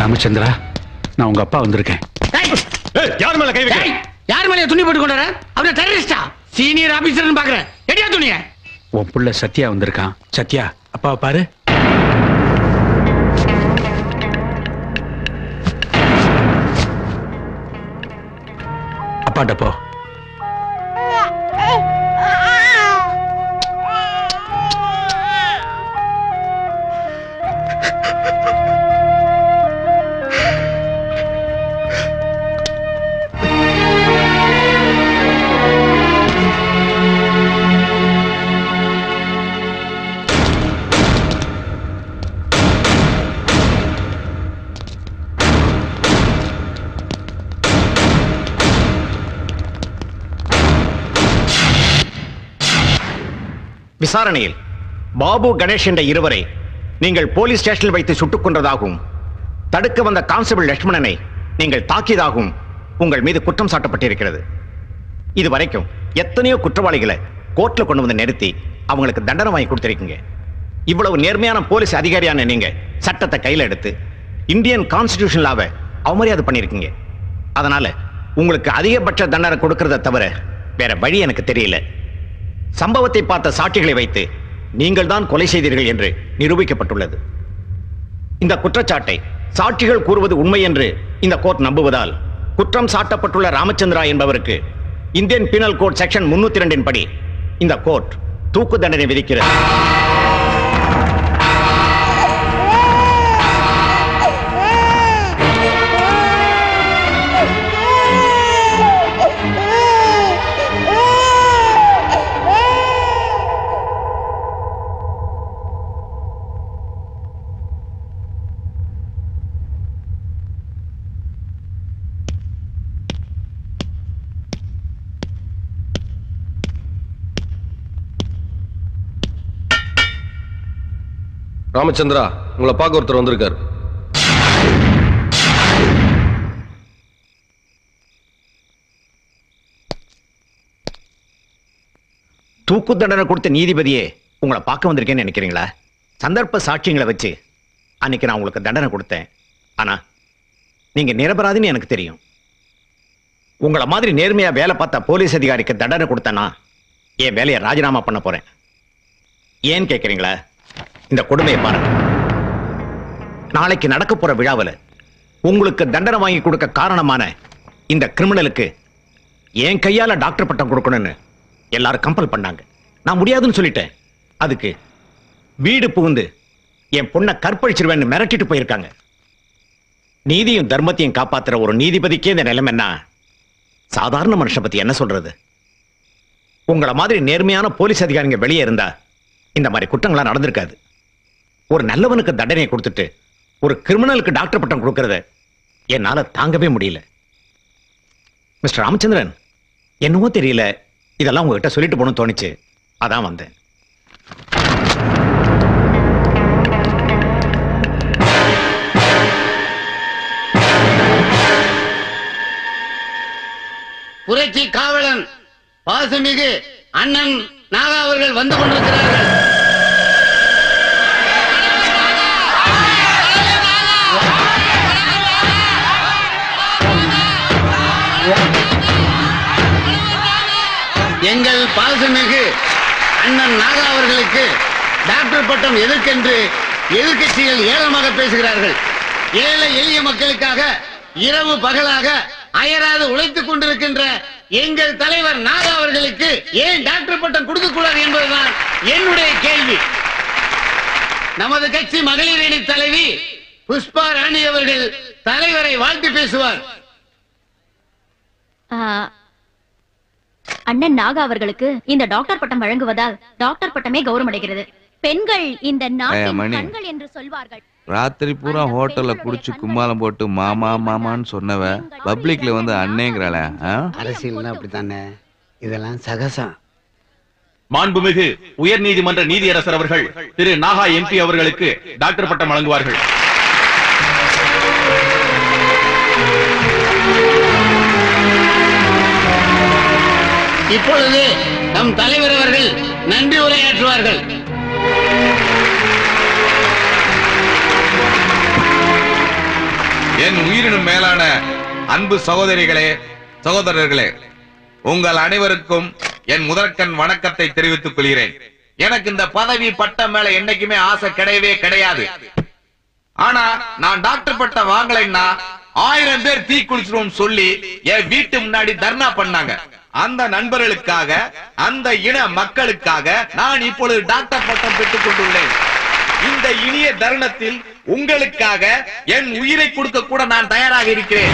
ராமச்சந்திரா நான் உங்க அப்பா வந்திருக்கேன் யார் மேல கை வைக்க யார் மேலே துணி போட்டு கொண்டார அவன டெரரிஸ்டா சீனியர் ஆபீசர்னு பாக்குறேன் எடியா துணிய உன் புள்ள சத்யா வந்திருக்கான் சத்யா அப்பாவை பாரு அப்பாட்ட போ விசாரணையில் பாபு கணேஷ் என்ற இருவரை நீங்கள் போலீஸ் ஸ்டேஷனில் வைத்து சுட்டுக் கொன்றதாகவும் தடுக்க வந்த கான்ஸ்டபிள் லட்சுமணனை நீங்கள் தாக்கியதாகவும் உங்கள் மீது குற்றம் சாட்டப்பட்டிருக்கிறது இதுவரைக்கும் எத்தனையோ குற்றவாளிகளை கோர்ட்ல கொண்டு வந்து நிறுத்தி அவங்களுக்கு தண்டனை வாங்கி கொடுத்திருக்கீங்க இவ்வளவு நேர்மையான போலீஸ் அதிகாரியான நீங்க சட்டத்தை கையில எடுத்து இந்தியன் கான்ஸ்டிடியூஷன் லாவை அவமரியாதை பண்ணியிருக்கீங்க அதனால உங்களுக்கு அதிகபட்ச தண்டனை கொடுக்கறத தவிர வேற வழி எனக்கு தெரியல சம்பவத்தை பார்த்த சாட்சிகளை வைத்து நீங்கள் தான் கொலை செய்தீர்கள் என்று நிரூபிக்கப்பட்டுள்ளது இந்த குற்றச்சாட்டை சாட்சிகள் கூறுவது உண்மை என்று இந்த கோர்ட் நம்புவதால் குற்றம் சாட்டப்பட்டுள்ள ராமச்சந்திரா என்பவருக்கு இந்தியன் பீனல் கோட் செக்ஷன் முன்னூத்தி ரெண்டின் படி இந்த கோர்ட் தூக்கு தண்டனை விதிக்கிறது ராமச்சந்திரா உங்களை பார்க்க ஒருத்தர் வந்திருக்காரு தூக்கு தண்டனை கொடுத்த நீதிபதியே உங்களை பார்க்க வந்திருக்கேன்னு நினைக்கிறீங்களா சந்தர்ப்ப சாட்சியங்களை வச்சு அன்னைக்கு நான் உங்களுக்கு தண்டனை கொடுத்தேன் ஆனா நீங்க நிரபராதின்னு எனக்கு தெரியும் உங்களை மாதிரி நேர்மையா வேலை பார்த்த போலீஸ் அதிகாரிக்கு தண்டனை கொடுத்தேன்னா என் வேலையை ராஜினாமா பண்ண போறேன் ஏன் கேட்குறீங்களா இந்த கொடுமையை பாருங்க நாளைக்கு நடக்க போற விழாவில் உங்களுக்கு தண்டனை வாங்கி கொடுக்க காரணமான இந்த கிரிமினலுக்கு என் கையால டாக்டர் பட்டம் கொடுக்கணும்னு எல்லாரும் கம்பல் பண்ணாங்க நான் முடியாதுன்னு சொல்லிட்டேன் அதுக்கு வீடு புகுந்து என் பொண்ணை கற்பழிச்சிருவேன்னு மிரட்டிட்டு போயிருக்காங்க நீதியும் தர்மத்தையும் காப்பாத்துற ஒரு நீதிபதிக்கே இந்த நிலைமைன்னா சாதாரண மனுஷன் பத்தி என்ன சொல்றது உங்கள மாதிரி நேர்மையான போலீஸ் அதிகாரிங்க வெளியே இருந்தா இந்த மாதிரி குற்றங்கள்லாம் நடந்திருக்காது ஒரு நல்லவனுக்கு தண்டனையை கொடுத்துட்டு ஒரு கிரிமினலுக்கு டாக்டர் பட்டம் கொடுக்கறத என்னால தாங்கவே முடியல மிஸ்டர் ராமச்சந்திரன் என்னவோ தெரியல இதெல்லாம் உங்ககிட்ட சொல்லிட்டு போகணும்னு தோணுச்சு அதான் வந்தேன் புரட்சி காவலன் பாசமிகு அண்ணன் நாகா அவர்கள் வந்து கொண்டிருக்கிறார்கள் எங்கள் பாசமிகு அண்ணன் நாகா அவர்களுக்கு டாக்டர் பட்டம் எதற்கென்று எதிர்க்கட்சிகள் ஏளனமாக பேசுகிறார்கள் ஏழை எளிய மக்களுக்காக இரவு பகலாக அயராது உழைத்துக் கொண்டிருக்கின்ற எங்கள் தலைவர் நாகா அவர்களுக்கு ஏன் டாக்டர் பட்டம் கொடுக்க கூடாது என்பதுதான் என்னுடைய கேள்வி நமது கட்சி மகளிர் அணி தலைவி புஷ்பா ராணி அவர்கள் தலைவரை வாழ்த்து பேசுவார் ஆ, அண்ணன் நாகா அவர்களுக்கு இந்த டாக்டர் பட்டம் வழங்குவதால் டாக்டர் பட்டமே கௌரவமடைகிறது பெண்கள் இந்த ஏய், நாட்டின் மணி. கண்கள் என்று சொல்வார்கள் ராத்திரி பூரா ஹோட்டல்ல குடிச்சு கும்மாளம் போட்டு மாமா மாமான்னு சொன்னவ பப்ளிக்ல வந்து அண்ணேங்கிறாளே ஆ? அரசியல்னா அப்படித்தானே இதெல்லாம் சகசம் மாண்புமிகு உயர் நீதிமன்ற நீதியரசர் அவர்கள் திரு நாகா எம்பி அவர்களுக்கு டாக்டர் பட்டம் வழங்குவார்கள் இப்பொழுது நம் தலைவர் அவர்கள் நன்றி உரையாற்றுவார்கள் என் உயிரினும் மேலான அன்பு சகோதரிகளே சகோதரர்களே உங்கள் அனைவருக்கும் என் முதற்கண் வணக்கத்தை தெரிவித்துக் கொள்கிறேன் எனக்கு இந்த பதவி பட்டம் மேல என்னைக்குமே ஆசை கிடையவே கிடையாது ஆனா நான் டாக்டர் பட்டம் வாங்கலைன்னா ஆயிரம் பேர் தீ குளிச்சிரும் சொல்லி என் வீட்டு முன்னாடி தர்ணா பண்ணாங்க அந்த நண்பர்களுக்காக அந்த இன மக்களுக்காக நான் இப்பொழுது டாக்டர் பட்டம் பெற்றுக் கொண்டுள்ளேன் இந்த இனிய தருணத்தில் உங்களுக்காக என் உயிரை கொடுக்க கூட நான் தயாராக இருக்கிறேன்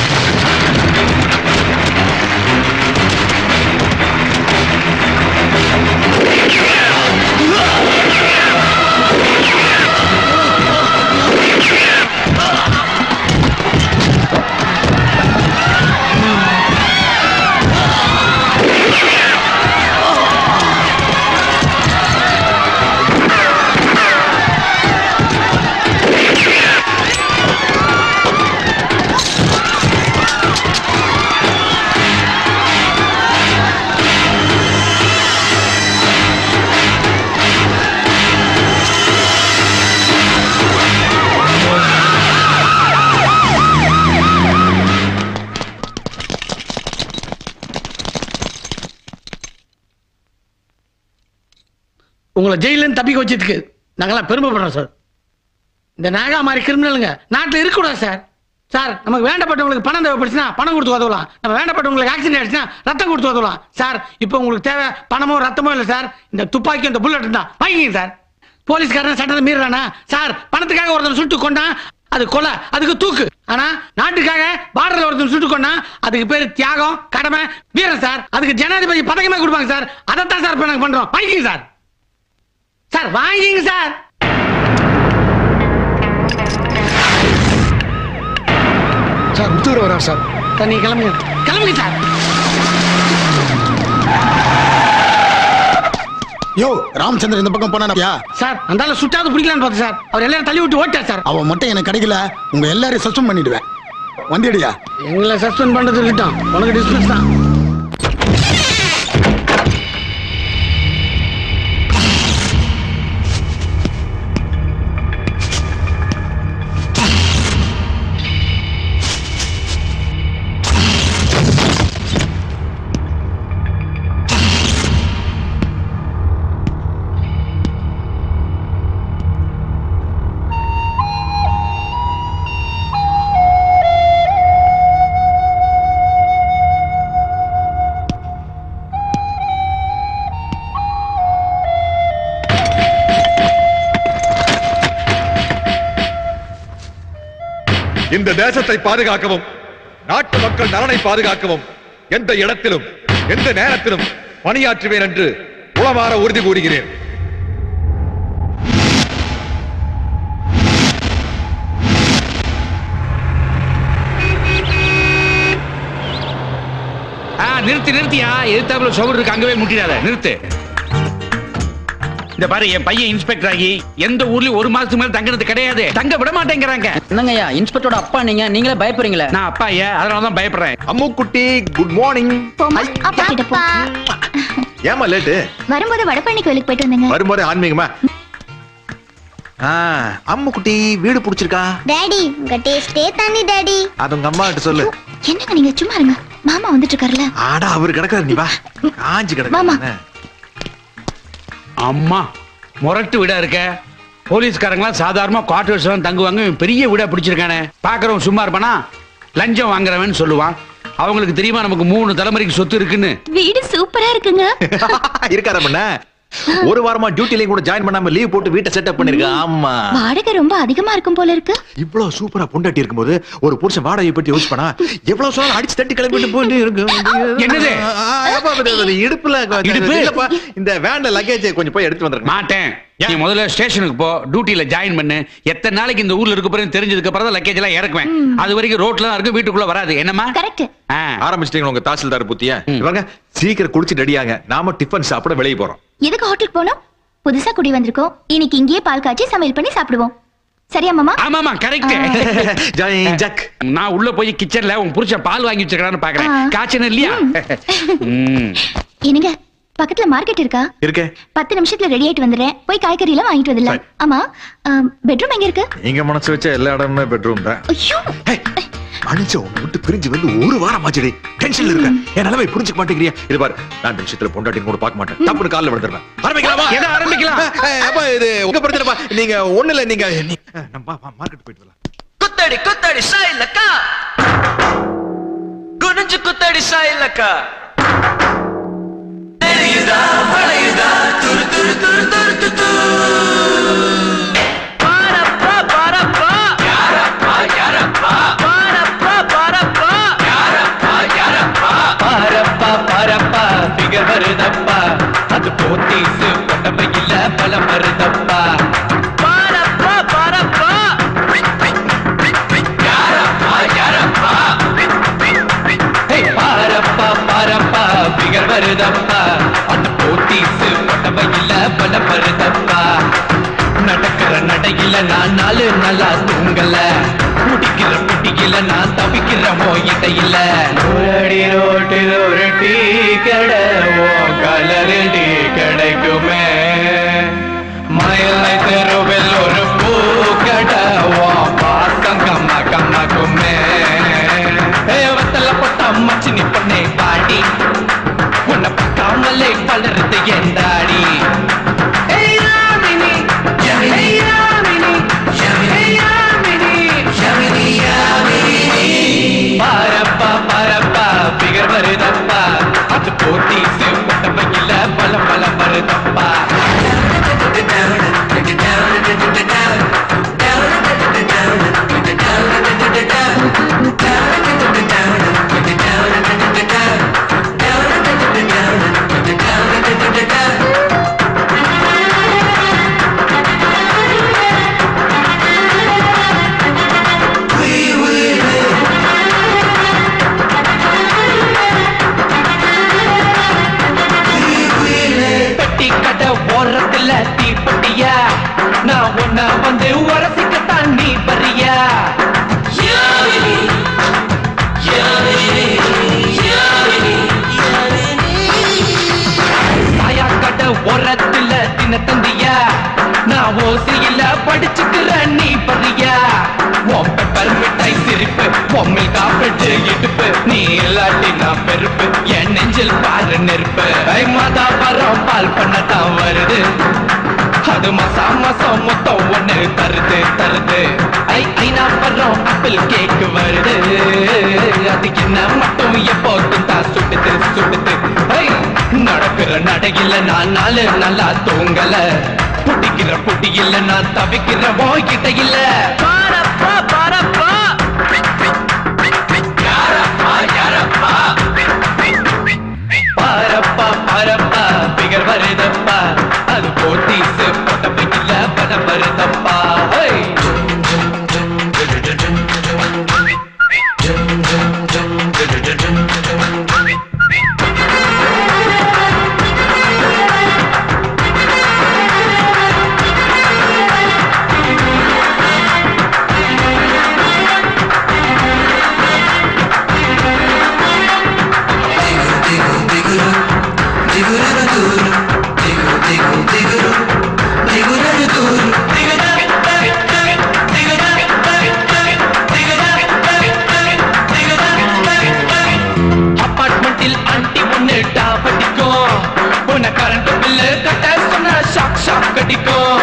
உங்களை ஜெயில தப்பிக்க வச்சதுக்கு நாங்கெல்லாம் பெருமைப்படுறோம் சார் இந்த நாகா மாதிரி கிரிமினலுங்க நாட்டில் இருக்கக்கூடாது சார் சார் நமக்கு வேண்டப்பட்டவங்களுக்கு பணம் தேவைப்படுச்சுன்னா பணம் கொடுத்து உதவலாம் நம்ம வேண்டப்பட்டவங்களுக்கு ஆக்சிடென்ட் ஆயிடுச்சுன்னா ரத்தம் கொடுத்து உதவலாம் சார் இப்போ உங்களுக்கு தேவை பணமோ ரத்தமோ இல்லை சார் இந்த துப்பாக்கி இந்த புல்லட் தான் வாங்கிங்க சார் போலீஸ்காரன் சட்டத்தை மீறானா சார் பணத்துக்காக ஒருத்தன் சுட்டு கொண்டா அது கொலை அதுக்கு தூக்கு ஆனா நாட்டுக்காக பார்டர்ல ஒருத்தன் சுட்டு கொண்டா அதுக்கு பேரு தியாகம் கடமை வீரம் சார் அதுக்கு ஜனாதிபதி பதக்கமே கொடுப்பாங்க சார் அதைத்தான் சார் இப்ப நாங்க பண்றோம் வாங்கிங்க சார் சார் வாங்கிங்க சார் சார் முத்தூர் வரார் சார் சார் நீங்க கிளம்புங்க கிளம்புங்க சார் யோ ராமச்சந்திரன் இந்த பக்கம் போனானயா சார் அந்தால சுட்டாது பிடிக்கலான்னு பார்த்தேன் சார் அவர் எல்லாரும் தள்ளி விட்டு ஓட்டார் சார் அவன் மட்டும் எனக்கு கிடைக்கல உங்க எல்லாரையும் சஸ்பெண்ட் பண்ணிடுவேன் வந்தியடியா எங்களை சஸ்பெண்ட் பண்றது இருக்கட்டும் உனக்கு டிஸ்மிஸ் தான் இந்த தேசத்தை பாதுகாக்கவும் நாட்டு மக்கள் நலனை பாதுகாக்கவும் எந்த இடத்திலும் எந்த நேரத்திலும் பணியாற்றுவேன் என்று உளமாற உறுதி கூறுகிறேன் ஆ நிறுத்தி நிறுத்தியா எதிர்த்தாப்புல சவுடு இருக்கு அங்கவே முட்டிடாத நிறுத்து இந்த பாரு என் பையன் இன்ஸ்பெக்டர் ஆகி எந்த ஊர்லயும் ஒரு மாசத்துக்கு மேல தங்கினது கிடையாது தங்க விட மாட்டேங்கிறாங்க என்னங்கய்யா இன்ஸ்பெக்டரோட அப்பா நீங்க நீங்களே பயப்படுறீங்களே நான் அப்பா ஐயா அதனால தான் பயப்படுறேன் அம்முக்குட்டி குட் மார்னிங் அப்பா ஏமா லேட்டு வரும்போது வடபழனி கோயிலுக்கு போயிட்டு வந்தேங்க வரும்போது ஆன்மீகமா அம்முக்குட்டி வீடு பிடிச்சிருக்கா டாடி உங்க டேஸ்டே தண்ணி டாடி அது உங்க அம்மா கிட்ட சொல்லு என்னங்க நீங்க சும்மா இருங்க மாமா வந்துட்டு இருக்காருல்ல ஆடா அவரு கிடக்காரு நீ வா காஞ்சி மாமா. கிடக்கு அம்மா முரட்டு வீடா இருக்க போலீஸ்காரங்களாம் சாதாரணமா குவார்டர்ஸ் எல்லாம் தங்குவாங்க இவன் பெரிய வீடா பிடிச்சிருக்கானே பாக்குறவன் சும்மா இருப்பானா லஞ்சம் வாங்குறவன் சொல்லுவான் அவங்களுக்கு தெரியுமா நமக்கு மூணு தலைமுறைக்கு சொத்து இருக்குன்னு வீடு சூப்பரா இருக்குங்க இருக்காரா பண்ண ஒரு வாரமா டியூட்டிலையும் கூட ஜாயின் பண்ணாம லீவ் போட்டு வீட்டை செட்டப் பண்ணிருக்க ஆமா வாடகை ரொம்ப அதிகமா இருக்கும் போல இருக்கு இவ்வளவு சூப்பரா பொண்டாட்டி இருக்கும்போது ஒரு புருஷன் வாடகை பத்தி யோசிப்பானா எவ்வளவு சொன்னாலும் அடிச்சு தட்டி கிளம்பிட்டு போயிட்டு இருக்கு என்னது? ஆ, அப்பா, இது, இது, இடுப்புல இடுப்பு? இல்லப்பா, இந்த வேன்ல லக்கேஜ் கொஞ்சம் போய் எடுத்து வந்துருங்க மாட்டேன் நீ முதல்ல ஸ்டேஷனுக்கு போ டியூட்டில ஜாயின் பண்ணு எத்தனை நாளைக்கு இந்த ஊர்ல இருக்க போறேன்னு தெரிஞ்சதுக்கு அப்புறம் தான் லக்கேஜ் எல்லாம் இறக்குவேன் அது வரைக்கும் ரோட்ல தான் இருக்கும் வீட்டுக்குள்ள வராது என்னமா கரெக்ட் ஆ. ஆரம்பிச்சிட்டீங்க உங்க தாசில்தார் புத்திய இவங்க சீக்கிரம் குளிச்சு ரெடியாங்க நாம டிஃபன் சாப்பிட வெளியே போறோம் எதுக்கு ஹோட்டலுக்கு போனோம் புதுசா குடி வந்திருக்கோம் இன்னைக்கு இங்கேயே பால் காய்ச்சி சமையல் பண்ணி சாப்பிடுவோம் சரியா மாமா ஆமாமா கரெக்ட் ஜாய் ஜக் நான் உள்ள போய் கிச்சன்ல உன் புருஷன் பால் வாங்கி வச்சிருக்கான்னு பாக்குறேன் ஆ. காய்ச்சன இல்லையா ம். என்னங்க பக்கத்துல மார்க்கெட் இருக்கா இருக்கே பத்து நிமிஷத்துல ரெடி ஆயிட்டு வந்துடுறேன் போய் காய்கறி எல்லாம் வாங்கிட்டு வந்துடலாம் ஆமா பெட்ரூம் எங்க இருக்கு நீங்க மனசு வச்ச எல்லா இடமுமே பெட்ரூம் தான் ஐயோ அனுச்ச உன்னை விட்டு பிரிஞ்சு வந்து ஒரு வாரம் ஆச்சுடி டென்ஷன்ல இருக்க என் நிலைமை புரிஞ்சுக்க மாட்டேங்கிறியா இது பாரு நான் இந்த விஷயத்துல பொண்டாட்டி கூட பார்க்க மாட்டேன் தப்புன்னு கால்ல விழுந்துருவேன் ஆரம்பிக்கலாமா எதை ஆரம்பிக்கலாம்? ஏய், அப்பா இது உங்க பிரச்சனைப்பா நீங்க ஒண்ணு இல்ல நீங்க நீ- நம்ம மார்க்கெட் போயிட்டு வரலாம் குத்தடி குத்தடி சாயிலக்கா குனிஞ்சு குத்தடி சாயிலக்கா தெரியுதா மழையுதா துரு துரு துரு துரு து, து. பாரப்பா பாரப்பா யாரப்பா யாரப்பா பாரப்பா பாரப்பா யாரப்பா யாரப்பா பாரப்பா பாரப்பா பிகர் வருதப்பா அது போத்தீசு உடம்பையில பலம் வருதப்பா பாரப்பா பாரப்பா யாரப்பா யாரப்பா ஹே பாரப்பா பாரப்பா பிகர் வருதப்பா அந்த போத்தீசு உடம்பையில பலம் வருதப்பா நடக்கிற நடையில நான் நாலு நல்லா தூங்கல குடிக்கிற புட்டியில நான் தவிக்கிற மோயிட்டையில அடி ரோட்டில் ஒரு டீ கடை கலரு டீ கிடைக்குமே மயிலை தெருவில் ஒரு பூ கடை பாசம் கம்ம கம்மக்குமே வத்தல போட்ட மச்சினி பொண்ணே பாடி உன்னை பார்க்காமலே வளருது என் தாடி ஏய் யாமினி, ஏய் யாமினி, ஏய் யாமினி, யாமினி, யாமினி. பாரப்பா பாரப்பா பிகர் வருதப்பா அது போட்டி உடம்பையில பல பல வருதப்பா பெட்டி கடை ஓரத்துல தீப்பெட்டியா நான் உன்னை வந்து உரசிக்கத்தான் நீ வரியா சாயா கடை ஓரத்துல தினத்தந்தியா நான் ஓசியில படிச்சுக்கிற நீ வரியா உன் பெப்பர் மிட்டாய் சிரிப்பு பொம்மில் காப்பெட்டு இடுப்பு நீ இல்லாட்டி நான் பெருப்பு என் நெஞ்சில் பாரு நெருப்பு ஐ மாதா பரம் பால் பண்ணத்தான் வருது அது மசா மசம் மொத்தம் ஒண்ணு தருது தருது ஐ ஐநா பரம் ஆப்பிள் கேக் வருது அது என்ன மட்டும் எப்போதும் தான் சுடுது சுடுது ஐ நடக்கிற நடையில நான் நாலு நல்லா தூங்கல புடிக்கிற புடியில நான் தவிக்கிற போய்கிட்ட இல்ல பாரப்பா பாரப்பா யாரப்பா யாரப்பா பாரப்பா பாரப்பா பிகர் வருதப்பா அது போத்தீசு பொட்டப்பையில பணம் வருதப்பா ஹே அபார்ட்மெண்டில் ஆண்டி ஒண்ணு டாப் அடிக்கும் உன்னை கரண்ட் பில்லு கட்ட சொன்ன ஷாக் ஷாக் அடிக்கும்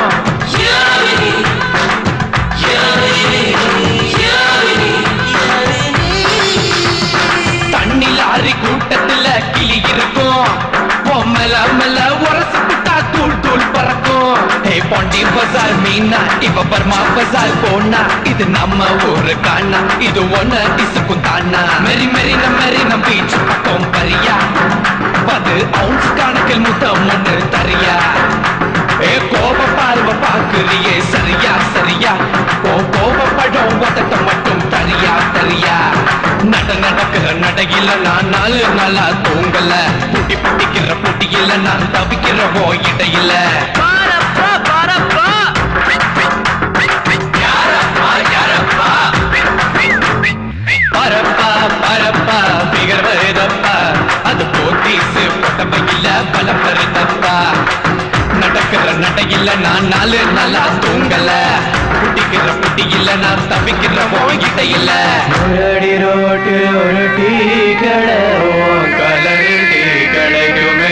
தண்ணி லாரி கூட்டத்துல கிளி இருக்கும் பொம்மல மெல்ல உரசி புட்டா தூள் தூள் பறக்கும் ஹே பாண்டி பசார் மீனா இவ பர்மா பசார் போனா இது நம்ம ஊரு காணா இது ஒண்ணு திசுக்கும் தானா மெரி மெரி நம்ம மெரி நம்ம பீச் பக்கம் பரியா பது அவுன்ஸ் கணக்கில் முத்தம் ஒண்ணு தரியா ஏ கோப பார்வ பாக்குறியே சரியா சரியா கோ கோபப்படும் உதட்ட மட்டும் தரியா தரியா நட நடக்கிற நடையில நான் நாலு நாளா தூங்கல புட்டி புட்டிக்கிற புட்டியில நான் தவிக்கிற ஓ இடையில பாரப்பா பாரப்பா யாரப்பா யாரப்பா பரப்பா பரப்பா பிகர் வருதப்பா அது போத்தீசு பொட்ட தேவையில்ல பல பெருந்தப்பா நடக்கிற நடையில நான் நாலு நாளா தூங்கல குட்டிக்கிற குட்டி இல்ல நான் தப்பிக்கிற போய்கிட்ட இல்ல அடி ரோட்டில் ஒரு டீ கடை கலரு டீ கிடைக்குமே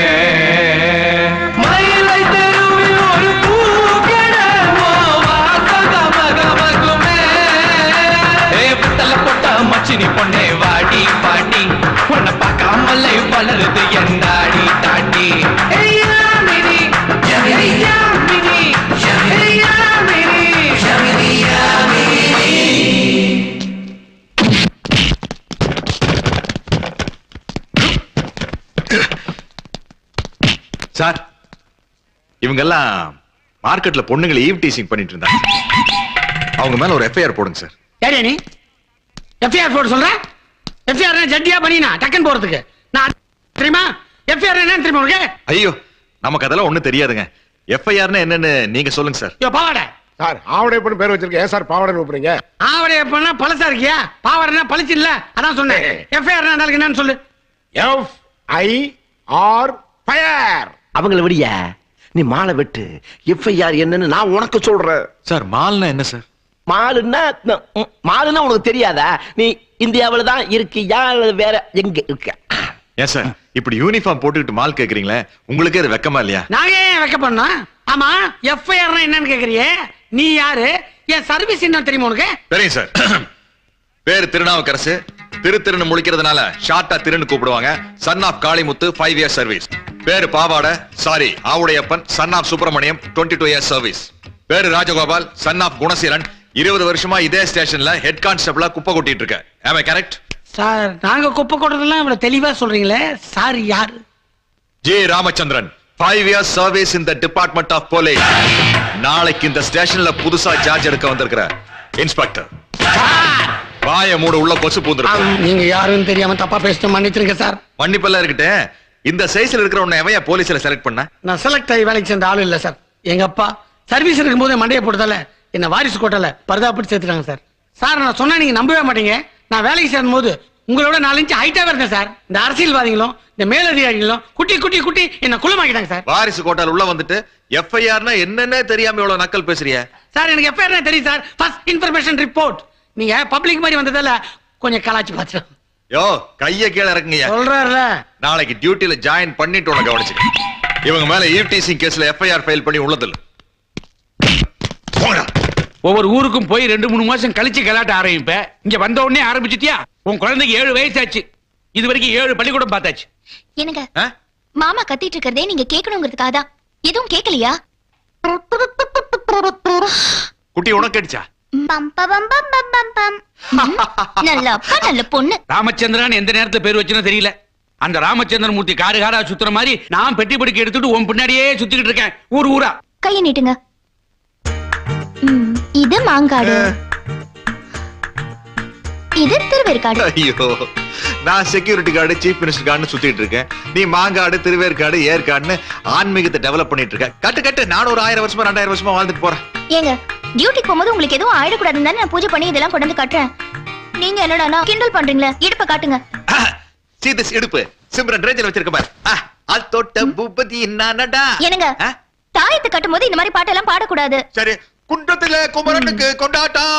மயிலை தெருவில் ஒரு பூக்கடை வாசகமகமகுமே ஏ புத்தல போட்ட மச்சினி பொண்ணே வாடி பாடி உன்னை பார்க்காமலே வளருது என் தாடி தாண்டி ஐயா மினி ஐயா மினி ஐயா மினி ஐயா மினி சார் இவங்க எல்லாம் மார்க்கெட்ல பொண்ணுங்களை ஈவ் டீசிங் பண்ணிட்டு இருந்தாங்க அவங்க மேல ஒரு எஃப்ஐஆர் போடுங்க சார் யாரியா நீ எஃப்ஐஆர் போட சொல்ற எஃப்ஐஆர் ஜட்டியா பண்ணினா டக்குன்னு போறதுக்கு நான் தெரியுமா எஃப்ஐஆர் என்னன்னு தெரியுமா உனக்கு ஐயோ நமக்கு அதெல்லாம் ஒண்ணும் தெரியாதுங்க எஃப்ஐஆர்னா என்னன்னு நீங்க சொல்லுங்க சார் யோ பாவாடை சார் ஆவடை பொண்ணு பேர் வச்சிருக்கேன் ஏன் சார் பாவாடை கூப்பிடுறீங்க ஆவடை எப்பன்னா பழசா இருக்கியா பாவாடைனா பழச்சு இல்ல அதான் சொன்னேன் எஃப்ஐஆர் என்னன்னு சொல்லு எஃப் ஐ ஆர் ஃபயர் அவங்கள விடிய நீ மாலை வெட்டு எஃப்ஐஆர் என்னன்னு நான் உனக்கு சொல்றேன் சார் மால்னா என்ன சார் மாலுன்னா ந- ம், மாலுன்னா உனக்கு தெரியாதா நீ இந்தியாவுல தான் இருக்கியா அல்லது வேற எங்க இருக்க ஏன் சார் இப்படி யூனிஃபார்ம் போட்டுக்கிட்டு மால் கேக்குறீங்களே உங்களுக்கே அது வெக்கமா இல்லையா நாங்க ஏன் வைக்க பண்ணோம் ஆமா எஃப்ஐஆர் என்னன்னு கேக்குறியே நீ யாரு என் சர்வீஸ் என்ன தெரியுமா உனக்கு தெரியும் சார் பேரு திருநாவுக்கரசு திரு திருன்னு முழிக்கிறதுனால ஷார்ட்டா திருன்னு கூப்பிடுவாங்க son of Kalimuthu five years service பேரு பாவாட sorry Avudaiyappan son of Subramaniam twenty two years service பேரு ராஜகோபால் சன் ஆஃப் குணசீலன் இருபது வருஷமா இதே ஸ்டேஷன்ல ஹெட் கான்ஸ்டபிளா குப்பை கொட்டிட்டு இருக்க ஆமா கரெக்ட் சார் நாங்க குப்பை கொட்டுறதெல்லாம் இவ்வளவு தெளிவா சொல்றீங்களே சார் யாரு J Ramachandran five years service in the department of police நாளைக்கு இந்த ஸ்டேஷன்ல புதுசா சார்ஜ் எடுக்க வந்திருக்கிற இன்ஸ்பெக்டர் வாய மூட உள்ள கொசு பூந்துருக்கு நீங்க யாருன்னு தெரியாம தப்பா பேசிட்டு மன்னிச்சிருங்க சார் மன்னிப்பெல்லாம் இருக்கட்டும் இந்த சைஸ்ல இருக்கிற உன்னை எவையா போலீஸ்ல செலக்ட் பண்ண நான் செலக்ட் ஆகி வேலைக்கு சேர்ந்த ஆளு இல்ல சார் எங்க அப்பா சர்வீஸ் இருக்கும் போதே மண்டையை போட்டதால என்ன வாரிசு கோட்டல பரிதாபப்பட்டு சேர்த்துட்டாங்க சார் சார் நான் சொன்னா நீங்க நம்பவே மாட்டீங்க நான் வேலைக்கு சேரும் போது உங்களோட நாலு இன்ச்சு ஹைட்டாவே இருந்தேன் சார் இந்த அரசியல்வாதிகளும் இந்த மேலதிகாரிகளும் குட்டி குட்டி குட்டி என்ன குள்ளமாக்கிட்டாங்க சார் வாரிசு கோட்டால் உள்ள வந்துட்டு எஃப்ஐஆர்னா என்னன்னே தெரியாம இவ்வளவு நக்கல் பேசுறிய சார் எனக்கு எஃப்ஐஆர் தெரியும் சார் ஃபர்ஸ்ட் இன்ஃபர்மேஷன் ரிப்போர்ட் நீங்க பப்ளிக் மாதிரி வந்ததால கொஞ்சம் கலாச்சி பார்த்துட்டோம் யோ கைய கீழ இறக்குங்கய்யா சொல்றாருல நாளைக்கு டியூட்டில ஜாயின் பண்ணிட்டு உனக்கு கவனிச்சு இவங்க மேல ஈவ்டீசிங் கேஸ்ல எஃப்ஐஆர் ஃபைல் பண்ணி உள்ளதில்ல ஒவ்வொரு ஊருக்கும் போய் ரெண்டு மூணு மாசம் கழிச்சு கலாட்ட ஆரம்பிப்ப இங்க வந்த உடனே ஆரம்பிச்சிட்டியா உன் குழந்தைக்கு ஏழு வயசாச்சு இது வரைக்கும் ஏழு பள்ளிக்கூடம் பார்த்தாச்சு என்னங்க மாமா கத்திட்டு இருக்கிறதே நீங்க கேட்கணுங்கிறதுக்காக தான் எதுவும் கேட்கலையா குட்டி உனக்கு அடிச்சா பம் பம் பம் பம் பம் பம். ம், நல்ல அப்பா நல்ல பொண்ணு ராமச்சந்திரன் எந்த நேரத்துல பேர் வச்சுன்னு தெரியல அந்த ராமச்சந்திரன் மூர்த்தி காடு காடா சுத்துற மாதிரி நான் பெட்டி படுக்கை எடுத்துட்டு உன் பின்னாடியே சுத்திக்கிட்டு இருக்கேன் ஊர் ஊரா கையை நீட்டுங்க ம், இது மாங்காடு இது திருவேற்காடு ஐயோ நான் security guard chief minister guard சுத்திட்டு இருக்கேன் நீ மாங்காடு திருவேற்காடு ஏற்காடுன்னு ஆன்மீகத்தை டெவலப் பண்ணிட்டு இருக்க கட்டு கட்டு நான் ஒரு ஆயிரம் வருஷமா ரெண்டாயிரம் வருஷமா வாழ்ந்துட்டு போறேன் ஏங்க டியூட்டிக்கு போகும்போது உங்களுக்கு எதுவும் ஆயிடக்கூடாதுன்னு தானே நான் பூஜை பண்ணி இதெல்லாம் கொண்டு வந்து காட்டுறேன் நீங்க என்னடா கிண்டல் பண்றீங்களே இடுப்ப காட்டுங்க see this இடுப்பு சிம்ரன் ரேஞ்சல் வச்சிருக்க பாரு ஆ, அது தொட்ட பூபதி நானடா என்னங்க தாயத்தை கட்டும் போது இந்த மாதிரி பாட்டெல்லாம் பாடக்கூடாது சரி குன்றத்துல குமரனுக்கு கொண்டாட்டம்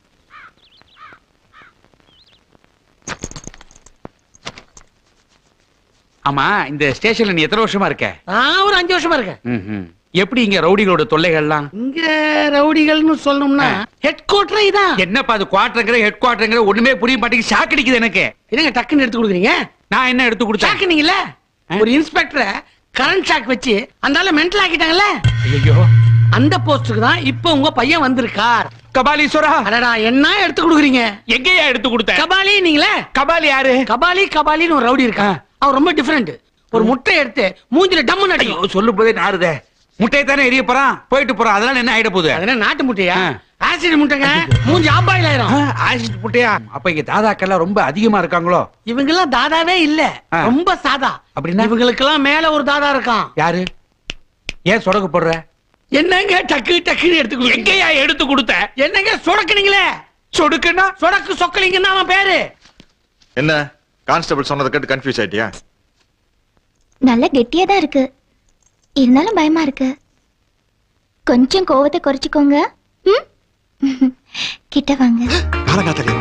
ஆமா இந்த ஸ்டேஷன்ல நீ எத்தனை வருஷமா இருக்க நான் ஒரு அஞ்சு வருஷமா இருக்கேன் ம்ஹும். எப்படி இங்க ரவுடிகளோட தொல்லைகள்லாம் இங்க ரவுடிகள்னு சொல்லணும்னா ஹெட் குவார்டரே இதான் என்னப்பா அது குவார்டருங்கிற ஹெட் குவார்டருங்கிற ஒண்ணுமே புரிய மாட்டேங்குது ஷாக் அடிக்குது எனக்கு என்னங்க டக்குன்னு எடுத்து கொடுக்குறீங்க நான் என்ன எடுத்து கொடுத்தேன் ஷாக் நீங்கல்ல ஒரு இன்ஸ்பெக்டரை கரண்ட் ஷாக் வச்சு அந்த ஆள மென்டல் ஆக்கிட்டாங்கல்ல ஐயோ அந்த போஸ்டுக்கு தான் இப்போ உங்க பையன் வந்திருக்கார் கபாலீஸ்வரா அடடா என்ன எடுத்து கொடுக்குறீங்க எங்கேயா எடுத்து கொடுத்த கபாலி நீங்களே கபாலி யாரு கபாலி கபாலின்னு ஒரு ரவுடி இருக்கான் அவன் ரொம்ப டிஃபரெண்ட் ஒரு முட்டை எடுத்து மூஞ்சில டம்முன்னு ஐயோ அடிக்கும் சொல்லும் போதே நாருதே முட்டையை தானே எரிய போறான் போயிட்டு போறான் அதனால என்ன ஆயிட போகுது அதென்ன நாட்டு முட்டையா ஆசிட் முட்டைங்க மூஞ்சி ஆப்பாயில் ஆயிரும் ஆசிட் முட்டையா அப்ப இங்க தாதாக்கெல்லாம் ரொம்ப அதிகமா இருக்காங்களோ இவங்க எல்லாம் தாதாவே இல்ல ஆ. ரொம்ப சாதா அப்படின்னா? இவங்களுக்கு எல்லாம் மேல ஒரு தாதா இருக்கான் யாரு ஏன் சொடக்கு போடுற என்னங்க டக்கு டக்குன்னு எடுத்து கொடுங்க எங்கேயா எடுத்து கொடுத்த என்னங்க சொடக்குனீங்களே சொடுக்குன்னா சொடக்கு சொக்கலிங்கன்னு அவன் பேரு என்ன கான்ஸ்டபிள் சொன்னதை கேட்டு கன்ஃபியூஸ் ஆயிட்டியா நல்ல கெட்டியா தான் இருக்கு இருந்தாலும் பயமா இருக்கு கொஞ்சம் கோவத்தை குறைச்சிக்கோங்க ம்? கிட்ட வாங்க காலங்காத்தலையா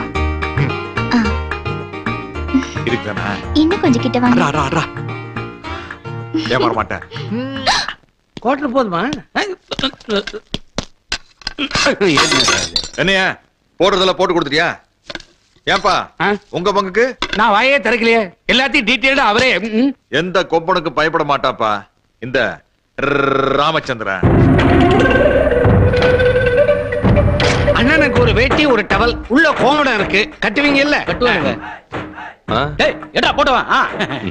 இருக்குதானா இன்னும் கொஞ்சம் கிட்ட வாங்க அடா அடா ஏமாற மாட்டேன் கோட்டர் போதுமா என்னையா போடுறதுல போட்டு கொடுத்துட்டியா ஏன்பா உங்க பங்குக்கு நான் வாயே திறக்கலையே எல்லாத்தையும் டீட்டெயில்டா அவரே ம், எந்த கொப்பனுக்கு பயப்பட மாட்டாப்பா இந்த ராமச்சந்திரன் அண்ணனுக்கு ஒரு வேட்டி ஒரு டவல் உள்ள கோமடம் இருக்கு கட்டுவீங்க இல்ல கட்டுவாங்க டேய் எடா போட்டு வா ஆ.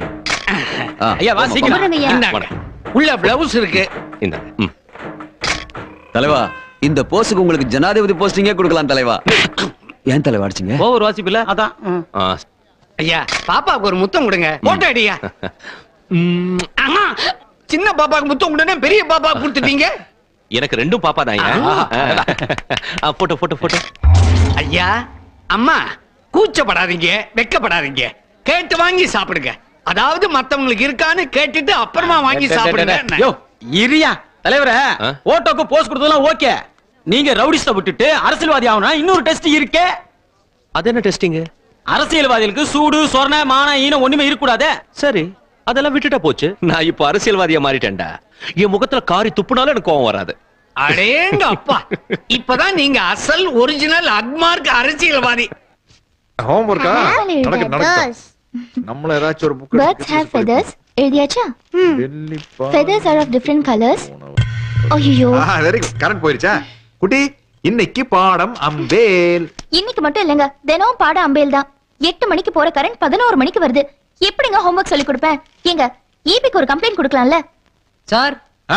ஐயா வா சீக்கிரம் கும்பிடுங்க ஐயா. இந்தாங்க. உள்ள பிளவுஸ் இருக்கு இந்த ம். தலைவா இந்த போஸ்டுக்கு உங்களுக்கு ஜனாதிபதி போஸ்டிங்கே கொடுக்கலாம் தலைவா ஏன் தலைவா அடிச்சீங்க ஓவர் வாசிப்பில்ல அதான் ம். ஐயா பாப்பாவுக்கு ஒரு முத்தம் கொடுங்க போட்டோ அடியா ஆமா சின்ன பாப்பாக்கு முத்தம் கொடுனா பெரிய பாப்பா கொடுத்துட்டீங்க எனக்கு ரெண்டும் பாப்பா தான் போட்டோ போட்டோ போட்டோ ஐயா அம்மா கூச்சப்படாதீங்க வெக்கப்படாதீங்க கேட்டு வாங்கி சாப்பிடுங்க அதாவது மத்தவங்களுக்கு இருக்கான்னு கேட்டுட்டு அப்புறமா வாங்கி சாப்பிடுங்க யோ இரியா தலைவரே ஓட்டோக்கு போஸ்ட் கொடுத்ததெல்லாம் ஓகே நீங்க ரவுடிஸ்ட விட்டுட்டு அரசியல்வாதி ஆகணும் இன்னொரு டெஸ்ட் இருக்கே அது என்ன டெஸ்டிங் அரசியல்வாதிகளுக்கு சூடு சொரண மான ஈனம் ஒண்ணுமே இருக்கக்கூடாதே சரி அதெல்லாம் விட்டுட்டா போச்சு நான் இப்போ அரசியல்வாதியா மாறிட்டேன்டா என் முகத்துல காரி துப்புனாலும் எனக்கு கோவம் வராது அடேங்க அப்பா இப்பதான் நீங்க அசல் ஒரிஜினல் அக்மார்க் அரசியல்வாதி ஹோம் ஒர்க்கா Well, நடக்கு the நடக்கு birds. நம்மள ஏதாச்சும் ஒரு புக் Birds have feathers. எழுதியாச்சா Feathers are of different colors. ஐயோ வெரி குட் கரண்ட் போயிருச்சா குட்டி இன்னைக்கு பாடம் அம்பேல் இன்னைக்கு மட்டும் இல்லைங்க தினமும் பாட அம்பேல் தான் எட்டு மணிக்கு போற கரண்ட் பதினோரு மணிக்கு வருது எப்படிங்க ஹோம்ஒர்க் சொல்லி கொடுப்பேன் ஏங்க ஈபிக்கு ஒரு கம்ப்ளைண்ட் கொடுக்கலாம்ல சார் ஆ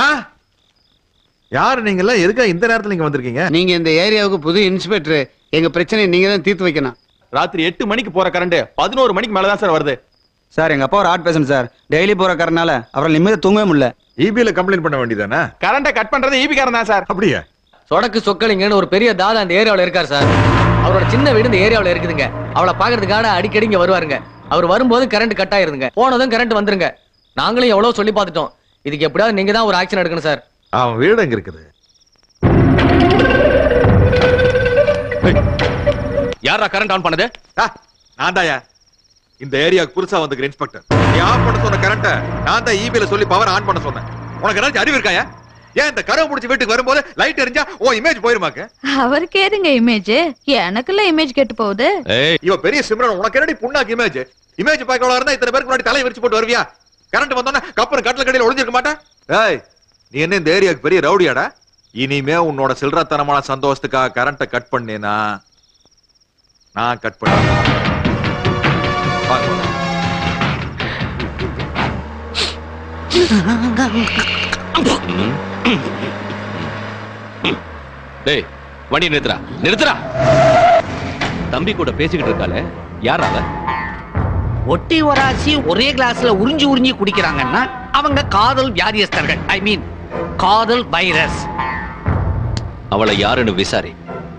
யாரு நீங்க எல்லாம் எதுக்கா இந்த நேரத்துல நீங்க வந்திருக்கீங்க நீங்க இந்த ஏரியாவுக்கு புது இன்ஸ்பெக்டர் எங்க பிரச்சனையை நீங்க தான் தீர்த்து வைக்கணும் ராத்திரி எட்டு மணிக்கு போற கரண்ட் பதினோரு மணிக்கு மேலதான் சார் வருது சார் எங்க அப்பா ஒரு ஆர்ட் பேசணும் சார் டெய்லி போற கரனால அவரால் நிம்மதியா தூங்கவே முடியல இபில கம்ப்ளைண்ட் பண்ண வேண்டியதானே கரண்ட கட் பண்றது ஈபி காரன் தான் சார் அப்படியா சொடக்கு சொக்கலிங்கன்னு ஒரு பெரிய தாதா அந்த ஏரியாவுல இருக்கார் சார் அவரோட சின்ன வீடு இந்த ஏரியாவுல இருக்குதுங்க அவளை பாக்குறதுக்காக அடிக்கடி இங்க வருவாருங்க அவர் வரும்போது கரண்ட் கட் ஆயிருதுங்க போனதும் கரண்ட் வந்துருங்க நாங்களும் எவ்வளவு சொல்லி பார்த்துட்டோம் இதுக்கு எப்படியாவது நீங்க தான் ஒரு ஆக்ஷன் எடுக்கணும் சார் அவன் வீடு எங்க இருக்குது யாரா கரண்ட் ஆன் பண்ணது நான் தாயா இந்த ஏரியாவுக்கு புதுசா வந்துக்கிற இன்ஸ்பெக்டர் நீ ஆஃப் பண்ண சொன்ன கரண்ட நான் தான் இபில சொல்லி பவர் ஆன் பண்ண சொன்னேன் உனக்கு ஏதாச்சும் அறிவு இருக்காயா ஏன் இந்த கரவை முடிச்சு வீட்டுக்கு வரும்போது லைட் எரிஞ்சா உன் இமேஜ் போயிருமாக்க அவருக்கு ஏதுங்க இமேஜ் எனக்குள்ள இமேஜ் கெட்டு போகுது இவ பெரிய சிம்ரன் உனக்கு என்னடி புண்ணாக்கு இமேஜ் இமேஜ் பார்க்கலாம் இருந்தா இத்தனை பேருக்கு முன்னாடி தலையை விரிச்சு போட்டு வருவியா கரண்ட் வந்தோன்னா கப்பர் கட்டில கடையில் ஒளிஞ்சிருக்க மாட்டேன் ஏய் நீ என்ன இந்த ஏரியாவுக்கு பெரிய ரவுடியாடா இனிமே உன்னோட சில்லறத்தனமான சந்தோஷத்துக்காக கரண்ட்டை கட் பண்ணேனா நான் கட் பண்ணேன் வாங்க, வாங்க. டேய் வண்டி நிறுத்துறா நிறுத்துறா தம்பி கூட பேசிக்கிட்டு இருக்காளே யார் அவ ஒட்டி வராசி ஒரே கிளாஸ்ல உறிஞ்சி உறிஞ்சி குடிக்கிறாங்கன்னா அவங்க காதல் வியாதியஸ்தர்கள் ஐ மீன் காதல் வைரஸ் அவளை யாருன்னு விசாரி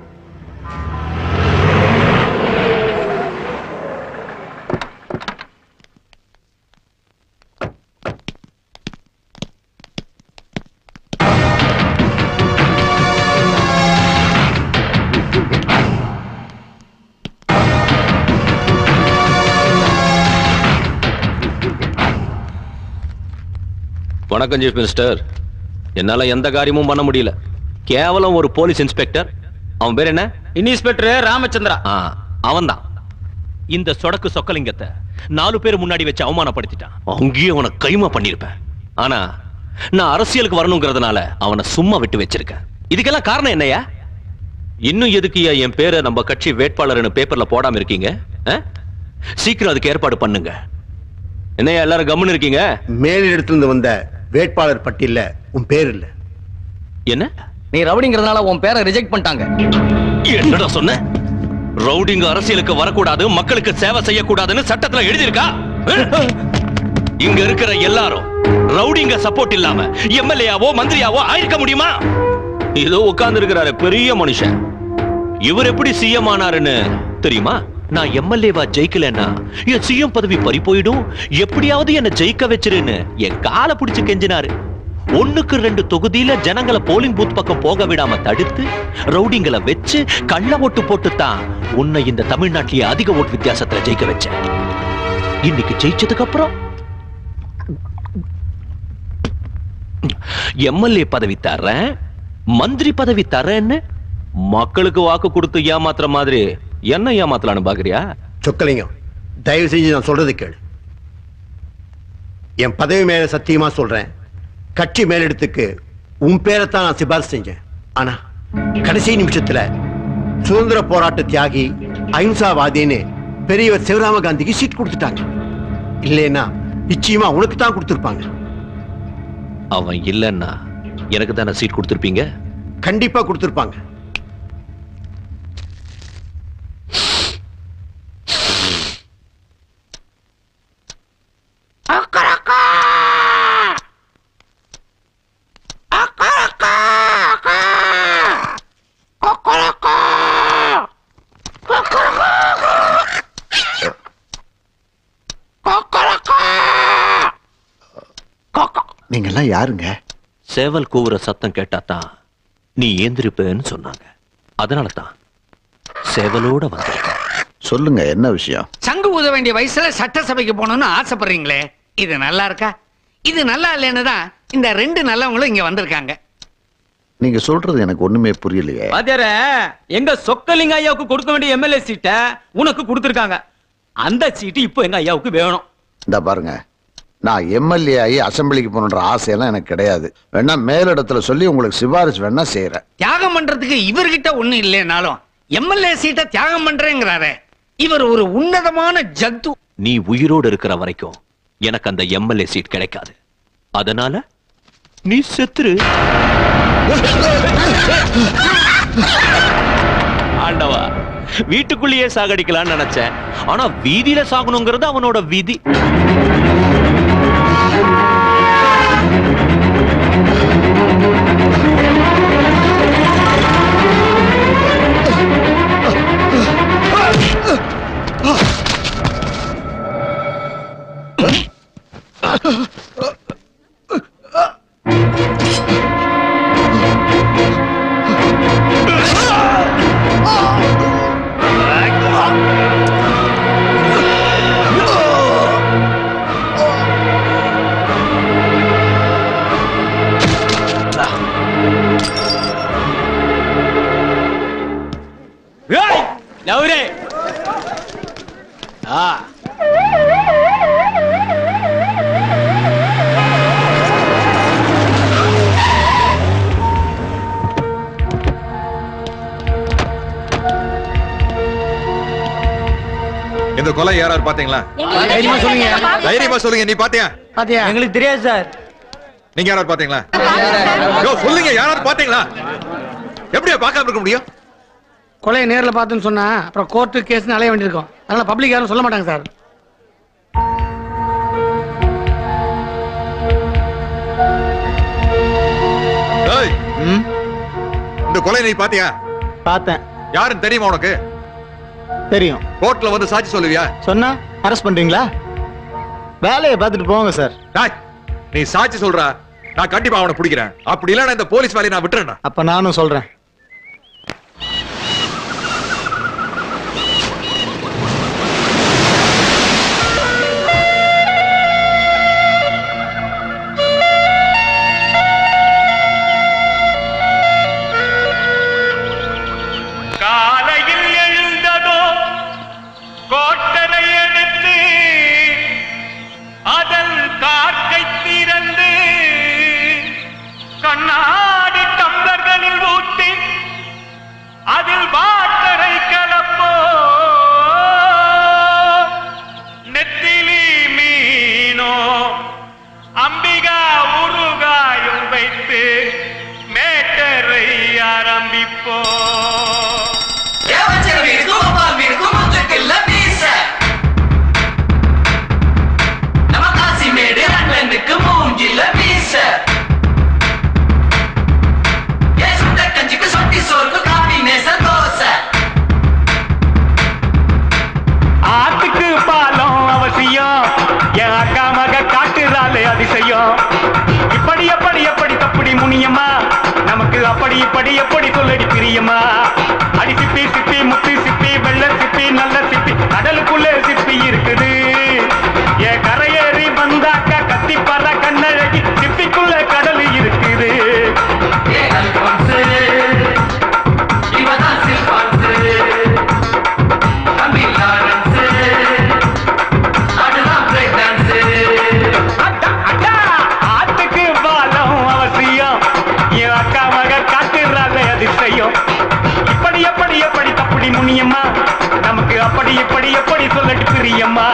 வணக்கம் சீஃப் மினிஸ்டர் என்னால எந்த காரியமும் பண்ண முடியல கேவலம் ஒரு போலீஸ் இன்ஸ்பெக்டர் அவன் பேர் என்ன இன்ஸ்பெக்டர் ராமச்சந்திரா அவன்தான் இந்த சொடக்கு சொக்கலிங்கத்தை நாலு பேர் முன்னாடி வச்சு அவமானப்படுத்திட்டான் அங்கேயும் அவனை கைமா பண்ணிருப்பேன் ஆனா நான் அரசியலுக்கு வரணுங்கிறதுனால அவனை சும்மா விட்டு வச்சிருக்கேன் இதுக்கெல்லாம் காரணம் என்னையா இன்னும் எதுக்குயா என் பேரை நம்ம கட்சி வேட்பாளர்னு பேப்பர்ல போடாம இருக்கீங்க ஆ? சீக்கிரம் அதுக்கு ஏற்பாடு பண்ணுங்க என்னையா எல்லாரும் கம்முன்னு இருக்கீங்க மேலிடத்திலிருந்து வந்த வேட்பாளர் பட்டியல்ல உன் பேர் இல்ல என்ன நீ ரவுடிங்கிறதுனால உன் பேரை ரிஜெக்ட் பண்ணிட்டாங்க என்னடா சொன்ன ரவுடிங்க அரசியலுக்கு வரக்கூடாது மக்களுக்கு சேவை செய்யக்கூடாதுன்னு சட்டத்துல எழுதியிருக்கா அஹ்? இங்க இருக்கிற எல்லாரும் ரவுடிங்க சப்போர்ட் இல்லாம எம்எல்ஏவோ மந்திரியாவோ ஆயிருக்க முடியுமா இதோ உட்கார்ந்து இருக்கிறாரு பெரிய மனுஷன் இவர் எப்படி சிஎம் ஆனாருன்னு தெரியுமா நான் எம்எல்ஏவா ஜெயிக்கலன்னா என் சிஎம் பதவி பறி போயிடும் எப்படியாவது என்ன ஜெயிக்க வச்சிருன்னு என் காலை பிடிச்சு கெஞ்சினாரு ஒண்ணுக்கு ரெண்டு தொகுதியில ஜனங்களை போலிங் பூத் பக்கம் போக விடாம தடுத்து ரவுடிங்களை வச்சு கள்ள ஓட்டு போட்டு தான் உன்னை இந்த தமிழ்நாட்டிலேயே அதிக ஓட்டு வித்தியாசத்துல ஜெயிக்க வச்சேன் இன்னைக்கு ஜெயிச்சதுக்கு அப்புறம் எம்எல்ஏ பதவி தர்றேன் மந்திரி பதவி தரேன்னு மக்களுக்கு வாக்கு கொடுத்து ஏமாத்துற மாதிரி என்ன ஏமாத்தலான்னு பாக்குறியா சொக்கலிங்கம் தயவு செஞ்சு நான் சொல்றது கேளு என் பதவி மேல சத்தியமா சொல்றேன் கட்சி மேலிடத்துக்கு உன் பேரைத்தான் நான் சிபாரிசு செஞ்சேன் ஆனா கடைசி நிமிஷத்துல சுதந்திர போராட்ட தியாகி அஹிம்சாவாதின்னு பெரியவர் சிவராம காந்திக்கு சீட் கொடுத்துட்டாங்க இல்லைன்னா நிச்சயமா உனக்கு தான் கொடுத்துருப்பாங்க அவன் இல்லைன்னா எனக்கு தானே சீட் கொடுத்துருப்பீங்க கண்டிப்பா கொடுத்துருப்பாங்க நீங்க எல்லாம் யாருங்க சேவல் கூவுற சத்தம் கேட்டாதான் நீ ஏந்திருப்பேன்னு சொன்னாங்க அதனால தான் சேவலோட வந்திருக்கேன் சொல்லுங்க என்ன விஷயம் சங்கு ஊத வேண்டிய வயசுல சட்டசபைக்கு போகணும்னு ஆசைப்படுறீங்களே இது நல்லா இருக்கா இது நல்லா இல்லைன்னு தான் இந்த ரெண்டு நல்லவங்களும் இங்க வந்திருக்காங்க நீங்க சொல்றது எனக்கு ஒண்ணுமே புரியலையே வாத்தியார எங்க சொக்கலிங்க ஐயாவுக்கு கொடுக்க வேண்டிய எம்எல்ஏ சீட்டை உனக்கு கொடுத்துருக்காங்க அந்த சீட்டு இப்போ எங்க ஐயாவுக்கு வேணும் இந்த பாருங்க நான் எம்எல்ஏ ஆகி அசம்பிளிக்கு போகணுன்ற ஆசையெல்லாம் எனக்கு கிடையாது வேணா மேலிடத்துல சொல்லி உங்களுக்கு சிபாரிசு வேணா செய்யறேன் தியாகம் பண்றதுக்கு இவர்கிட்ட ஒண்ணும் இல்லைனாலும் எம்எல்ஏ சீட்டை தியாகம் பண்றேங்கிறாரே இவர் ஒரு உன்னதமான ஜந்து நீ உயிரோடு இருக்கிற வரைக்கும் எனக்கு அந்த எம்எல்ஏ சீட் கிடைக்காது அதனால நீ செத்துரு ஆண்டவா வீட்டுக்குள்ளேயே சாகடிக்கலாம்னு நினைச்சேன் ஆனா வீதியில சாகணுங்கிறது அவனோட விதி ஏய், லவுரே ஆ இந்த கொலை யாராவது பாத்தீங்களா தைரியமா சொல்லுங்க தைரியமா சொல்லுங்க நீ பாத்தியா பாத்தியா எங்களுக்கு தெரியாது சார் நீங்க யாராவது பாத்தீங்களா யோ, சொல்லுங்க யாராவது பாத்தீங்களா எப்படியா பார்க்காம இருக்க முடியும் கொலையை நேர்ல பார்த்துன்னு சொன்னா அப்புறம் கோர்ட்டு கேஸ்னு அலைய வேண்டியிருக்கும் அதனால பப்ளிக் யாரும் சொல்ல மாட்டாங்க சார் ஏய், இந்த கொலை நீ பாத்தியா பார்த்தேன் யாருன்னு தெரியுமா உனக்கு தெரியும் கோர்ட்ல வந்து சாட்சி சொல்லுவியா சொன்னா அரெஸ்ட் பண்றீங்களா வேலையை பார்த்துட்டு போங்க சார் டேய், நீ சாட்சி சொல்றா நான் கண்டிப்பா அவனை பிடிக்கிறேன் அப்படி இல்ல இந்த போலீஸ் வேலையை நான் விட்டுறேன் அப்ப நானும் சொல்றேன் காலையில் எழுந்ததோ கோட்டரை எடுத்து அதன் காக்கை திறந்து கண்ணாடி டம்ளர்களில் ஊட்டி அதில் வாட்டரை கலப்போ நெத்திலி மீனோ அம்பிகா உருகாயும் வைத்து மேட்டரை ஆரம்பிப்போ அடி முனியம்மா நமக்கு அப்படி இப்படி எப்படி சொல்லட்டு பிரியம்மா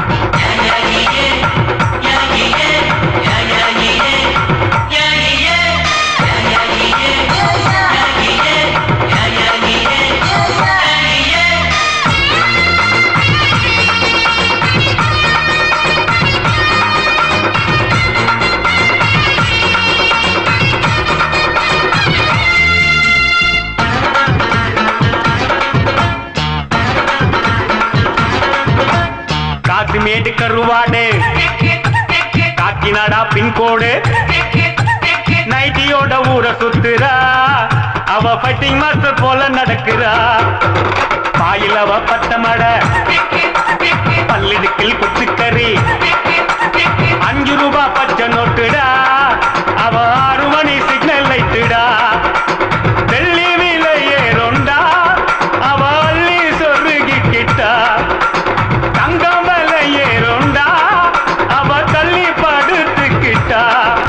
காசிமேடு கருவாடு காக்கிநாடா பின்கோடு நைட்டியோட ஊரை சுத்துறா அவ ஃபைட்டிங் மாஸ்டர் போல நடக்கிறா பாயில் அவ பட்ட மட பல்லிடுக்கில் குத்துக்கறி அஞ்சு ரூபா பச்சை நோட்டுடா அவ ஆறு மணி சிக்னல் லைட்டுடா வெள்ளி விலை ஏறுண்டா அவ அள்ளி சொருகிக்கிட்டா தங்கம் விலை ஏறுண்டா அவ தள்ளி படுத்துக்கிட்டா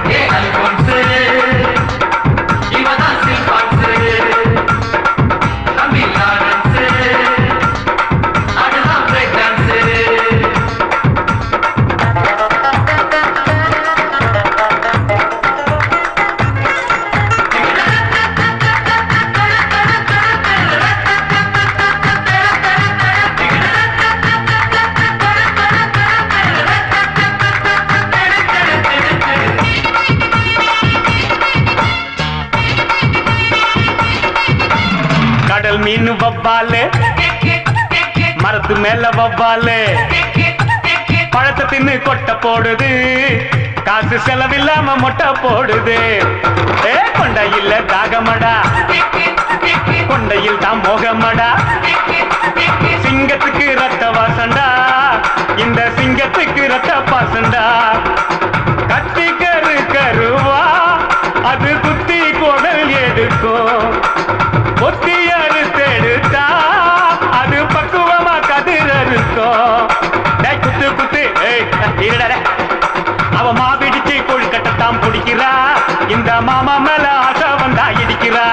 கடல் மீன் வவ்வாலு மரத்து மேல வவ்வாலு பழத்தை தின்னு கொட்டை போடுது காசு செலவில்லாம மொட்டை போடுது ஏ கொண்டையில் தாகமடா கொண்டையில் தான் மோகமடா சிங்கத்துக்கு ரத்த வாசண்டா இந்த சிங்கத்துக்கு ரத்த பாசண்டா கத்தி கரு கருவா அது குத்தி குடல் எடுக்கும் ஒத்தி அறுத்தெடுத்தா அது பக்குவமா கதிர் அறுக்கும் டேய், குத்து குத்து ஏய் இருடா டேய். அவ மாபிடிச்சு கொழுக்கட்டைத்தான் பிடிக்கிறா இந்த மாமா மேல ஆசை வந்தா இடிக்கிறா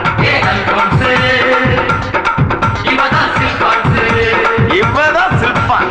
இவதான் சில்பான்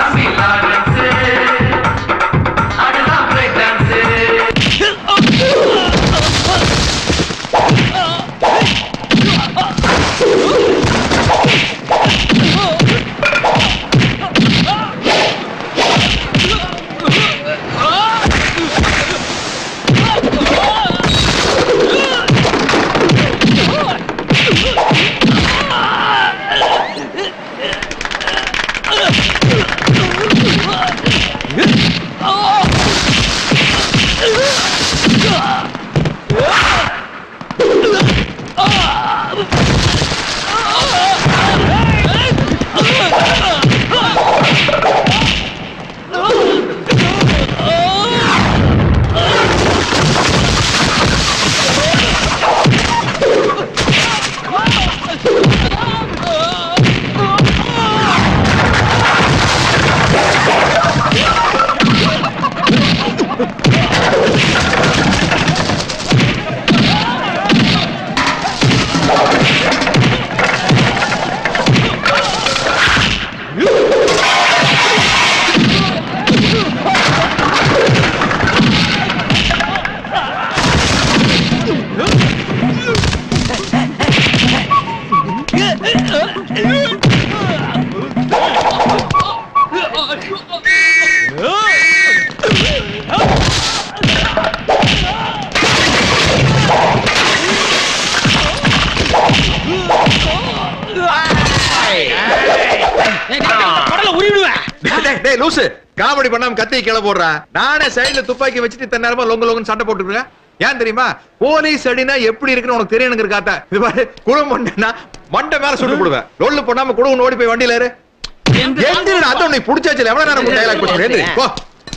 டேய், டேய், லூசு காமெடி பண்ணாம கத்தி கீழே போடுறா நானே சைடுல துப்பாக்கி வச்சுட்டு தன் நேரமா லொங்க லொங்கன்னு சண்டை போட்டுருக்கேன் ஏன் தெரியுமா போலீஸ் அடினா எப்படி இருக்குன்னு உனக்கு தெரியணுங்கிற காத்தா இது பாரு குடும்பம் பண்ணா மண்டை மேல சுட்டு போடுவேன் லொல்லு பண்ணாம குடும்பம் ஓடி போய் வண்டியில ஏறு எந்திரடா அதான் உன்னை புடிச்சாச்சு எவ்வளவு நேரம் டயலாக் பேசுறேன் எந்திரி, போ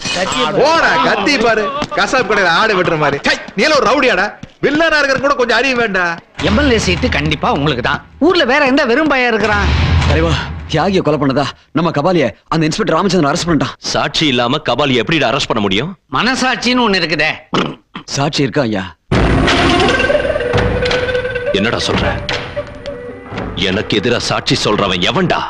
போடா கத்தி பாரு கசாப் கடையில ஆடு வெட்டுற மாதிரி சை, நீ எல்லாம் ஒரு ரவுடியாடா வில்லனா இருக்கிற கூட கொஞ்சம் அறிவு வேண்டாம் எம்எல்ஏ சீட்டு கண்டிப்பா உங்களுக்கு தான் ஊர்ல வேற எந்த வெறும் பையன் இருக்கிறான் தலைவா தியாகிய கொலை பண்ணதா நம்ம கபாலிய அந்த இன்ஸ்பெக்டர் ராமச்சந்திரன் அரெஸ்ட் பண்ணிட்டான் சாட்சி இல்லாம கபாலி எப்படி அரெஸ்ட் பண்ண முடியும் மனசாட்சின்னு ஒண்ணு இருக்குதே சாட்சி இருக்கா ஐயா என்னடா சொல்ற எனக்கு எதிரா சாட்சி சொல்றவன் எவன்டா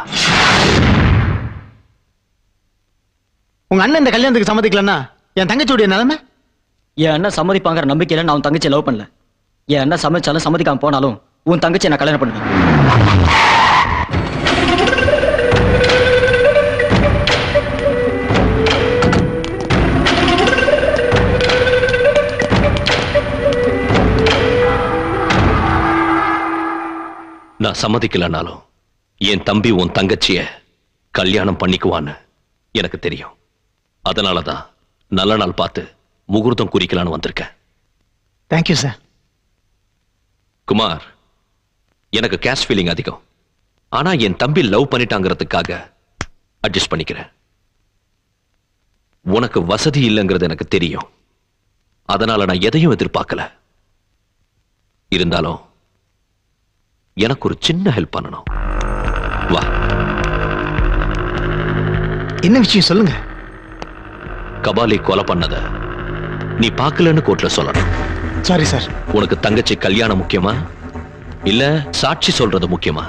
உங்க அண்ணன் இந்த கல்யாணத்துக்கு சம்மதிக்கலன்னா என் தங்கச்சியுடைய நிலைமை என் அண்ணன் சம்மதிப்பாங்கிற நம்பிக்கையில நான் உன் தங்கச்சியை லவ் பண்ணல என் அண்ணன் சம்மதிச்சாலும் சம்மதிக்காம போனாலும் உன் தங்கச்சியை நான் கல்யாணம் பண்ணுவேன் நான் சம்மதிக்கலனாலும் என் தம்பி உன் தங்கச்சிய கல்யாணம் பண்ணிக்குவான்னு எனக்கு தெரியும் அதனாலதான் நல்ல நாள் பார்த்து முகூர்த்தம் குறிக்கலான்னு வந்திருக்கேன் தேங்க்யூ சார் குமார் எனக்கு கேஷ் ஃபீலிங் அதிகம் ஆனா என் தம்பி லவ் பண்ணிட்டாங்கிறதுக்காக அட்ஜஸ்ட் பண்ணிக்கிறேன் உனக்கு வசதி இல்லைங்கிறது எனக்கு தெரியும் அதனால நான் எதையும் எதிர்பார்க்கல இருந்தாலும் எனக்கு ஒரு சின்ன ஹெல்ப் பண்ணணும் வா என்ன விஷயம் சொல்லுங்க கபாலி கொலை பண்ணத நீ பார்க்கலன்னு கோர்ட்ல சொல்லணும் சாரி சார் உனக்கு தங்கச்சி கல்யாணம் முக்கியமா இல்ல சாட்சி சொல்றது முக்கியமா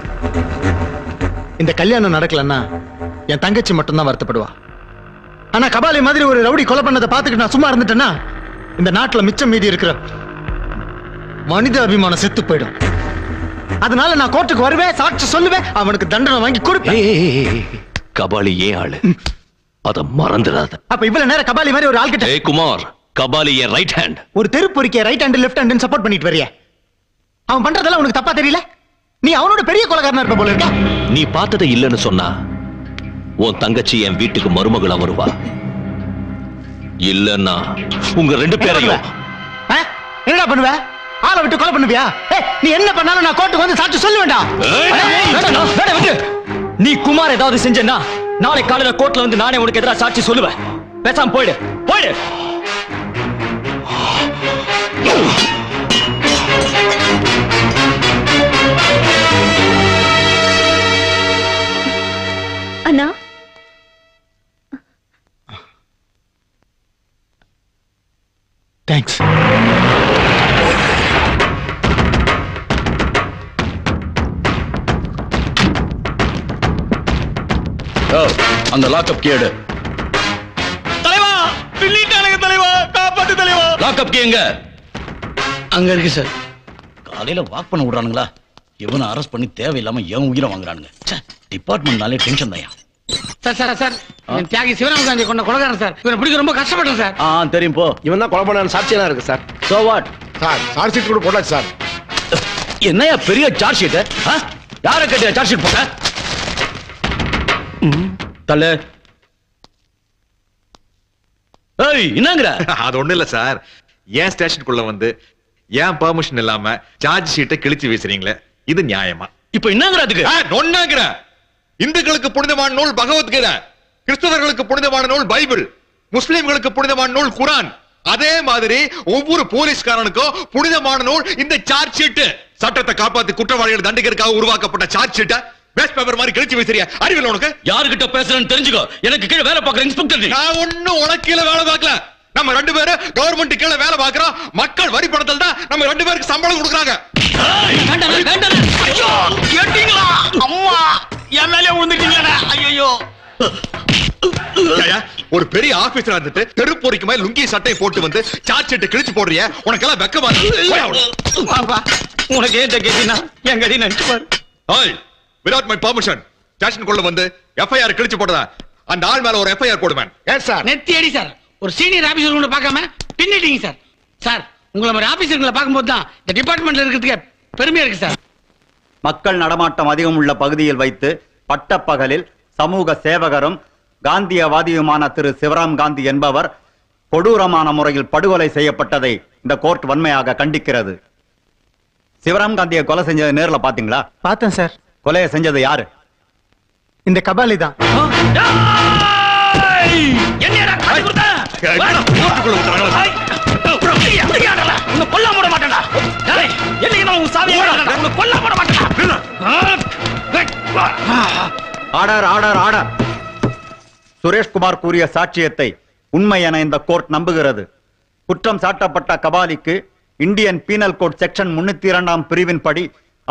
இந்த கல்யாணம் நடக்கலன்னா என் தங்கச்சி மட்டும்தான் வருத்தப்படுவா ஆனா கபாலி மாதிரி ஒரு ரவுடி கொலை பண்ணதை பார்த்துக்கிட்டு நான் சும்மா இருந்துட்டேன்னா இந்த நாட்டுல மிச்சம் மீதி இருக்கிற மனித அபிமானம் செத்து போயிடும் அதனால நான் கோர்ட்டுக்கு வருவேன் சாட்சி சொல்லுவேன் அவனுக்கு தண்டனை வாங்கி கொடுப்பேன் கபாலி ஏன் ஆளு அத மறந்துடாத அப்ப இவ்வளவு நேரம் கபாலி மாதிரி ஒரு ஆள்கிட்ட ஏய் குமார் கபாலி என் ரைட் ஹேண்ட் ஒரு தெருப்பொறிக்க right hand left hand support பண்ணிட்டு வரியா அவன் பண்றதெல்லாம் உனக்கு தப்பா தெரியல நீ அவனோட பெரிய கொலைகாரனா இருப்ப போல இருக்க நீ பார்த்ததை இல்லைன்னு சொன்னா உன் தங்கச்சி என் வீட்டுக்கு மருமகளா வருவா இல்லன்னா உங்க ரெண்டு பேரையும் ஆ? என்னடா பண்ணுவ ஆளை விட்டு கொலை பண்ணுவியா ஏய், நீ என்ன பண்ணாலும் நான் கோர்ட்டுக்கு வந்து சாட்சி சொல்ல வேண்டாம் வேண்டாம், வேண்டாம், விட்டு. நீ குமார் ஏதாவது செஞ்சேன்னா நாளை காலையில கோர்ட்ல வந்து நானே உனக்கு எதிராக சாட்சி சொல்லுவேன் பேசாம போயிடு போயிடு அண்ணா தேங்க்ஸ் அந்த லாக்அப் கேடு தலைவா பின்னிட்டானுங்க தலைவா காப்பாத்து தலைவா லாக்அப் கே எங்க அங்க இருக்கு சார் காலையில வாக் பண்ண விடுறானுங்களா இவனை அரெஸ்ட் பண்ணி தேவையில்லாம என் உயிரை வாங்குறானுங்க டிபார்ட்மெண்ட்னாலே டென்ஷன் தான் சார் சார் சார் என் தியாகி சிவராம காந்தி கொண்ட கொலகாரன் சார் இவனை பிடிக்க ரொம்ப கஷ்டப்பட்டேன் சார் ஆ தெரியும் போ இவன் தான் கொலை பண்ண சாட்சியெல்லாம் இருக்கு sir so what sir charge sheet கூட போட்டாச்சு சார் என்னையா பெரிய சார்ஜ் ஷீட் யார கட்டிய சார்ஜ் ஷீட் போட்ட தள்ளு ஏய் என்னங்கற அது ஒண்ணு இல்ல சார் ஏன் ஸ்டேஷனுக்குள்ள வந்து ஏன் பெர்மிஷன் இல்லாம சார்ஜ் ஷீட்டை கிழிச்சு வீசுறீங்களே இது நியாயமா இப்ப என்னங்கற அதுக்கு நொன்னாங்கிற இந்துக்களுக்கு புனிதமான நூல் பகவத்கீதை கிறிஸ்தவர்களுக்கு புனிதமான நூல் பைபிள் முஸ்லிம்களுக்கு புனிதமான நூல் குரான் அதே மாதிரி ஒவ்வொரு போலீஸ்காரனுக்கும் புனிதமான நூல் இந்த சார்ஜ் ஷீட் சட்டத்தை காப்பாத்தி குற்றவாளிகளை தண்டிக்கிறதுக்காக உருவாக்கப்பட்ட சார்ஜ் ஷீட்டை வேஸ்ட் பேப்பர் மாதிரி கிழிச்சு வீசுறியா அறிவில் உனக்கு யாருகிட்ட பேசுறேன்னு தெரிஞ்சுக்கோ எனக்கு கீழே வேலை பார்க்குற இன்ஸ்பெக்டர் நீ நான் ஒண்ணும் உனக்கு கீழே வேலை பார்க்கல நம்ம ரெண்டு பேரும் கவர்மெண்ட் கீழே வேலை பார்க்கறோம் மக்கள் வரி பணத்தில் தான் நம்ம ரெண்டு பேருக்கு சம்பளம் கொடுக்குறாங்க கேட்டீங்களா அம்மா என் மேலே விழுந்துட்டீங்களா ஐயோ ஏய்யா, ஒரு பெரிய ஆபீசரா இருந்துட்டு தெருப்பொறிக்கு மேல லுங்கி சட்டை போட்டு வந்து சார்ஜ் ஷீட்டை கிழிச்சு போடுறிய உனக்கெல்லாம் வெக்கமா இருக்கு? பாப்பா உனக்கு ஏன் கேட்டீங்கன்னா என் கடி நினைச்சு பாரு ஓய் வித்வுட் மை பெர்மிஷன் ஸ்டேஷனுக்குள்ள வந்து எஃப்ஐஆர் கிழிச்சு போடுறா அந்த ஆள் மேல ஒரு எஃப்ஐஆர் போடுவேன் ஏன் சார் நெத்தி அடி சார் ஒரு சீனியர் ஆபீசர் உங்களை பார்க்காம பின்னிட்டீங்க சார் சார் உங்களை மாதிரி ஆபீசர்களை பார்க்கும்போது தான் இந்த டிபார்ட்மெண்ட்ல இருக்கிறதுக்கு பெருமையா இருக்கு சார் மக்கள் நடமாட்டம் அதிகம் உள்ள பகுதியில் வைத்து பட்டப்பகலில் சமூக சேவகரும் காந்தியவாதியுமான திரு சிவராம் காந்தி என்பவர் கொடூரமான முறையில் படுகொலை செய்யப்பட்டதை இந்த கோர்ட் வன்மையாக கண்டிக்கிறது சிவராம் காந்தியை கொலை செஞ்சதை நேர்ல பாத்தீங்களா பார்த்தேன் சார் கொலையை செஞ்சது யாரு இந்த கபாலி தான் என்னடா காட்டி கொடுத்த உன்னை கொல்ல போட மாட்டேன்டா டேய், என்னைக்கு நான் உன் சாவியை வாங்கினேன்டா, உன்னை கொல்ல போட மாட்டேன்டா ஆர்டர் ஆர்டர் ஆர்டர் சுரேஷ்குமார் கூறிய சாட்சியத்தை உண்மை என இந்த கோர்ட் நம்புகிறது குற்றம் சாட்டப்பட்ட கபாலிக்கு இந்தியன் பீனல் கோட் செக்ஷன் முன்னூத்தி இரண்டாம் பிரிவின் படி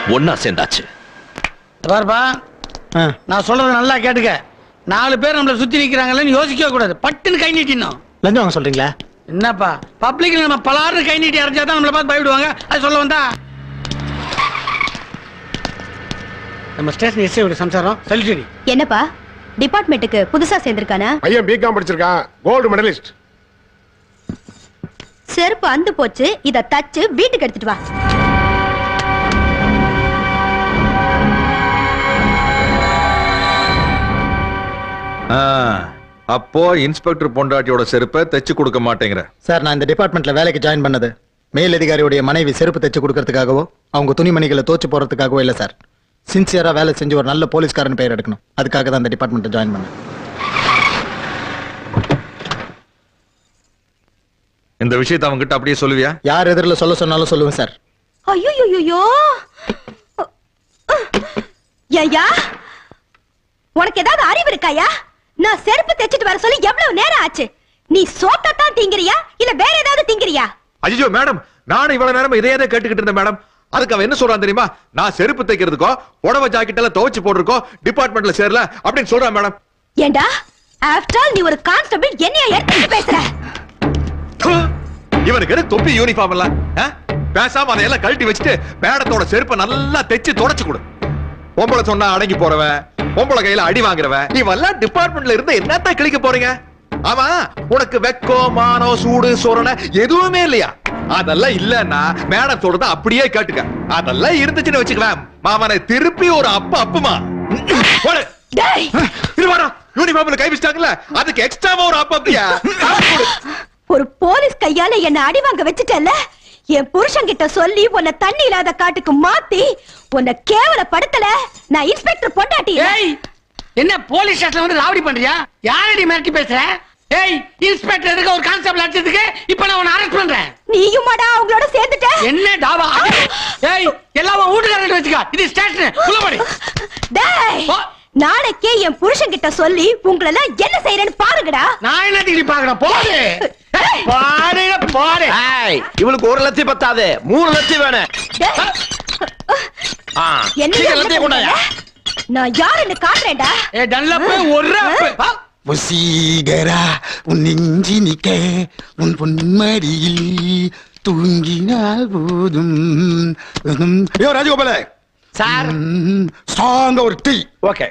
ஒன்னா சேர்ந்தாச்சு பாருப்பா நான் சொல்றத நல்லா கேட்டுக்க நாலு பேர் நம்மள சுத்தி நிக்கிறாங்களேன்னு யோசிக்கவே கூடாது பட்டுன்னு கை நீட்டினோம் லஞ்சம் வாங்க சொல்றீங்களா என்னப்பா பப்ளிக்ல நம்ம பலாறு கை நீட்டி அரைச்சா தான் நம்மள பார்த்து பயப்படுவாங்க அது சொல்ல வந்தா நம்ம ஸ்டேஷன் எஸ்ஐ சம்சாரம் சொல்லிட்டு என்னப்பா டிபார்ட்மெண்ட்டுக்கு புதுசா சேர்ந்திருக்கானா பையன் பிகாம் படிச்சிருக்கான் கோல்டு மெடலிஸ்ட் செருப்பு அந்து போச்சு இத தச்சு வீட்டுக்கு எடுத்துட்டு வா ஆ, அப்போ இன்ஸ்பெக்டர் பொண்டாட்டியோட செருப்பை தைச்சு கொடுக்க மாட்டேங்கிற சார் நான் இந்த டிபார்ட்மெண்ட்ல வேலைக்கு ஜாயின் பண்ணது மேல் அதிகாரியுடைய மனைவி செருப்பு தைச்சு கொடுக்கறதுக்காகவோ அவங்க துணிமணிகளை தோச்சு போறதுக்காகவோ இல்ல சார் சின்சியரா வேலை செஞ்சு ஒரு நல்ல போலீஸ்காரன் பெயர் எடுக்கணும் அதுக்காக தான் இந்த டிபார்ட்மெண்ட்டை ஜாயின் பண்ணேன் இந்த விஷயத்தை அவங்க கிட்ட அப்படியே சொல்லுவியா யார் எதிரில் சொல்ல சொன்னாலும் சொல்லுவேன் சார் ஐயோ ஐயா உனக்கு ஏதாவது அறிவு இருக்காயா நான் செருப்பு தைச்சிட்டு வர சொல்லி எவ்வளவு நேரம் ஆச்சு நீ சோத்தை தான் திங்கிறியா இல்ல வேற ஏதாவது திங்கிறியா ஐயோ மேடம் நானும் இவ்வளவு நேரம் இதையே தான் கேட்டுக்கிட்டு இருந்தேன் மேடம் அதுக்கு அவன் என்ன சொல்றான் தெரியுமா நான் செருப்பு தைக்கிறதுக்கோ புடவை ஜாக்கெட் எல்லாம் துவைச்சு போடுறதுக்கோ டிபார்ட்மெண்ட்ல சேரல அப்படின்னு சொல்றான் மேடம் ஏண்டா ஆஃப்டர் ஆல் நீ ஒரு கான்ஸ்டபிள் என்னைய எடுத்து பேசுற இவனுக்கு எது தொப்பி யூனிஃபார்ம் எல்லாம் ஆ? பேசாம அதையெல்லாம் கழட்டி வச்சுட்டு மேடத்தோட செருப்பை நல்லா தைச்சு தொடச்சு கொடு பொம்பளை சொன்னா அடங்கி போறவன் பொம்பளை கையில அடி வாங்குறவன் இவெல்லாம் டிபார்ட்மெண்ட்ல இருந்து என்னத்தான் கிழிக்க போறீங்க ஆமா உனக்கு வெக்கம் மானம் சூடு சொரணை எதுவுமே இல்லையா அதெல்லாம் இல்லன்னா மேடம் சொல்றத அப்படியே கேட்டுக்க அதெல்லாம் இருந்துச்சுன்னு வச்சுக்கலாம் மாமனை திருப்பி ஒரு அப்ப அப்புமா போடு. இருவாடா யூனிஃபார்ம்ல கை வச்சிட்டாங்கல்ல அதுக்கு எக்ஸ்ட்ராவா ஒரு அப்ப அப்படியா ஒரு போலீஸ் கையால என்ன அடி வாங்க வச்சுட்டல என் புருஷன் கிட்ட சொல்லி உன்னை தண்ணி இல்லாத காட்டுக்கு மாத்தி உன்னை கேவலப்படுத்தல நான் இன்ஸ்பெக்டர் பொண்டாட்டி ஏய் என்ன போலீஸ் ஸ்டேஷன்ல வந்து ராவடி பண்றியா யாரடி மிரட்டி பேசுற ஏய் இன்ஸ்பெக்டர் எதுக்கு ஒரு கான்ஸ்டபிள் அடிச்சதுக்கு இப்ப நான் உன்னை அரெஸ்ட் பண்றேன் நீயும் மாடா அவங்களோட சேர்ந்துட்ட என்ன டாவா ஏய் எல்லாம் உன் வீட்டுக்காரங்க வச்சுக்க இது ஸ்டேஷன் உள்ளபடி டேய் நாளைக்கே என் புருஷன் கிட்ட சொல்லி உங்களெல்லாம் என்ன செய்யறேன்னு பாருங்கடா நான் என்ன டிகிரி பாக்குறேன் போடு பாடு பாடு ஏய், இவளுக்கு ஒரு லட்சம் பத்தாது மூணு லட்சம் வேணும் ஆ, என்ன சீக்கிரம் லட்சம் கொண்டாயா நான் யாருன்னு காட்டுறேன்டா ஏ டல்லப்பு ஒரு அப்ப வசீகரா உன் நெஞ்சி நிக்க உன் பொன்மடியில் தூங்கினால் போதும் ஐயோ ராஜகோபால சார் ஸ்ட்ராங்கா ஒரு டீ ஓகே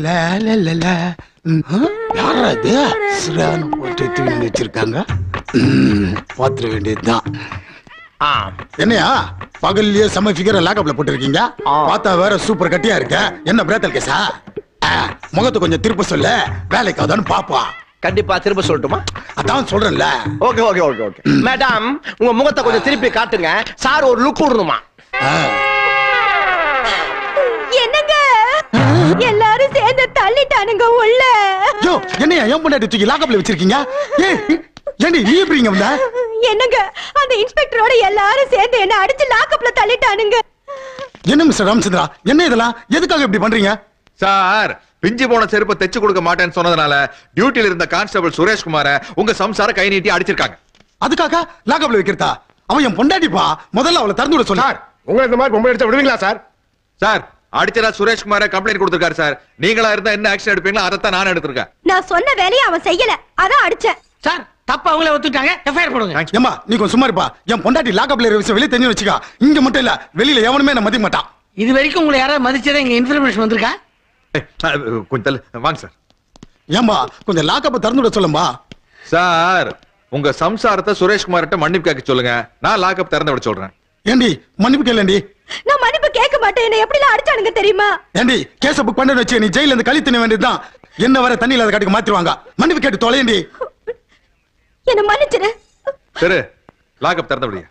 யாரா இது சிறான போட்டு தூங்கி வச்சிருக்காங்க ம், பாத்திர வேண்டியதுதான் என்னையா பகல்லையே செம ஃபிகரை லாக்கப்ல போட்டிருக்கீங்க பார்த்தா வேற சூப்பர் கட்டியா இருக்க என்ன பிரேத்தல் கேசா ஆ, முகத்தை கொஞ்சம் திருப்ப சொல்ல வேலைக்கு அதான்னு பாப்பா கண்டிப்பா திரும்ப சொல்லட்டுமா அதான் சொல்றேன்ல okay okay okay okay madam உங்க முகத்தை கொஞ்சம் திருப்பி காட்டுங்க சார் ஒரு லுக் விடணுமா என்னங்க எல்லாரும் சேர்ந்து தள்ளிட்டானுங்க உள்ள யோ என்னையா ஏன் பொண்டாட்டி தூக்கி லாக்கப்ல வச்சிருக்கீங்க ஏய் ஏண்டி நீ எப்படி இங்க வந்த என்னங்க அந்த இன்ஸ்பெக்டரோட எல்லாரும் சேர்ந்து என்ன அடிச்சு லாக்கப்ல தள்ளிட்டானுங்க என்ன மிஸ்டர் ராமச்சந்திரா என்ன இதெல்லாம் எதுக்காக இப்படி பண்றீங்க சார் பிஞ்சு போன செருப்பை தைச்சு கொடுக்க மாட்டேன்னு சொன்னதுனால டியூட்டில இருந்த கான்ஸ்டபிள் சுரேஷ்குமார உங்க சம்சார கை நீட்டி அடிச்சிருக்காங்க அதுக்காக லாக்கப்ல வைக்கிறதா அவன் என் பொண்டாட்டிப்பா முதல்ல அவளை திறந்து விட சொல்லு உங்களை இந்த மாதிரி பொம்பளை அடிச்சா விடுவீங்களா சார் சார் அடிச்சதா சுரேஷ்குமார கம்ப்ளைண்ட் கொடுத்திருக்காரு சார் நீங்களா இருந்தா என்ன ஆக்ஷன் எடுப்பீங்களோ அதைத்தான் நான் எடுத்திருக்கேன் நான் சொன்ன வேலையை அவன் செய்யல அதான் அடிச்சேன் சார் தப்பா அவங்களே ஒத்துட்டாங்க எஃப்ஐஆர் போடுங்க ஏமா நீ கொஞ்சம் சும்மா இருப்பா என் பொண்டாட்டி லாக்கப்ல இருக்கிற விஷயம் வெளியே தெரிஞ்சு வச்சுக்கா இங்க மட்டும் இல்ல வெளியில எவனுமே என்ன மதிக்க மாட்டான் இது வரைக்கும் உங்களை யாராவது மதிச்சதே இங்க இன்ஃபர்மேஷன் வந்திருக்கா கொஞ்சம் தள்ளு. வாங்க சார் ஏம்பா கொஞ்சம் லாக்கப்ப திறந்து விட சொல்லும்பா சார் உங்க சம்சாரத்தை சுரேஷ்குமார்ட்ட மன்னிப்பு கேட்க சொல்லுங்க நான் லாக்அப் திறந்து விட சொல்றேன் ஏண்டி மன்னிப்பு கேளண்டி நான் மன்னிப்பு கேட்க மாட்டேன் என்ன எப்படிலாம் அடிச்சானுங்க தெரியுமா ஏண்டி கேஸ புக் பண்ண வச்சு நீ ஜெயில இருந்து கழி தின்ன வேண்டியதுதான் என்ன வர தண்ணி இல்லாத காட்டுக்கு மாத்திருவாங்க மன்னிப்பு கேட்டு தொலையண்டி என்ன மன்னிச்சிரு சரி லாக்அப் திறந்து விடுங்க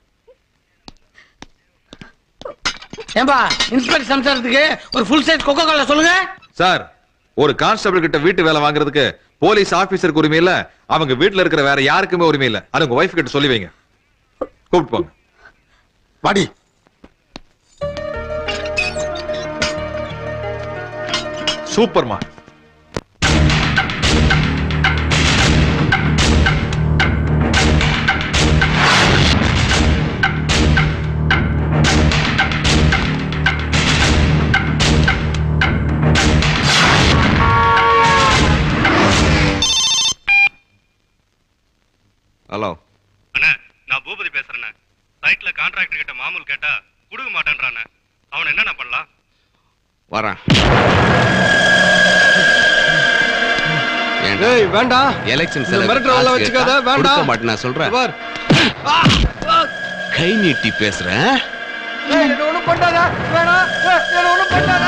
ஏன்பா இன்ஸ்பெக்டர் சம்சாரத்துக்கு ஒரு ஃபுல் சைஸ் கொக்கோ கோலா சொல்லுங்க சார் ஒரு கான்ஸ்டபிள் கிட்ட வீட்டு வேலை வாங்குறதுக்கு போலீஸ் ஆபீசருக்கு உரிமை இல்ல அவங்க வீட்டுல இருக்கிற வேற யாருக்குமே உரிமை இல்ல அது உங்க ஒய்ஃப் கிட்ட சொல்லி வைங்க கூப்பிட்டு போங்க வாடி சூப்பர்மா வரேன் ஏய் வேண்டாம் எலெக்ஷன் இந்த செலவு மிரட்டுற வேலை காசு வச்சுக்காத, கேட்டா வேண்டாம். கொடுக்க மாட்டேன் நான் சொல்றேன் பார். கை நீட்டி பேசுறேன் ஏய், என்ன ஒண்ணும் பண்ணாத வேணாம் ஏய், என்ன ஒண்ணும் பண்ணாத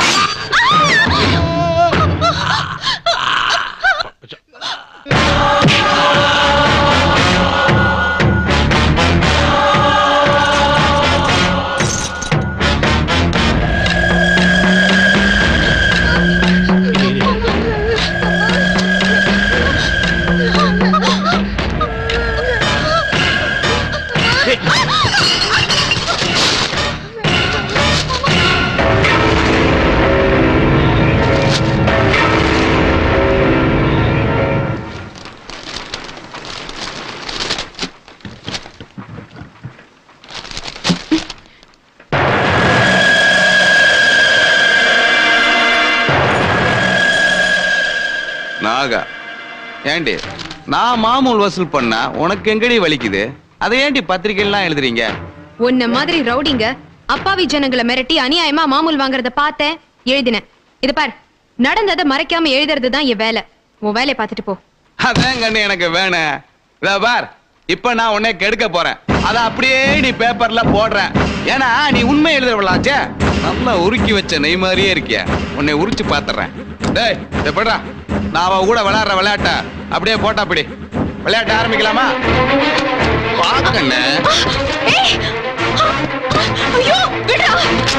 நாகா ஏண்டி நான் மாமூல் வசூல் பண்ணா உனக்கு எங்கடி வலிக்குது அதை ஏண்டி பத்திரிக்கைலாம் எழுதுறீங்க உன்ன மாதிரி ரவுடிங்க அப்பாவி ஜனங்களை மிரட்டி அநியாயமா மாமூல் வாங்குறத பார்த்தேன் எழுதினேன் இது பார் நடந்ததை மறைக்காம எழுதுறது தான் என் வேலை உன் வேலையை பார்த்துட்டு போ அதான் கண்ணு எனக்கு வேணும் இதோ பார் இப்ப நான் உன்னை கெடுக்க போறேன் அத அப்படியே நீ பேப்பர்ல போடுறேன் ஏன்னா நீ உண்மை எழுதவளாச்சே நல்லா உருக்கி வச்ச நெய் மாதிரியே இருக்கிய உன்னை உரிச்சு பாத்துறேன் டேய் இதை படுறா நான் அவ கூட விளையாடுற விளையாட்ட அப்படியே போட்டா அப்படி விளையாட்ட ஆரம்பிக்கலாமா பாக்கண்ணே ஐயோ விடுடா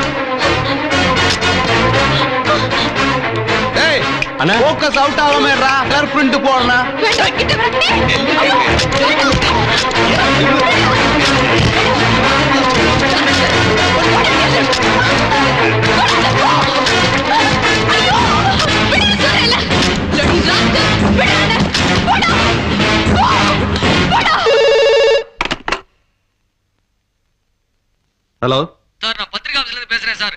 டேய் அண்ணா ஃபோக்கஸ் அவுட் ஆகாம இருடா கலர் பிரிண்ட் போடுறேன் வேண்டாம் கிட்ட வர ஹலோ சார் நான் பத்திரிகை ஆஃபீஸ்ல இருந்து பேசுறேன் சார்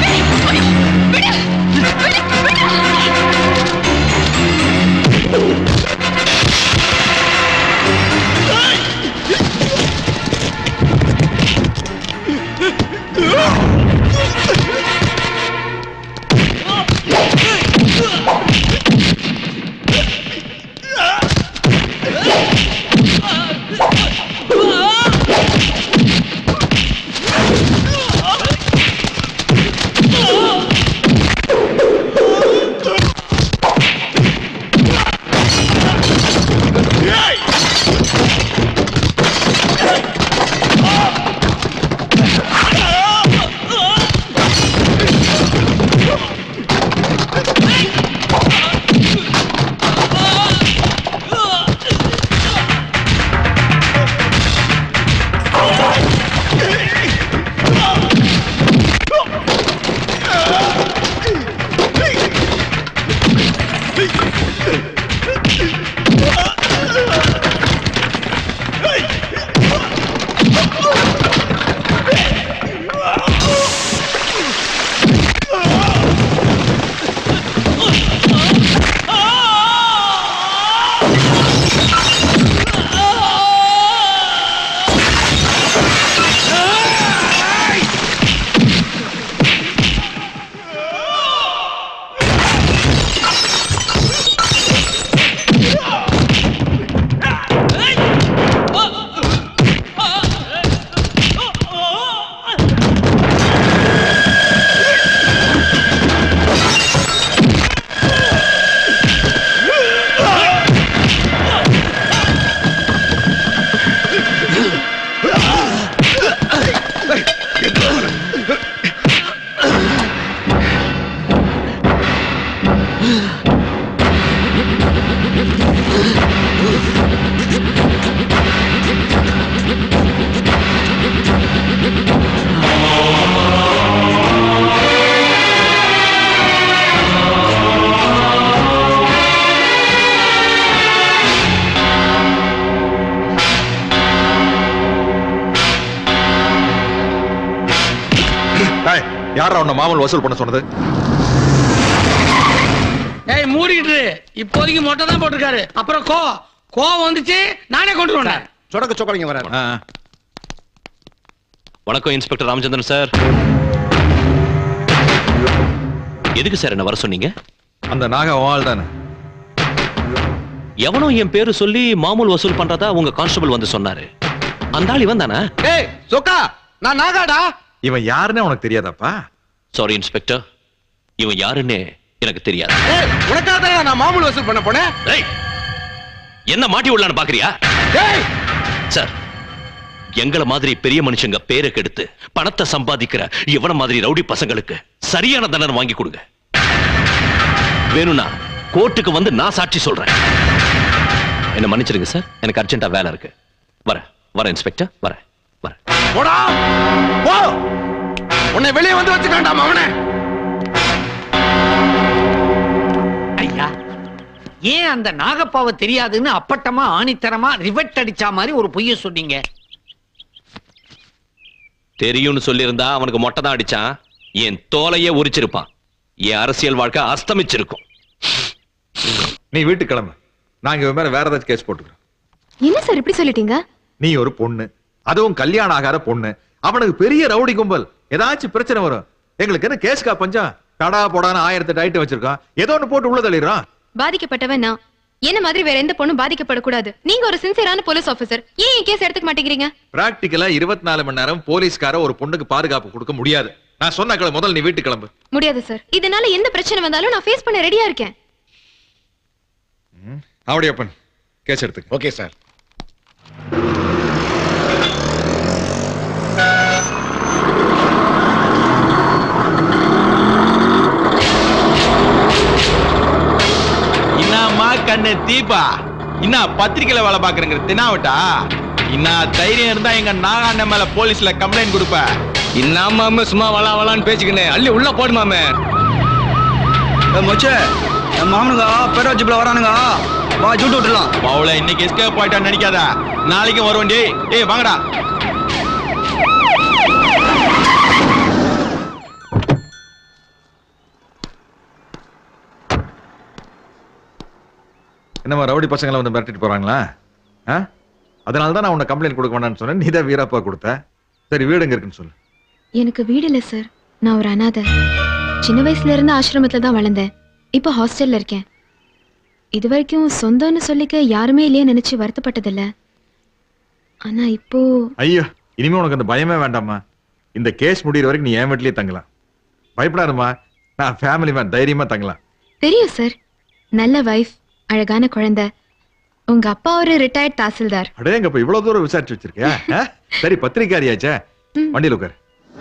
டேய், யாரா உன்னை மாமல் வசூல் பண்ண சொன்னது ஏய் மூடிட்டு இப்போதைக்கு மொட்டை தான் போட்டிருக்காரு அப்புறம் கோ கோவம் வந்துச்சு நானே கொண்டு வந்தேன் சொடக்க சொக்கலிங்க வர வணக்கம் இன்ஸ்பெக்டர் ராமச்சந்திரன் சார் எதுக்கு சார் என்ன வர சொன்னீங்க அந்த நாக ஆள் தானே எவனோ என் பேரு சொல்லி மாமூல் வசூல் பண்றதா உங்க கான்ஸ்டபிள் வந்து சொன்னாரு அந்த ஆள் இவன் தானே ஏய் சொக்கா நான் நாகாடா இவன் யாருன்னு உனக்கு தெரியாதாப்பா சாரி இன்ஸ்பெக்டர் இவன் யாருன்னு எனக்கு தெரியாது ஏய் உனக்காக தானே நான் மாமூல் வசூல் பண்ண போனேன் ஏய், என்ன மாட்டி விடலான்னு பாக்குறியா ஏய் சார் எங்கள மாதிரி பெரிய மனுஷங்க பேரை கெடுத்து பணத்தை சம்பாதிக்கிற இவன மாதிரி ரவுடி பசங்களுக்கு சரியான தண்டனை வாங்கி கொடுங்க வேணும்னா கோர்ட்டுக்கு வந்து நான் சாட்சி சொல்றேன் என்ன மன்னிச்சிருங்க சார் எனக்கு அர்ஜென்ட்டா வேலை இருக்கு வரேன் வரேன் இன்ஸ்பெக்டர் வரேன் வரேன் போடா போ உன்னை வெளியே வந்து வச்சுக்காண்டாம் அவனே ஐயா ஏன் அந்த நாகப்பாவை தெரியாதுன்னு அப்பட்டமா ஆணித்தரமா ரிவெட் அடிச்சா மாதிரி ஒரு பொய்ய சொன்னீங்க தெரியும்னு சொல்லியிருந்தா அவனுக்கு மொட்டை தான் அடிச்சான் என் தோலையே உரிச்சிருப்பான் என் அரசியல் வாழ்க்கை அஸ்தமிச்சிருக்கும் நீ வீட்டுக்கு கிளம்பு நாங்க இவன் மேல வேற ஏதாச்சும் கேஸ் போட்டுக்கிறோம் என்ன சார் இப்படி சொல்லிட்டீங்க நீ ஒரு பொண்ணு அதுவும் கல்யாணம் ஆகாத பொண்ணு அவனுக்கு பெரிய ரவுடி கும்பல் ஏதாச்சும் பிரச்சனை வரும் எங்களுக்கு என்ன கேஸ்கா பஞ்சம் கடா போடான்னு ஆயிரத்தி எட்டு ஐட்டம் வச்சிருக்கோம் ஏதோ ஒண்ணு போட்டு உள்ள தள்ளிடுறோம் பாதிக்கப்பட்டவன் நான் என்ன மாதிரி வேற எந்த பொண்ணும் பாதிக்கப்படக்கூடாது நீங்க ஒரு சின்சியரான போலீஸ் ஆபீசர் ஏன் என் கேஸ் எடுத்துக்க மாட்டேங்கிறீங்க பிராக்டிக்கலா இருபத்தி நாலு மணி நேரம் போலீஸ்கார ஒரு பொண்ணுக்கு பாதுகாப்பு கொடுக்க முடியாது நான் சொன்ன கிளம்பு முதல்ல நீ வீட்டுக்கு கிளம்பு முடியாது சார் இதனால எந்த பிரச்சனை வந்தாலும் நான் ஃபேஸ் பண்ண ரெடியா இருக்கேன் அவடியப்பன் கேஸ் எடுத்துக்க ஓகே சார் என்னம்மா கண்ணு தீபா என்ன பத்திரிக்கையில வேலை பாக்குறேங்க தினாவட்டா என்ன தைரியம் இருந்தா எங்க நாகாண்ட மேல போலீஸ்ல கம்ப்ளைண்ட் கொடுப்ப இன்னாம சும்மா வளா வளான்னு பேசிக்கினே அள்ளி உள்ள போடுமாமே மொச்சே என் மாமனுங்க பெரிய ஜிப்ல வரானுங்க வா ஜூட்டு விட்டுலாம் அவளை இன்னைக்கு எஸ்கேப் போயிட்டான்னு நினைக்காத நாளைக்கும் வருவோம் டேய் ஏய் வாங்கடா என்னம்மா ரவுடி பசங்களை வந்து மிரட்டிட்டு போறாங்களா ஆ அதனால தான் நான் உன்னை கம்ப்ளைண்ட் கொடுக்க வேண்டாம்னு சொன்னேன் நீ தான் வீரப்பா கொடுத்த சரி வீடு எங்க இருக்குன்னு சொல்லு எனக்கு வீடு இல்ல சார் நான் ஒரு அனாதை சின்ன வயசுல இருந்து ஆசிரமத்துல தான் வளர்ந்தேன் இப்போ ஹாஸ்டல்ல இருக்கேன் இது வரைக்கும் சொந்தம்னு சொல்லிக்க யாருமே இல்லையே நினைச்சு வருத்தப்பட்டதில்ல ஆனா இப்போ ஐயோ இனிமே உனக்கு அந்த பயமே வேண்டாம்மா இந்த கேஸ் முடியிற வரைக்கும் நீ என் வீட்லயே தங்கலாம் பயப்படாதம்மா நான் ஃபேமிலி மேன் தைரியமா தங்கலாம் தெரியும் சார் நல்ல வைஃப் அழகான குழந்தை உங்க அப்பா ஒரு ரிட்டையர்ட் தாசில்தார் அடே எங்க இப்ப இவ்வளவு தூரம் விசாரிச்சு வச்சிருக்கியா ஆ? சரி பத்திரிக்காரியாச்சே வண்டியில உட்காரு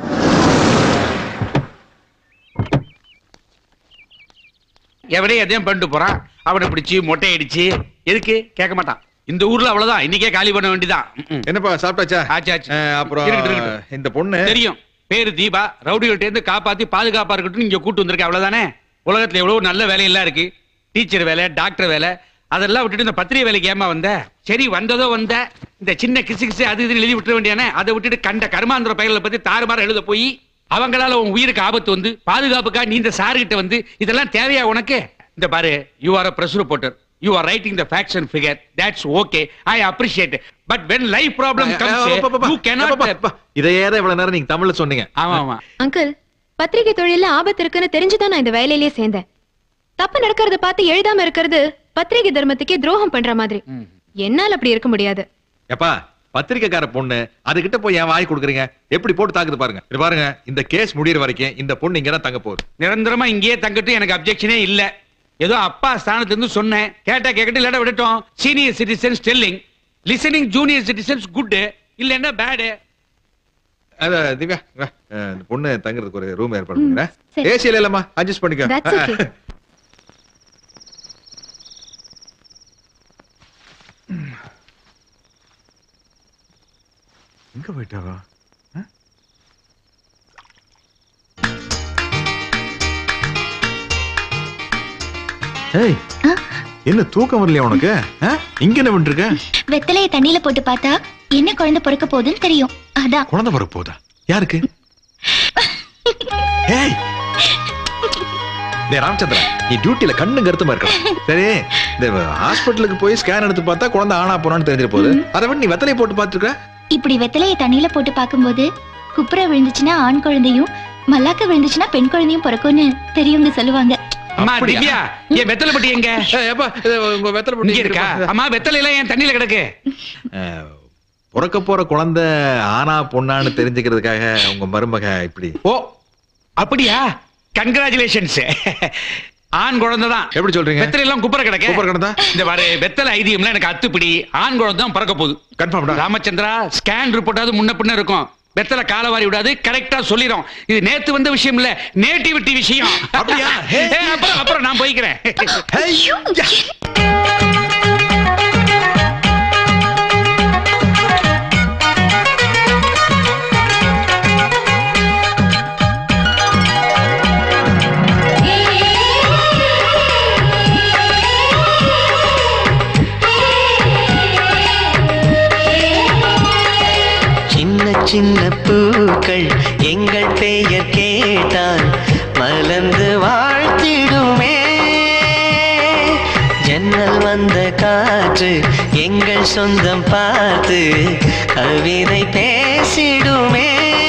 எவனே எதையும் பண்ணிட்டு போறான் அவனை பிடிச்சு மொட்டை அடிச்சு எதுக்கு கேட்க மாட்டான் இந்த ஊர்ல அவ்வளவுதான் இன்னைக்கே காலி பண்ண வேண்டியதான் என்னப்பா சாப்பிட்டாச்சா ஆச்சு ஆச்சு அப்புறம் இருக்கட்டும், இருக்கட்டும். இந்த பொண்ணு தெரியும் பேரு தீபா ரவுடிகள்ட்ட இருந்து காப்பாத்தி பாதுகாப்பா இருக்கட்டும் இங்க கூட்டு வந்திருக்க அவ்வளவுதானே உலகத்துல எவ்வளவு நல்ல வேலையெல்லாம் இருக்கு டீச்சர் வேலை டாக்டர் வேலை அதெல்லாம் விட்டுட்டு இந்த பத்திரிகை வேலைக்கு ஏமா வந்த சரி வந்ததோ வந்த இந்த சின்ன கிசு கிசு அது இதுன்னு எழுதி விட்டுற வேண்டியானே அதை விட்டுட்டு கண்ட கர்மாந்திர பயிர்களை பத்தி தாறுமாற எழுத போய் அவங்களால உன் உயிருக்கு ஆபத்து வந்து பாதுகாப்புக்காக நீ இந்த சாருகிட்ட வந்து இதெல்லாம் தேவையா உனக்கு இந்த பாரு you are a press reporter you are writing the facts and figure that's okay I appreciate but when life problem comes you cannot இதையே தான் இவ்வளவு நேரம் நீங்க தமிழ்ல சொன்னீங்க ஆமா ஆமா அங்கிள் பத்திரிகை தொழில ஆபத்து இருக்குன்னு தெரிஞ்சுதான் நான் இந்த வேலையிலேயே சேர்ந்தேன் தப்பு நடக்கிறத பார்த்து எழுதாம இருக்கிறது பத்திரிகை தர்மத்துக்கே துரோகம் பண்ற மாதிரி என்னால அப்படி இருக்க முடியாது எப்பா பத்திரிக்கைக்கார பொண்ணு அதுகிட்ட போய் என் வாய் கொடுக்குறீங்க எப்படி போட்டு தாக்குது பாருங்க இது பாருங்க இந்த கேஸ் முடியிற வரைக்கும் இந்த பொண்ணு இங்க தான் தங்க போகுது நிரந்தரமா இங்கேயே தங்கட்டும் எனக்கு அப்செக்ஷனே இல்ல ஏதோ அப்பா ஸ்தானத்துல இருந்து சொன்னேன் கேட்டா கேட்கட்டும் இல்லாட்ட விடட்டும் senior citizens telling listening junior citizens good இல்லன்னா பேடு அத திவ்யா வா. அஹ், இந்த பொண்ணு தங்குறதுக்கு ஒரு ரூம் ஏற்பாடு பண்ணுறேன் ஏசியில இல்லம்மா அட்ஜஸ்ட் That's okay. பண்ணிக்க எங்க போயிட்டாவா அஹ்? ஏய் என்ன தூக்கம் வரலையா உனக்கு அஹ்? இங்க என்ன பண்ணிட்டு இருக்க வெத்தலைய தண்ணியில போட்டு பார்த்தா என்ன குழந்தை பிறக்க போகுதுன்னு தெரியும் அதான் குழந்தை வர போதா யாருக்கு ஏய் டேய் ராமச்சந்திரன் நீ டியூட்டில கண்ணு கருத்துமா இருக்கலாம் சரி இந்த ஹாஸ்பிட்டலுக்கு போய் ஸ்கேன் எடுத்து பார்த்தா குழந்தை ஆனா போனான்னு தெரிஞ்சிட போகுது அதை விட்டு நீ வெத்தலையை போட்டு பார்த்துருக்க இப்படி வெத்தலைய தண்ணியில போட்டு பார்க்கும்போது குப்புற விழுந்துச்சுன்னா ஆண் குழந்தையும் மல்லாக்க விழுந்துச்சுன்னா பெண் குழந்தையும் பிறக்கும்னு பெரியவங்க சொல்லுவாங்க அம்மா திவ்யா என் வெத்தலை பட்டி எங்க உங்க வெத்தலை பட்டி இங்க இருக்கா அம்மா வெத்தலை எல்லாம் என் தண்ணியில கிடக்கு பிறக்க போற குழந்தை ஆனா பொண்ணான்னு தெரிஞ்சுக்கிறதுக்காக உங்க மருமக இப்படி ஓ அப்படியா கங்க்ராச்சுலேஷன்ஸ் ஆண் குழந்தை தான் எப்படி சொல்றீங்க வெத்தலை எல்லாம் குப்பரை கிடக்க குப்புற கிடந்தா? இந்த பாரு வெத்தலை ஐதியம்ல எனக்கு அத்துப்பிடி ஆண் குழந்தை தான் பிறக்க போகுது கன்ஃபார்ம் ராமச்சந்திரா ஸ்கேன் ரிப்போர்ட்டாவது முன்ன பின்ன இருக்கும் வெத்தலை காலவாரி விடாது கரெக்டா சொல்லிடும் இது நேத்து வந்த விஷயம் இல்ல நேட்டிவிட்டி விஷயம் அப்படியா? ஏ, அப்புறம் அப்புறம் நான் போய்க்கிறேன் சின்ன சின்ன பூக்கள் எங்கள் பெயர் கேட்டால் மலர்ந்து வாழ்த்திடுமே ஜன்னல் வந்த காற்று எங்கள் சொந்தம் பார்த்து கவிதை பேசிடுமே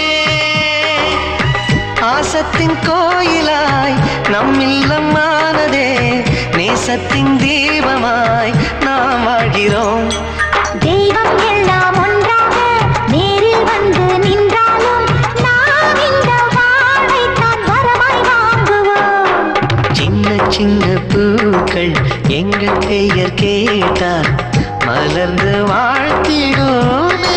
ஆசத்தின் கோயிலாய் நம் இல்லம் ஆனதே நேசத்தின் தீபமாய் நாம் வாழ்கிறோம் தெய்வம் எல்லாம் ஒன்றாக நேரில் வந்து நின்றாலும் நாம் இந்த வாழ்வைத்தான் வரமாய் வாங்குவோம் சின்ன சின்ன பூக்கள் எங்கள் பெயர் கேட்டால் மலர்ந்து வாழ்த்திடுமே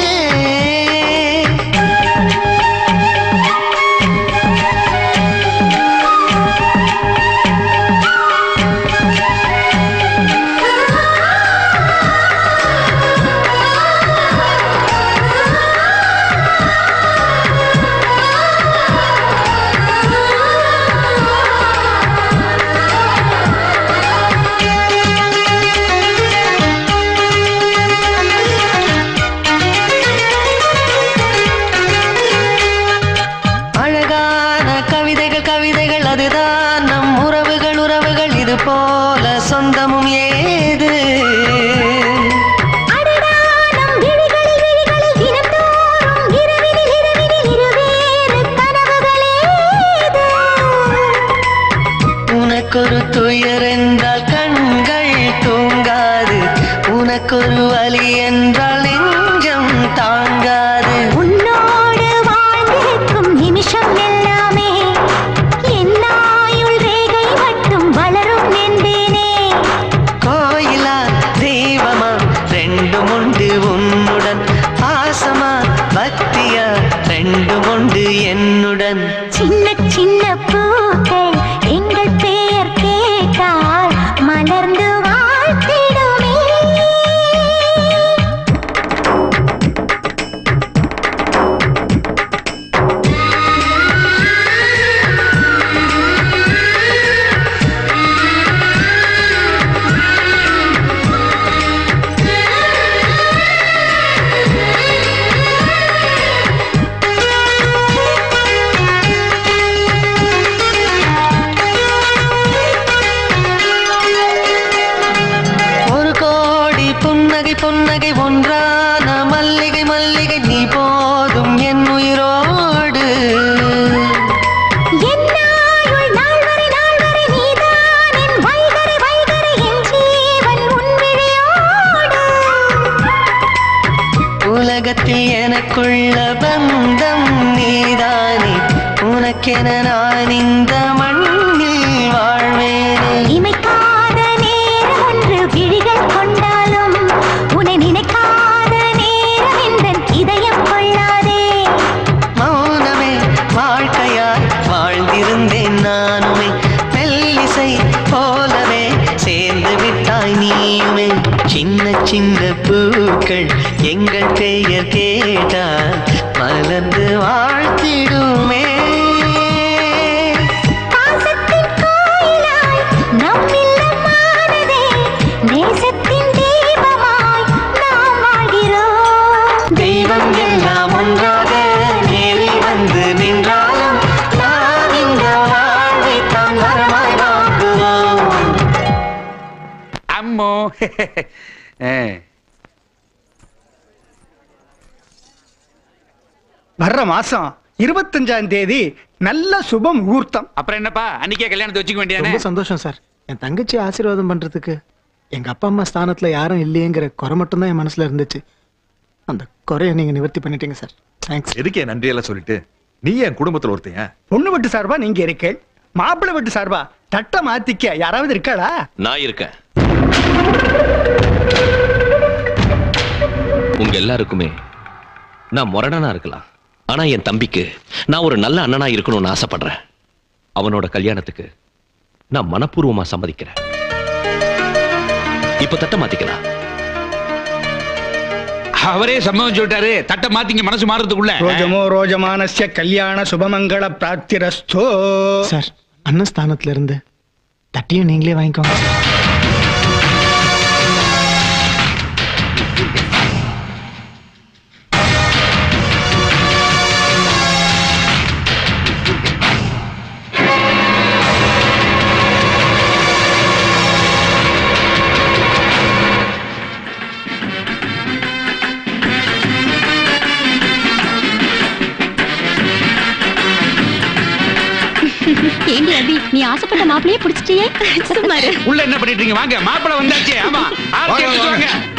அழகான கவிதைகள் கவிதைகள் அதுதான் நம் உறவுகள் உறவுகள் இது போல சொந்தமும் ஏது அடடா, நம் விழிகளில் விழிகளில் தினந்தோறும் இரவினில் இரவினில் இருவேறு கனவுகளேது. உனக்கொரு துயர் என்றால் கண்கள் தூங்காது உனக்கொரு வலி என்றால் நெஞ்சம் தாங்காது உன்னோடு வாழ்ந்திருக்கும் நிமிஷம் எல்லாமே என் ஆயுள் ரேகை மட்டும் வளரும் என்பேனே கோயிலா தெய்வமா ரெண்டும் உண்டு உன்னுடன் பாசமா பக்தியா ரெண்டும் உண்டு என்னுடன் சின்ன சின்ன பூக்கள் எங்கள் பெயர் கேட்டால் மலர்ந்து வாழ்த்திடுமே ஒரு கோடி புன்னகை புன்னகை ஒன்றான மல்லிகை மல்லிகை நீ போதும் என் உயிரோடு என் ஆயுள் நாள் வரை நாள் வரை நீதான் என் வைகரை வைகரை என் ஜீவன் உன் விழியோடு உலகத்தில் எனக்குள்ள பந்தம் நீதானே உனக்கென நான் இந்த மண்ணில் வாழ்வேனே இமைக்காத நேரம் ஒன்று விழிகள் கொண்டாலும் உன்னை நினைக்காத நேரம் எந்தன் இதயம் கொள்ளாதே மௌனமே வாழ்க்கையாய் வாழ்ந்திருந்தேன் நானுமே மெல்லிசை போலவே சேர்ந்து விட்டாய் நீயுமே சின்ன சின்ன பூக்கள் எங்கள் பெயர் கேட்டால் மலர்ந்து வாழ்த்திடுமே பாசத்தின் கோயிலாய் நம் இல்லமானதே நேசத்தின் தீபமாய் நாம் வாழ்கிறோம் தெய்வம் எல்லாம் ஒன்றாக நேரில் வந்து நின்றாலும் நாம் இந்த வாழ்வை தான் வரமாய் வாங்குவோம் அம்மோ ஏ. வர்ற மாசம் இருபத்தஞ்சாம் தேதி நல்ல சுப முகூர்த்தம் அப்புறம் என்னப்பா அன்னைக்கே கல்யாணத்தை வச்சுக்க வேண்டியதானே ரொம்ப சந்தோஷம் சார் என் தங்கச்சி ஆசீர்வாதம் பண்றதுக்கு எங்க அப்பா அம்மா ஸ்தானத்துல யாரும் இல்லையேங்கிற குறை மட்டும்தான் என் மனசுல இருந்துச்சு அந்த குறைய நீங்க நிவர்த்தி பண்ணிட்டீங்க சார் தேங்க்ஸ் எதுக்கே நன்றி எல்லாம் சொல்லிட்டு நீ என் குடும்பத்துல ஒருத்தன் பொண்ணு வீட்டு சார்பா நீங்க இருக்கேள் மாப்பிள்ளை வீட்டு சார்பா தட்டை மாத்திக்க யாராவது இருக்காளா நான் இருக்கேன் உங்க எல்லாருக்குமே நான் முரடனா இருக்கலாம் ஆனா என் தம்பிக்கு நான் ஒரு நல்ல அண்ணனா இருக்கணும்னு ஆசைப்படுறேன் அவனோட கல்யாணத்துக்கு நான் மனப்பூர்வமா சம்மதிக்கிறேன் இப்ப தட்ட மாத்திக்கலாம் அவரே சம்மதம் சொல்லிட்டாரு தட்டை மாத்திங்க மனசு மாறதுக்குள்ள ரோஜமோ ரோஜமானஸ்ய கல்யாண சுபமங்கள பிராப்திரஸ்தோ சார் அண்ணன் ஸ்தானத்துல இருந்து தட்டியும் நீங்களே வாங்கிக்கோங்க சார் ஏண்டி அபி நீ ஆசைப்பட்ட மாப்பிளையே பிடிச்சிட்டியே சும்மாரு உள்ள என்ன பண்ணிட்டு இருக்கீங்க வாங்க மாப்பிளை வந்தாச்சு ஆமா ஆரத்தி வாங்க, எடுத்துட்டு வாங்க. வாங்க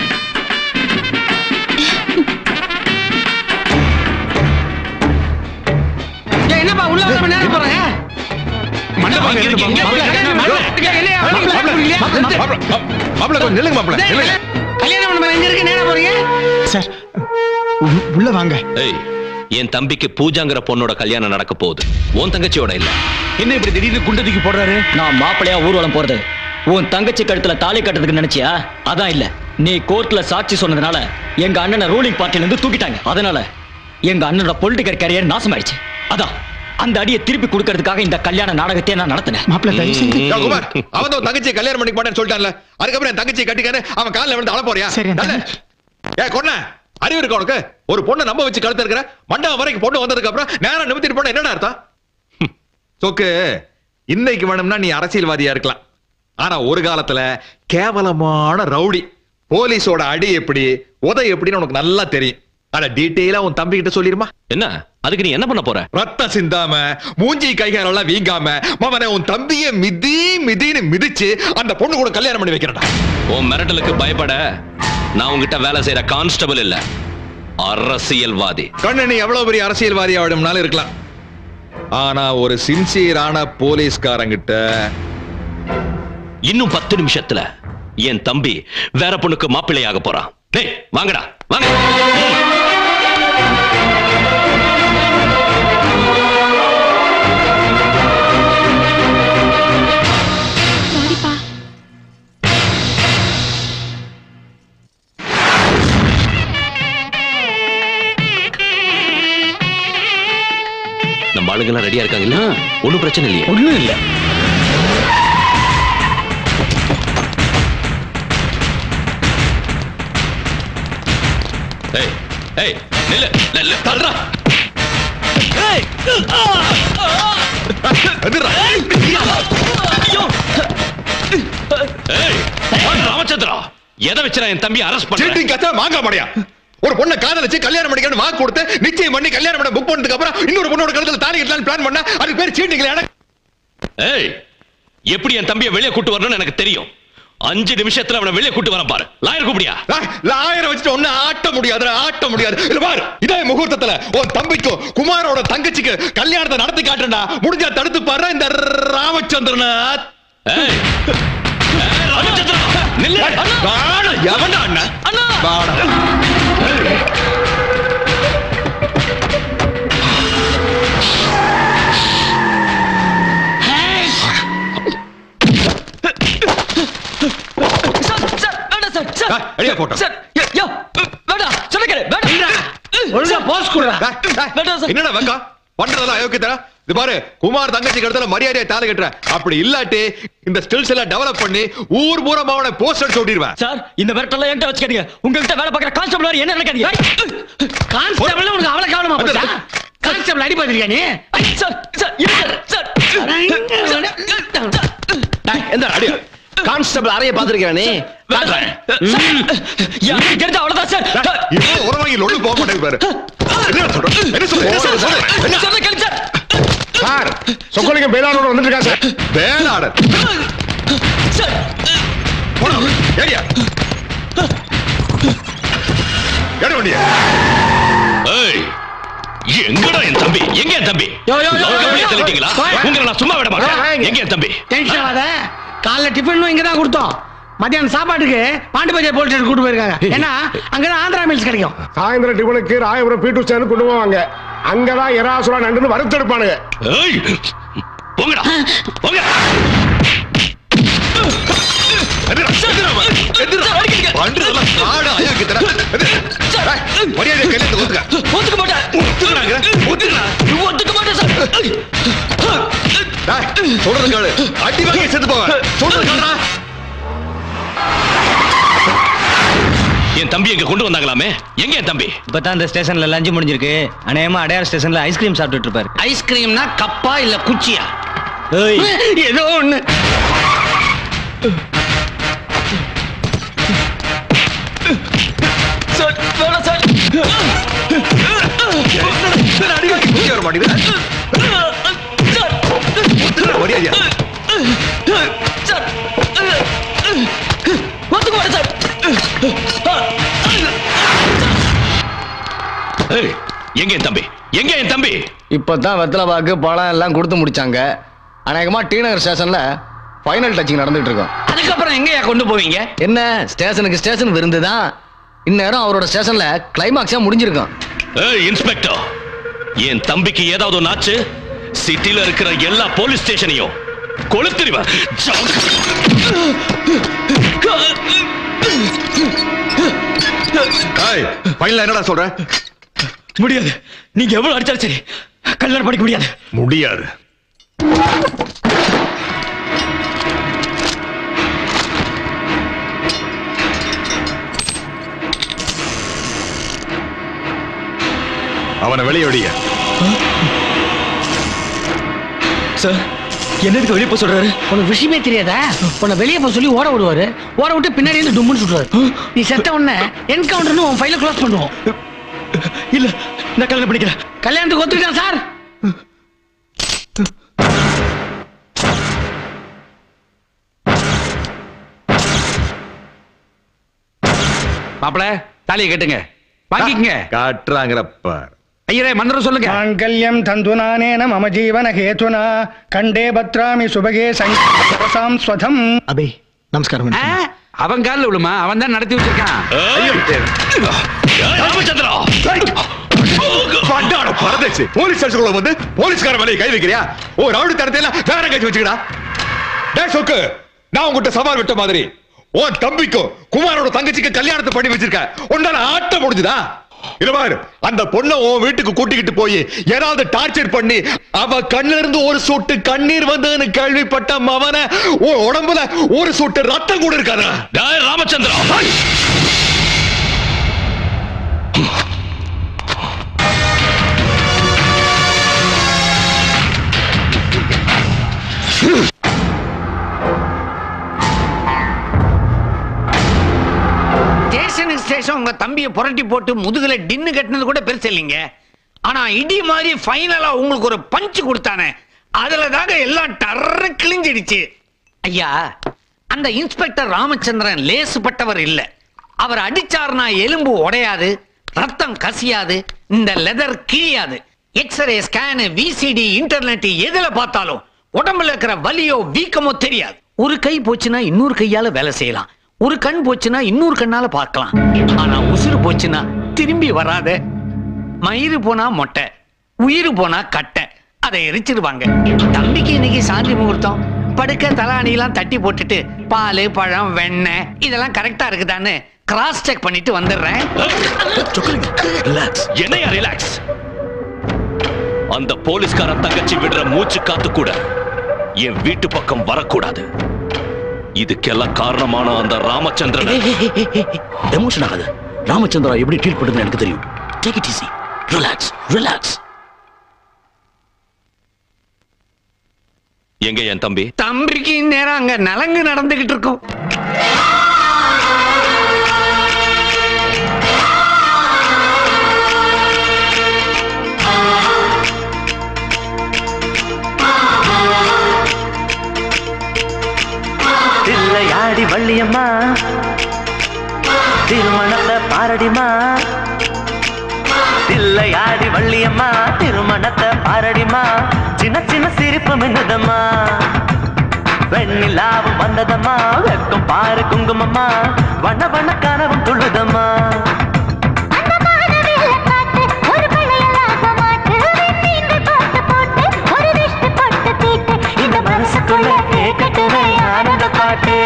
ஏய், என்னப்பா உள்ள வர நேரம் போறேன் மண்டபம் இருக்கு, எங்க போய் கல்யாணம் பண்ண? இல்லையா? மாப்பிள்ள கொஞ்சம் நில்லுங்க மாப்பிள்ள நில்லுங்க கல்யாணம் பண்ண எங்க இருக்கு நேரம் போறீங்க சார் உ- உள்ள வாங்க ஏய் என் தம்பிக்கு பூஜாங்கிற பொண்ணோட கல்யாணம் நடக்க போகுது உன் தங்கச்சியோட இல்ல என்ன இப்படி திடீர்னு குண்டு தூக்கி போடுறாரு நான் மாப்பிள்ளையா ஊர்வலம் போறது உன் தங்கச்சி கழுத்துல தாலி கட்டுறதுக்கு நினைச்சியா அதான் இல்ல நீ கோர்ட்ல சாட்சி சொன்னதுனால எங்க அண்ணனை ரூலிங் பார்ட்டில இருந்து தூக்கிட்டாங்க அதனால எங்க அண்ணனோட பொலிட்டிக்கல் கரியர் நாசமாயிடுச்சு அதான் அந்த அடியை திருப்பி கொடுக்கறதுக்காக இந்த கல்யாண நாடகத்தை நான் நடத்தினேன் மாப்பிள்ள தயவு செஞ்சு யா, குமார் அவன் தான் உன் தங்கச்சியை கல்யாணம் பண்ணிக்க மாட்டேன்னு சொல்லிட்டான்ல அதுக்கப்புறம் என் தங்கச்சியை கட்டிக்கானே அவன் காலில் விழுந்து அழ போறியா சரி, என் நல்ல. ஏ கொன்ன அறிவு இருக்கா உனக்கு ஒரு பொண்ணை நம்ப வச்சு கழுத்து இருக்கிற மண்டபம் வரைக்கும் பொண்ணு வந்ததுக்கு அப்புறம் நேரம் நிமித்திட்டு போன என்னடா அர்த்தம் சொக்கு இன்னைக்கு வேணும்னா நீ அரசியல்வாதியா இருக்கலாம் ஆனா ஒரு காலத்துல கேவலமான ரவுடி போலீஸோட அடி எப்படி உதை எப்படின்னு உனக்கு நல்லா தெரியும் அட டீட்டெயிலா உன் தம்பி கிட்ட சொல்லிருமா என்ன அதுக்கு நீ என்ன பண்ண போற ரத்தம் சிந்தாம மூஞ்சி கைகால் எல்லாம் வீங்காம மவனை உன் தம்பிய மிதி மிதின்னு மிதிச்சு அந்த பொண்ணு கூட கல்யாணம் பண்ணி வைக்கிறடா உன் மிரட்டலுக்கு பயப்பட நான் உன்கிட்ட வேலை செய்யற கான்ஸ்டபிள் இல்ல அரசியல்வாதி கண்ணு நீ எவ்வளவு பெரிய அரசியல்வாதி ஆவிடும்னாலும் இருக்கலாம் ஆனா ஒரு சின்சியரான போலீஸ்காரங்கிட்ட இன்னும் பத்து நிமிஷத்துல என் தம்பி வேற பொண்ணுக்கு மாப்பிள்ளையாக போறான் டேய் வாங்கடா வாங்க சாரிப்பா நம்ம ஆளுங்கெல்லாம் ரெடியா இருக்காங்கல்ல ஒண்ணும் பிரச்சனை இல்லையா ஒண்ணும் இல்ல ஏய் ஏய் நில்லு நில்லு தள்ளுடா ஏய் எதிரா ஏய் ராமச்சந்திரா எதை வச்சுடா என் தம்பி அரெஸ்ட் பண்ண சீட்டிங் கத்த மாங்கா மடையா ஒரு பொண்ணை காதலிச்சு கல்யாணம் பண்ணிக்கணும் வாக்கு கொடுத்து நிச்சயம் பண்ணி கல்யாணம் பண்ண புக் பண்ணதுக்கு அப்புறம் இன்னொரு பொண்ணோட கழுத்துல தாலி கட்டலாம்னு பிளான் பண்ணா அதுக்கு பேர் சீட்டிங்ல எனக்கு ஏய் எப்படி என் தம்பியை வெளியே கூட்டு வரணும்னு எனக்கு தெரியும் அஞ்சு நிமிஷத்துல அவனை வெளியே கூட்டு வரேன் பாரு லாயர் கூப்பிடியா லாயரை வச்சுட்டு ஒண்ணு ஆட்ட முடியாது ஆட்ட முடியாது இல்ல பாரு இதே முகூர்த்தத்துல உன் தம்பிக்கும் குமாரோட தங்கச்சிக்கு கல்யாணத்தை நடத்தி காட்டுறா முடிஞ்சா தடுத்து பாரு இந்த ராமச்சந்திரன ஏய் ஏய், ராமச்சந்திரா நில்லு வாடா, எவன்டா அண்ணா வாடா. சார் சார் வேண்டாம் சார் சார் ஏய், வெளியே போட்டோம். சார் யோ, யோ வேண்டாம் சொல்லுங்க வேண்டாம் ஒழுங்கா போஸ் கொடுறா வேண்டாம் சார் என்னடா வெங்கா பண்றதெல்லாம் அயோக்கியத்தா இது பாரு குமார் தங்கச்சி கடத்தல மரியாதையை தாலி கட்டுற அப்படி இல்லாட்டி இந்த ஸ்டில்ஸ் எல்லாம் டெவலப் பண்ணி ஊர் பூரா அவனை போஸ்டர் சொல்லிடுவேன் சார் இந்த மிரட்டெல்லாம் என்கிட்ட வச்சுக்காதீங்க உங்ககிட்ட வேலை பார்க்குற கான்ஸ்டபிள் வேற என்ன நினைக்காதீங்க கான்ஸ்டபிள் உனக்கு அவ்வளவு கவனமா போச்சா கான்ஸ்டபிள் அடி பாத்திருக்கியா நீ சார் சார் இருங்க சார் எந்த அடி கான்ஸ்டபிள் அறைய பாத்திருக்கேன் நீ யாருக்கு தெரிஞ்சா அவ்வளவுதான் சார் இவ்வளவு உரவாங்கி லொல்லு போக மாட்டேங்குது பாரு என்ன சொல்ற என்ன சொல்ற என்ன சொல்ற என்ன சொன்ன கேளு சார் சார் சொக்கலிங்கம் பேலானோட வந்துட்டு இருக்கா சார் வேளாளர் போடா ஏடியா ஏடி வண்டியா ஏய் எங்கடா என் தம்பி எங்க என் தம்பி யோ, யோ, யோ, லோக்கல்லே யோ, யோ. தள்ளிட்டீங்களா வாய். உங்களை நான் சும்மா விட மாட்டேன் எங்க என் தம்பி டென்ஷன் ஆகாத காலைல டிஃபனும் இங்க தான் கொடுத்தோம் மத்தியானம் சாப்பாட்டுக்கு பாண்டிபஜை போலீஸ் கூட்டு போயிருக்காங்க ஏன்னா அங்கதான் ஆந்திரா மீல்ஸ் கிடைக்கும் சாயந்தரம் டிபனுக்கு ராயபுரம் பீட்டு ஸ்டாண்ட் கொண்டு போவாங்க அங்கதான் எராசுரா நண்டுன்னு வறுத்தெடுப்பானுங்க ஏய் போங்கடா போங்க எதிரா எதிரா எதிரா பண்றதெல்லாம் காடு ஐயா கிட்டடா மரியாதை கையில இருந்து ஒத்துக்க ஒத்துக்க மாட்டேன் ஒத்துக்கறாங்க ஒத்துக்கறா ஒத்துக்க மாட்டேன் சார் டேய் சொல்றது கேளு அடி வாங்கி செத்து போவ சொல்றது கேளுடா என் தம்பி எங்க கொண்டு வந்தாங்களாமே எங்க என் தம்பி இப்பதான் இந்த ஸ்டேஷன்ல லஞ்சு முடிஞ்சிருக்கு அநேகமா அடையார் ஸ்டேஷன்ல ஐஸ்கிரீம் சாப்பிட்டுட்டு இருப்பாரு ஐஸ்கிரீம்னா கப்பா இல்ல குச்சியா ஏய் ஏதோ ஒண்ணு சார் வேணாம் சார் என்னடா அடி வாங்கி குடிக்க வர மாட்டேங்குது ஒத்துக்கறா மரியாதையா சார் ஒத்துக்க மாட்டேன் சார் ஏய் எங்க என் தம்பி எங்க என் தம்பி இப்பதான் வெத்தலை பாக்கு பழம் எல்லாம் கொடுத்து முடிச்சாங்க அநேகமா டி நகர் ஸ்டேஷன்ல ஃபைனல் டச்சிங் நடந்துட்டு இருக்கோம் அதுக்கப்புறம் எங்கயா கொண்டு போவீங்க என்ன ஸ்டேஷனுக்கு ஸ்டேஷன் விருந்து தான் இந்நேரம் அவரோட ஸ்டேஷன்ல கிளைமாக்ஸா முடிஞ்சிருக்கும் ஏய் இன்ஸ்பெக்டர் என் தம்பிக்கு ஏதாவது ஒன்று ஆச்சு சிட்டில இருக்கிற எல்லா போலீஸ் ஸ்டேஷனையும் கொளுத்திருவேன் ஏய் ஃபைனலா என்னடா சொல்ற முடியாது நீங்க எவ்வளவு அடிச்சாலும் சரி கல்யாணம் படிக்க முடியாது முடியாது அவனை வெளியே வெடிய சார் என்னதுக்கு வெளியே போக சொல்றாரு உனக்கு விஷயமே தெரியாதா உன்னை வெளியே போக சொல்லி ஓட விடுவாரு ஓட விட்டு பின்னாடி இருந்து டும்முன்னு சுட்டுவாரு நீ செத்த உடனே என்கவுண்டர்னு உன் ஃபைல க்ளோஸ் பண்ணுவோம் இல்ல நான் கல்யாணம் பண்ணிக்கிறேன் கல்யாணத்துக்கு ஒத்துக்கிட்டேன் சார் மாப்பிள தாலியை கட்டுங்க வாங்கிக்கங்க காட்டுறாங்கிறப்ப ஐயரே மந்திரம் சொல்லுங்க மாங்கல்யம் தந்துனானேன மம ஜீவன ஹேதுனா கண்டே பத்ராமி சுபகே சங்கசாம் ஸ்வதம் அபே நமஸ்காரம் ஆ, அவன் காலில் விழுமா அவன் தான் நடத்தி வச்சிருக்கான் ராமச்சந்திரா பட்டாட பரதேசி போலீஸ் ஸ்டேஷனுக்குள்ள வந்து போலீஸ்கார வேலையை கை வைக்கிறியா ஓ ரவுடி தரத்தையில வேற கை வச்சுக்கடா டே சொக்கு நான் உங்ககிட்ட சவால் விட்ட மாதிரி உன் தம்பிக்கும் குமாரோட தங்கச்சிக்கு கல்யாணத்தை பண்ணி வச்சிருக்க உன்னால ஆட்ட முடிஞ்சுதா இல்ல பாரு அந்த பொண்ணை உன் வீட்டுக்கு கூட்டிக்கிட்டு போய் ஏதாவது டார்ச்சர் பண்ணி அவ கண்ணுல இருந்து ஒரு சொட்டு கண்ணீர் வந்ததுன்னு கேள்விப்பட்ட மவன உன் உடம்புல ஒரு சொட்டு ரத்தம் கூட இருக்காதா டேய் ராமச்சந்திரா ஸ்டேஷனுக்கு ஸ்டேஷன் உங்க தம்பியை புரட்டி போட்டு முதுகுல டின்னு கட்டினது கூட பெருசு இல்லைங்க ஆனா இடி மாதிரி ஃபைனலா உங்களுக்கு ஒரு பஞ்ச் கொடுத்தானே அதுல தாங்க எல்லாம் டர்ரு கிழிஞ்சிடுச்சு ஐயா அந்த இன்ஸ்பெக்டர் ராமச்சந்திரன் லேசுப்பட்டவர் இல்ல அவர் அடிச்சார்னா எலும்பு உடையாது ரத்தம் கசியாது இந்த லெதர் கிழியாது எக்ஸ்ரே ஸ்கேனு விசிடி இன்டர்நெட் எதுல பார்த்தாலும் உடம்புல இருக்கிற வலியோ வீக்கமோ தெரியாது ஒரு கை போச்சுன்னா இன்னொரு கையால வேலை செய்யலாம் ஒரு கண் போச்சுன்னா இன்னொரு கண்ணால பார்க்கலாம் ஆனா உசுறு போச்சுன்னா திரும்பி வராத மயிறு போனா மொட்டை உயிர் போனா கட்டை அதை எரிச்சிருவாங்க தம்பிக்கு இன்னைக்கு சாந்தி முகூர்த்தம் படுக்க தலாணிலாம் தட்டி போட்டுட்டு பால் பழம் வெண்ணெய் இதெல்லாம் கரெக்டா இருக்குதான்னு கிராஸ் செக் பண்ணிட்டு வந்துடுறேன் ரிலாக்ஸ் என்னையா ரிலாக்ஸ் அந்த போலீஸ்கார தங்கச்சி விடுற மூச்சு காத்து கூட என் வீட்டு பக்கம் வரக்கூடாது இதுக்கெல்லாம் காரணமான அந்த ராமச்சந்திரன் எமோஷன் ஆகாது ராமச்சந்திரா எப்படி ட்ரீட் பண்ணுதுன்னு எனக்கு தெரியும் take it easy relax relax எங்க என் தம்பி தம்பிக்கு இந்நேரம் அங்க நலங்கு நடந்துகிட்டு இருக்கும் தில்லையாடி வள்ளியம்மா திருமணத்தை பாரடிமா தில்லையாடி வள்ளியம்மா திருமணத்தை பாரடிமா சின்ன சின்ன சிரிப்பு மின்னதம்மா வெண்ணிலாவும் வந்ததம்மா வெக்கம் பாரு குங்குமம்மா வண்ண வண்ண கனவும் துள்ளுதம்மா இந்த மனசுக்குள்ள கேட்கட்டுவே ஆனந்த பாட்டு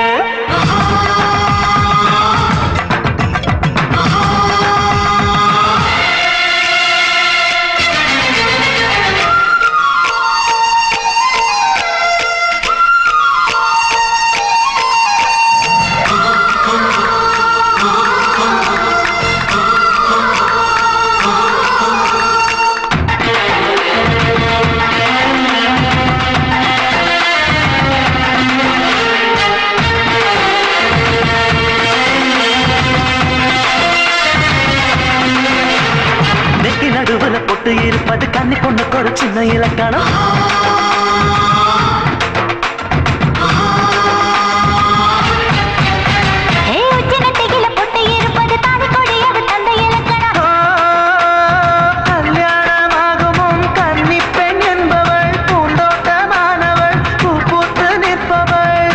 நெத்தி நடுவுல பொட்டு இருப்பது கண்ணி பொண்ணுக்கு ஒரு சின்ன இலக்கணம் கல்யாணமாகுமும் கன்னி பெண் என்பவள் பூந்தோட்டமானவள் பூ பூத்து நிற்பவள்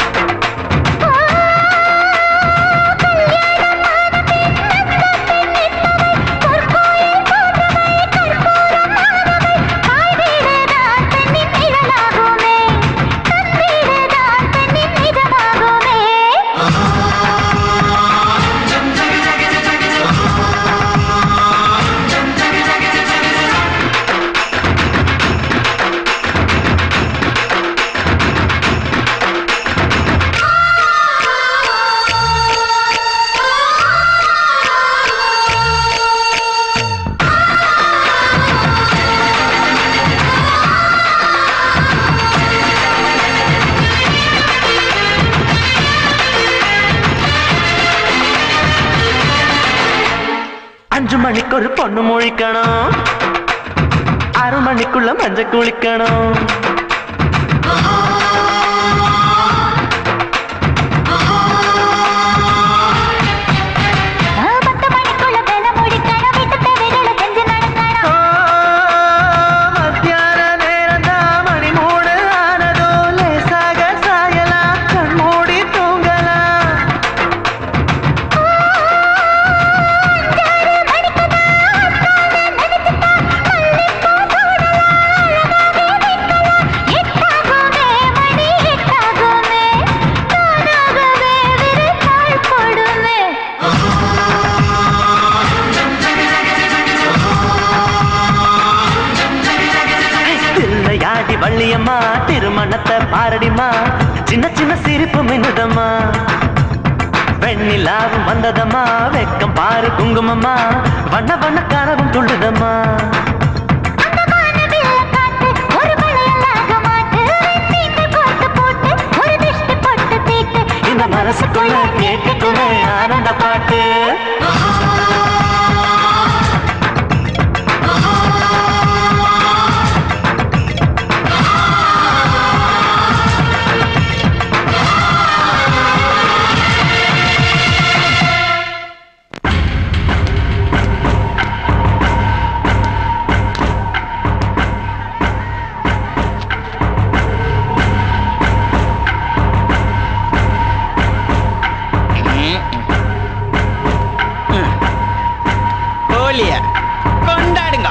அஞ்சு மணிக்கு ஒரு பொண்ணு முழிக்கணும் ஆறு மணிக்குள்ள மஞ்ச குளிக்கணும் மத்தியான நேரம்தான் மணி மூணு ஆனதோ லேசாக சாயலாம் கண் மூடி தூங்கலாம் தில்லையாடி வள்ளியம்மா திருமணத்தை பாரடிமா சின்ன சின்ன சிரிப்பு மின்னுதம்மா வெண்ணிலாவும் வந்ததம்மா வெக்கம் பாரு குங்குமம்மா வண்ண வண்ண கனவும் துள்ளுதம்மா இந்த மனசுக்குள்ள கேட்கட்டுமே ஆனந்த பாட்டு ஹோலிய கொண்டாடுங்க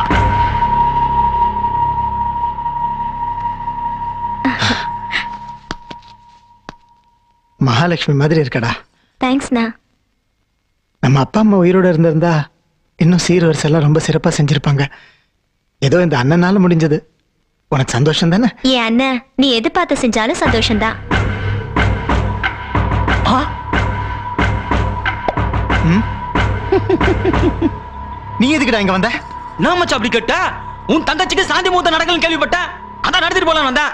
மகாலட்சுமி மாதிரி இருக்கடா தேங்க்ஸ்ண்ணா நம்ம அப்பா அம்மா உயிரோட இருந்திருந்தா இன்னும் சீர்வரிசை எல்லாம் ரொம்ப சிறப்பா செஞ்சிருப்பாங்க ஏதோ இந்த அண்ணனால முடிஞ்சது உனக்கு சந்தோஷம் தானே என் அண்ணன் நீ எது பார்த்து செஞ்சாலும் சந்தோஷம்தான் நீ எதுக்குடா இங்க வந்த நான் மச்சான் அப்படி கேட்ட உன் தங்கச்சிக்கு சாந்தி மூத்த நடக்கலன்னு கேள்விப்பட்டேன் அதான் நடத்திட்டு போலாம் வந்தேன்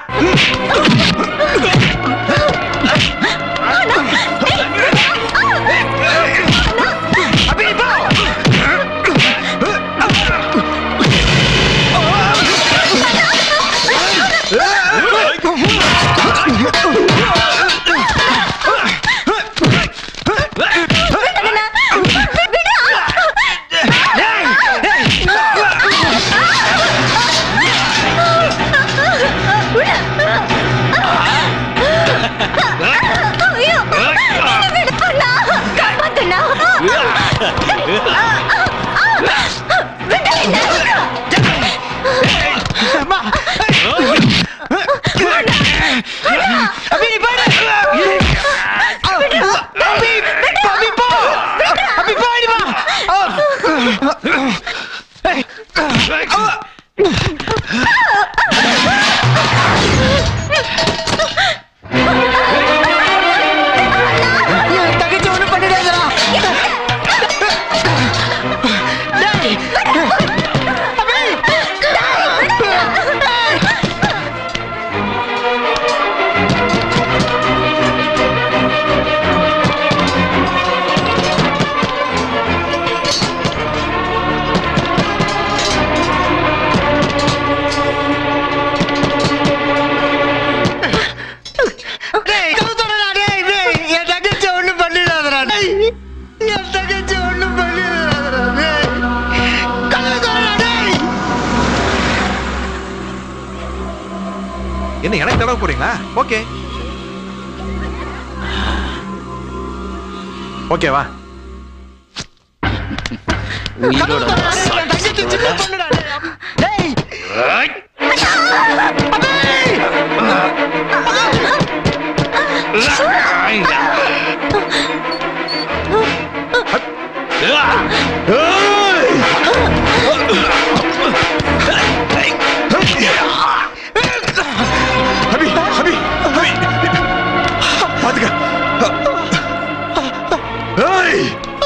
என்ன எனக்கு தடவை போறீங்களா ஓகே ஓகேவா உயிரோட அபி அபி அபி பாத்துக்க ஏய்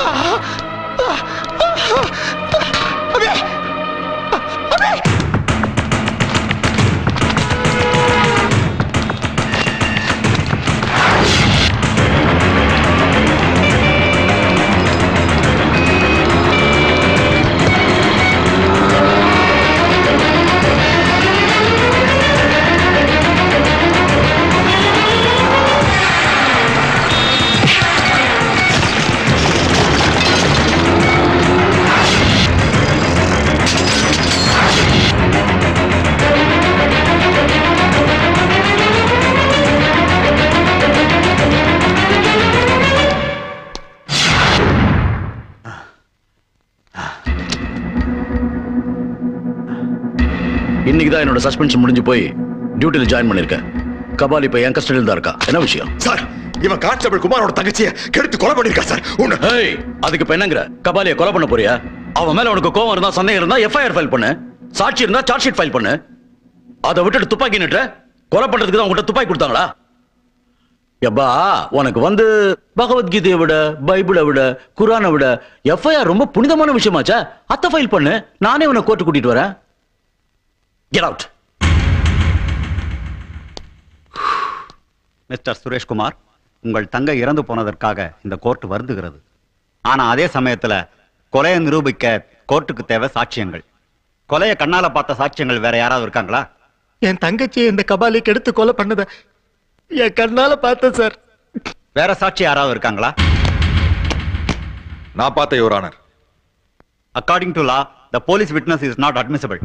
இன்னைக்கு தான் என்னோட சஸ்பென்ஷன் முடிஞ்சு போய் டியூட்டில ஜாயின் பண்ணிருக்கேன் கபால் இப்ப என் கஸ்டடியில் தான் இருக்கா என்ன விஷயம் சார் இவன் கான்ஸ்டபிள் குமாரோட தங்கச்சியை கெடுத்து கொலை பண்ணிருக்கா சார் உன்னை ஏய் அதுக்கு இப்ப என்னங்கிற கபாலியை கொலை பண்ண போறியா அவன் மேல உனக்கு கோவம் இருந்தா சந்தேகம் இருந்தா எஃப்ஐஆர் ஃபைல் பண்ணு சாட்சி இருந்தா சார்ஜ் ஷீட் ஃபைல் பண்ணு அதை விட்டுட்டு துப்பாக்கி நிட்டுற கொலை பண்றதுக்கு தான் உங்ககிட்ட துப்பாக்கி கொடுத்தாங்களா எப்பா உனக்கு வந்து பகவத்கீதையை விட பைபிளை விட குரானை விட எஃப்ஐஆர் ரொம்ப புனிதமான விஷயமாச்சா அத்தை ஃபைல் பண்ணு நானே உன்னை கோர்ட்டு கூட்டிட்டு வரேன் கெட் அவுட் மிஸ்டர் சுரேஷ்குமார் உங்கள் தங்கை இறந்து போனதற்காக இந்த கோர்ட் வருந்துகிறது ஆனா அதே சமயத்துல கொலையை நிரூபிக்க கோர்ட்டுக்கு தேவை சாட்சியங்கள் கொலையை கண்ணால பார்த்த சாட்சியங்கள் வேற யாராவது இருக்காங்களா என் தங்கச்சியை இந்த கபாலிக்கு எடுத்து கொலை பண்ணத என் கண்ணால பார்த்தேன் சார் வேற சாட்சி யாராவது இருக்காங்களா நான் பார்த்த your honour according to law the police witness is not admissible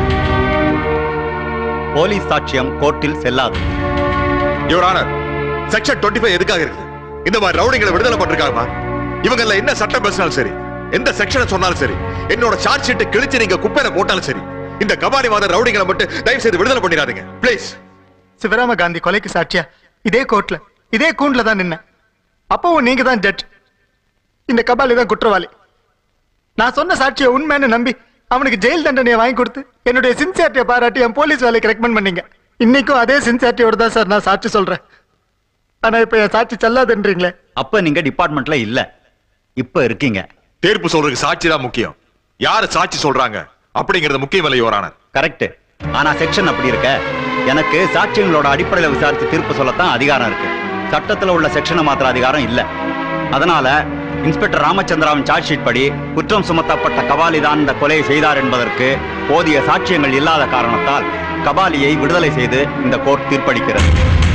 police சாட்சியம் கோர்ட்டில் செல்லாது யுவர் ஆனர் செக்ஷன் 25 எதுக்காக இருக்குது இந்த மாதிரி ரவுடிங்களை விடுதலை பண்றாங்கப்பா இவங்கெல்லாம் என்ன சட்டம் பேசினாலும் சரி எந்த செக்ஷனை சொன்னாலும் சரி என்னோட சார்ஜ் ஷீட்டை கிழிச்சு நீங்க குப்பையில போட்டாலும் சரி இந்த கபாலிவாத ரவுடிங்களை மட்டும் தயவு செய்து விடுதலை பண்ணிடாதீங்க ப்ளீஸ் சிவராம காந்தி கொலைக்கு சாட்சியா இதே கோர்ட்ல இதே கூண்டுல தான் நின்ன அப்பவும் நீங்க தான் ஜட்ஜ் இந்த கபாலி தான் குற்றவாளி நான் சொன்ன சாட்சியை உண்மைன்னு நம்பி அவனுக்கு ஜெயில் தண்டனையை வாங்கி கொடுத்து என்னுடைய சின்சியாரிட்டியை பாராட்டி என் போலீஸ் வேலைக்கு ரெக்கமெண்ட் பண்ணீங்க இன்னைக்கும் அதே சின்சியாரிட்டியோட தான் சார் நான் சாட்சி சொல்றேன் ஆனா இப்ப என் சாட்சி செல்லாதுன்றீங்களே அப்ப நீங்க டிபார்ட்மெண்ட்ல இல்ல இப்ப இருக்கீங்க தீர்ப்பு சொல்றதுக்கு சாட்சி தான் முக்கியம் யாரு சாட்சி சொல்றாங்க அப்படிங்கிறது முக்கியம் இல்லை யுவர் ஆனர் கரெக்ட் ஆனா செக்ஷன் அப்படி இருக்க எனக்கு சாட்சியங்களோட அடிப்படையில விசாரிச்சு தீர்ப்பு சொல்லத்தான் அதிகாரம் இருக்கு சட்டத்துல உள்ள செக்ஷனை மாத்திர அதிகாரம் இல்ல அதனால இன்ஸ்பெக்டர் ராமச்சந்திராவின் சார்ஜ் ஷீட் படி குற்றம் சுமத்தப்பட்ட கபாலி தான் இந்த கொலையை செய்தார் என்பதற்கு போதிய சாட்சியங்கள் இல்லாத காரணத்தால் கபாலியை விடுதலை செய்து இந்த கோர்ட் தீர்ப்பளிக்கிறது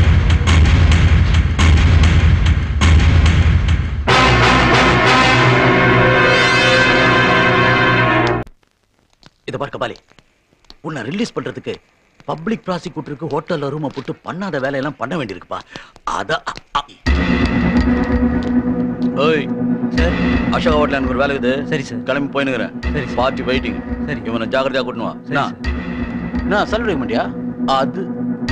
இத பாரு கபாலி உன்னை ரிலீஸ் பண்றதுக்கு பப்ளிக் ப்ராசிக்யூட்டருக்கு ஹோட்டல்ல ரூமை போட்டு பண்ணாத வேலையெல்லாம் பண்ண வேண்டியிருக்குப்பா அத அ- அ- ஓய் சார் அசோக் ஹோட்டல் எனக்கு ஒரு வேலை இருக்குது சரி சார் கிளம்பி போயினுக்கிறேன் சரி பார்ட்டி வெயிட்டிங் சரி இவனை ஜாக்கிரதையா கூட்டணும் வா என்ன என்ன சல்யூட் வைக்க மாட்டியா அது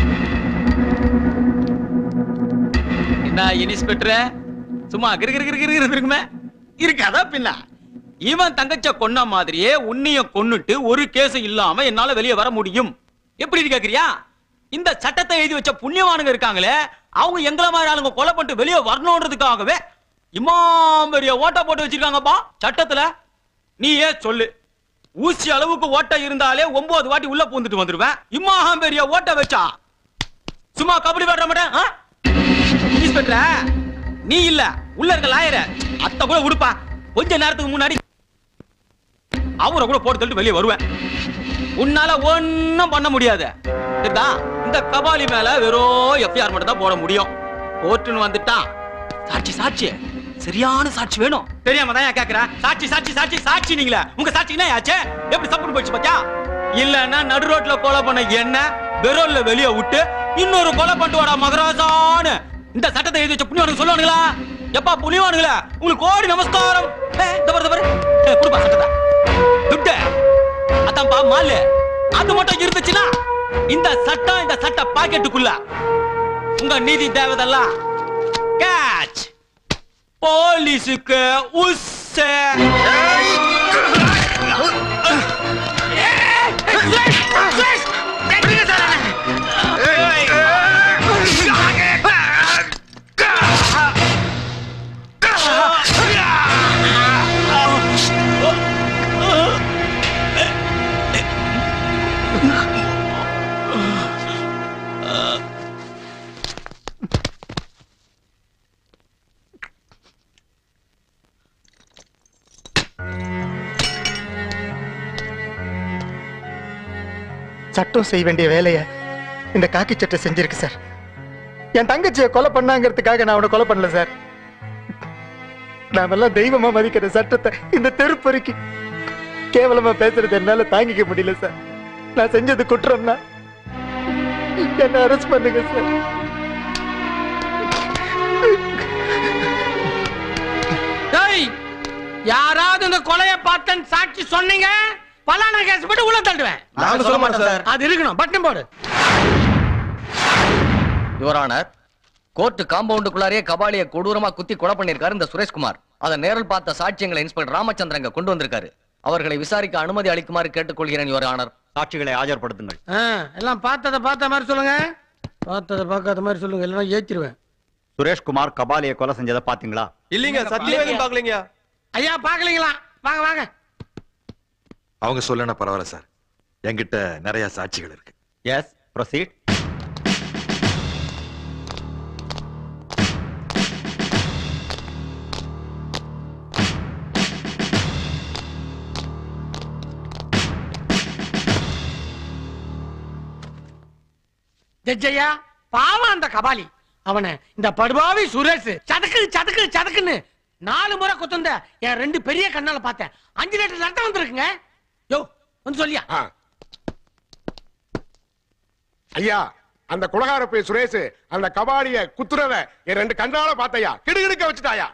என்ன இன்ஸ்பெக்டர் சும்மா கிரு கிரு கிரு கிரு இருக்குமே இருக்காதா பின்ன இவன் தங்கச்ச கொன்ன மாதிரியே உன்னையும் கொன்னுட்டு ஒரு கேஸ் இல்லாம என்னால வெளியே வர முடியும் எப்படி இது கேக்குறியா இந்த சட்டத்தை எழுதி வச்ச புண்ணியவானுங்க இருக்காங்களே அவங்க எங்கள மாதிரி ஆளுங்க கொலை பண்ணிட்டு வெளியே வரணுன்றதுக்காகவே இமாம் பெரிய ஓட்டை போட்டு வச்சிருக்காங்கப்பா சட்டத்துல நீ ஏன் சொல்லு ஊசி அளவுக்கு ஓட்டை இருந்தாலே ஒன்பது வாட்டி உள்ள பூந்துட்டு வந்துருவேன் இம்மாம் பெரிய ஓட்டை வச்சா சும்மா கபடி வர்ற மாட்டேன் ஆ? இன்ஸ்பெக்டர் நீ இல்ல உள்ள இருக்க லாயர அத்த கூட உடுப்பா கொஞ்ச நேரத்துக்கு முன்னாடி அவரை கூட போட்டு தள்ளிட்டு வெளியே வருவேன் உன்னால ஒண்ணும் பண்ண முடியாது சரிதா இந்த கபாலி மேல வெறும் எஃப்ஐஆர் மட்டும் தான் போட முடியும் கோர்ட்டுன்னு வந்துட்டா சாட்சி சாட்சி சரியான சாட்சி வேணும் தெரியாம தான் ஏன் கேக்குற சாட்சி சாட்சி சாட்சி சாட்சி நீங்களே உங்க சாட்சி என்ன ஆச்சு எப்படி சப்புன்னு போயிடுச்சு பாத்தியா இல்லன்னா நடு ரோட்ல கொலை பண்ண என்ன பெரோல்ல வெளியே விட்டு இன்னொரு கொலை பண்ணிட்டு வாடா மகராஜான்னு இந்த சட்டத்தை எழுதி வச்ச புண்ணியவனுக்கு சொல்லுவானுங்களா எப்பா புண்ணியவானுங்களா உங்களுக்கு கோடி நமஸ்காரம் ஏய், இந்த பாரு, இந்த பாரு. ஏய், கொடுப்பா சட்டத்தை துட்டு அதான்ப்பா மாலு அது மட்டும் இருந்துச்சுன்னா இந்த சட்டம் இந்த சட்ட பாக்கெட்டுக்குள்ள உங்க நீதி தேவதெல்லாம் கேட்ச் போலீஸுக்கு உஸ்ஸே சட்டம் செய்ய வேண்டிய வேலையை இந்த காக்கி சட்டை செஞ்சிருக்கு சார் என் தங்கச்சியை கொலை பண்ணாங்கிறதுக்காக நான் அவனை கொலை பண்ணல சார் நாமெல்லாம் தெய்வமா மதிக்கிற சட்டத்தை இந்த தெருப்பொறுக்கி கேவலமா பேசுறது என்னால தாங்கிக்க முடியல சார் நான் செஞ்சது குற்றம்னா என்ன அரெஸ்ட் பண்ணுங்க சார் டேய் யாராவது இந்த கொலைய பார்த்தேன்னு சாட்சி சொன்னீங்க பலான கேஸ் போட்டு உள்ள தள்ளுவேன் நாங்க சொல்ல மாட்டோம் சார். அது இருக்கணும் பட்டன் போடு யுவர் ஆனர் கோர்ட் காம்பவுண்டுக்குள்ளாரே கபாலிய கொடூரமா குத்தி கொலை பண்ணிருக்காரு இந்த சுரேஷ்குமார் அதை நேரில் பார்த்த சாட்சியங்களை இன்ஸ்பெக்டர் ராமச்சந்திரங்க கொண்டு வந்திருக்காரு அவர்களை விசாரிக்க அனுமதி அளிக்குமாறு கேட்டுக்கொள்கிறேன் யுவர் ஆனர் சாட்சிகளை ஆஜர்படுத்துங்கள் ஆ, எல்லாம் பார்த்ததை பார்த்த மாதிரி சொல்லுங்க பார்த்ததை பார்க்காத மாதிரி சொல்லுங்க இல்லைன்னா ஏச்சிருவேன் சுரேஷ்குமார் கபாலியை கொலை செஞ்சதை பாத்தீங்களா இல்லீங்க சத்தியமே பாக்கலீங்க ஐயா பாக்கலீங்களா வாங்க வாங்க அவங்க சொல்லனா பரவாயில்ல சார் என்கிட்ட நிறைய சாட்சிகள் இருக்கு எஸ் ப்ரொசீட் ஜட்ஜையா பாவம் அந்த கபாலி அவனை இந்த படுபாவி சுரேஷ் சதக்கு சதக்கு சதக்குன்னு நாலு முறை குத்துந்த என் ரெண்டு பெரிய கண்ணால பார்த்தேன் அஞ்சு லிட்டர் ரத்தம் வந்திருக்குங்க யோ வந்து சொல்லியா ஐயா அந்த குலகார போய் சுரேஷ் அந்த கபாடிய குத்துறத என் ரெண்டு கண்ணால பார்த்தையா கிடுகிடுக்க வச்சுட்டாயா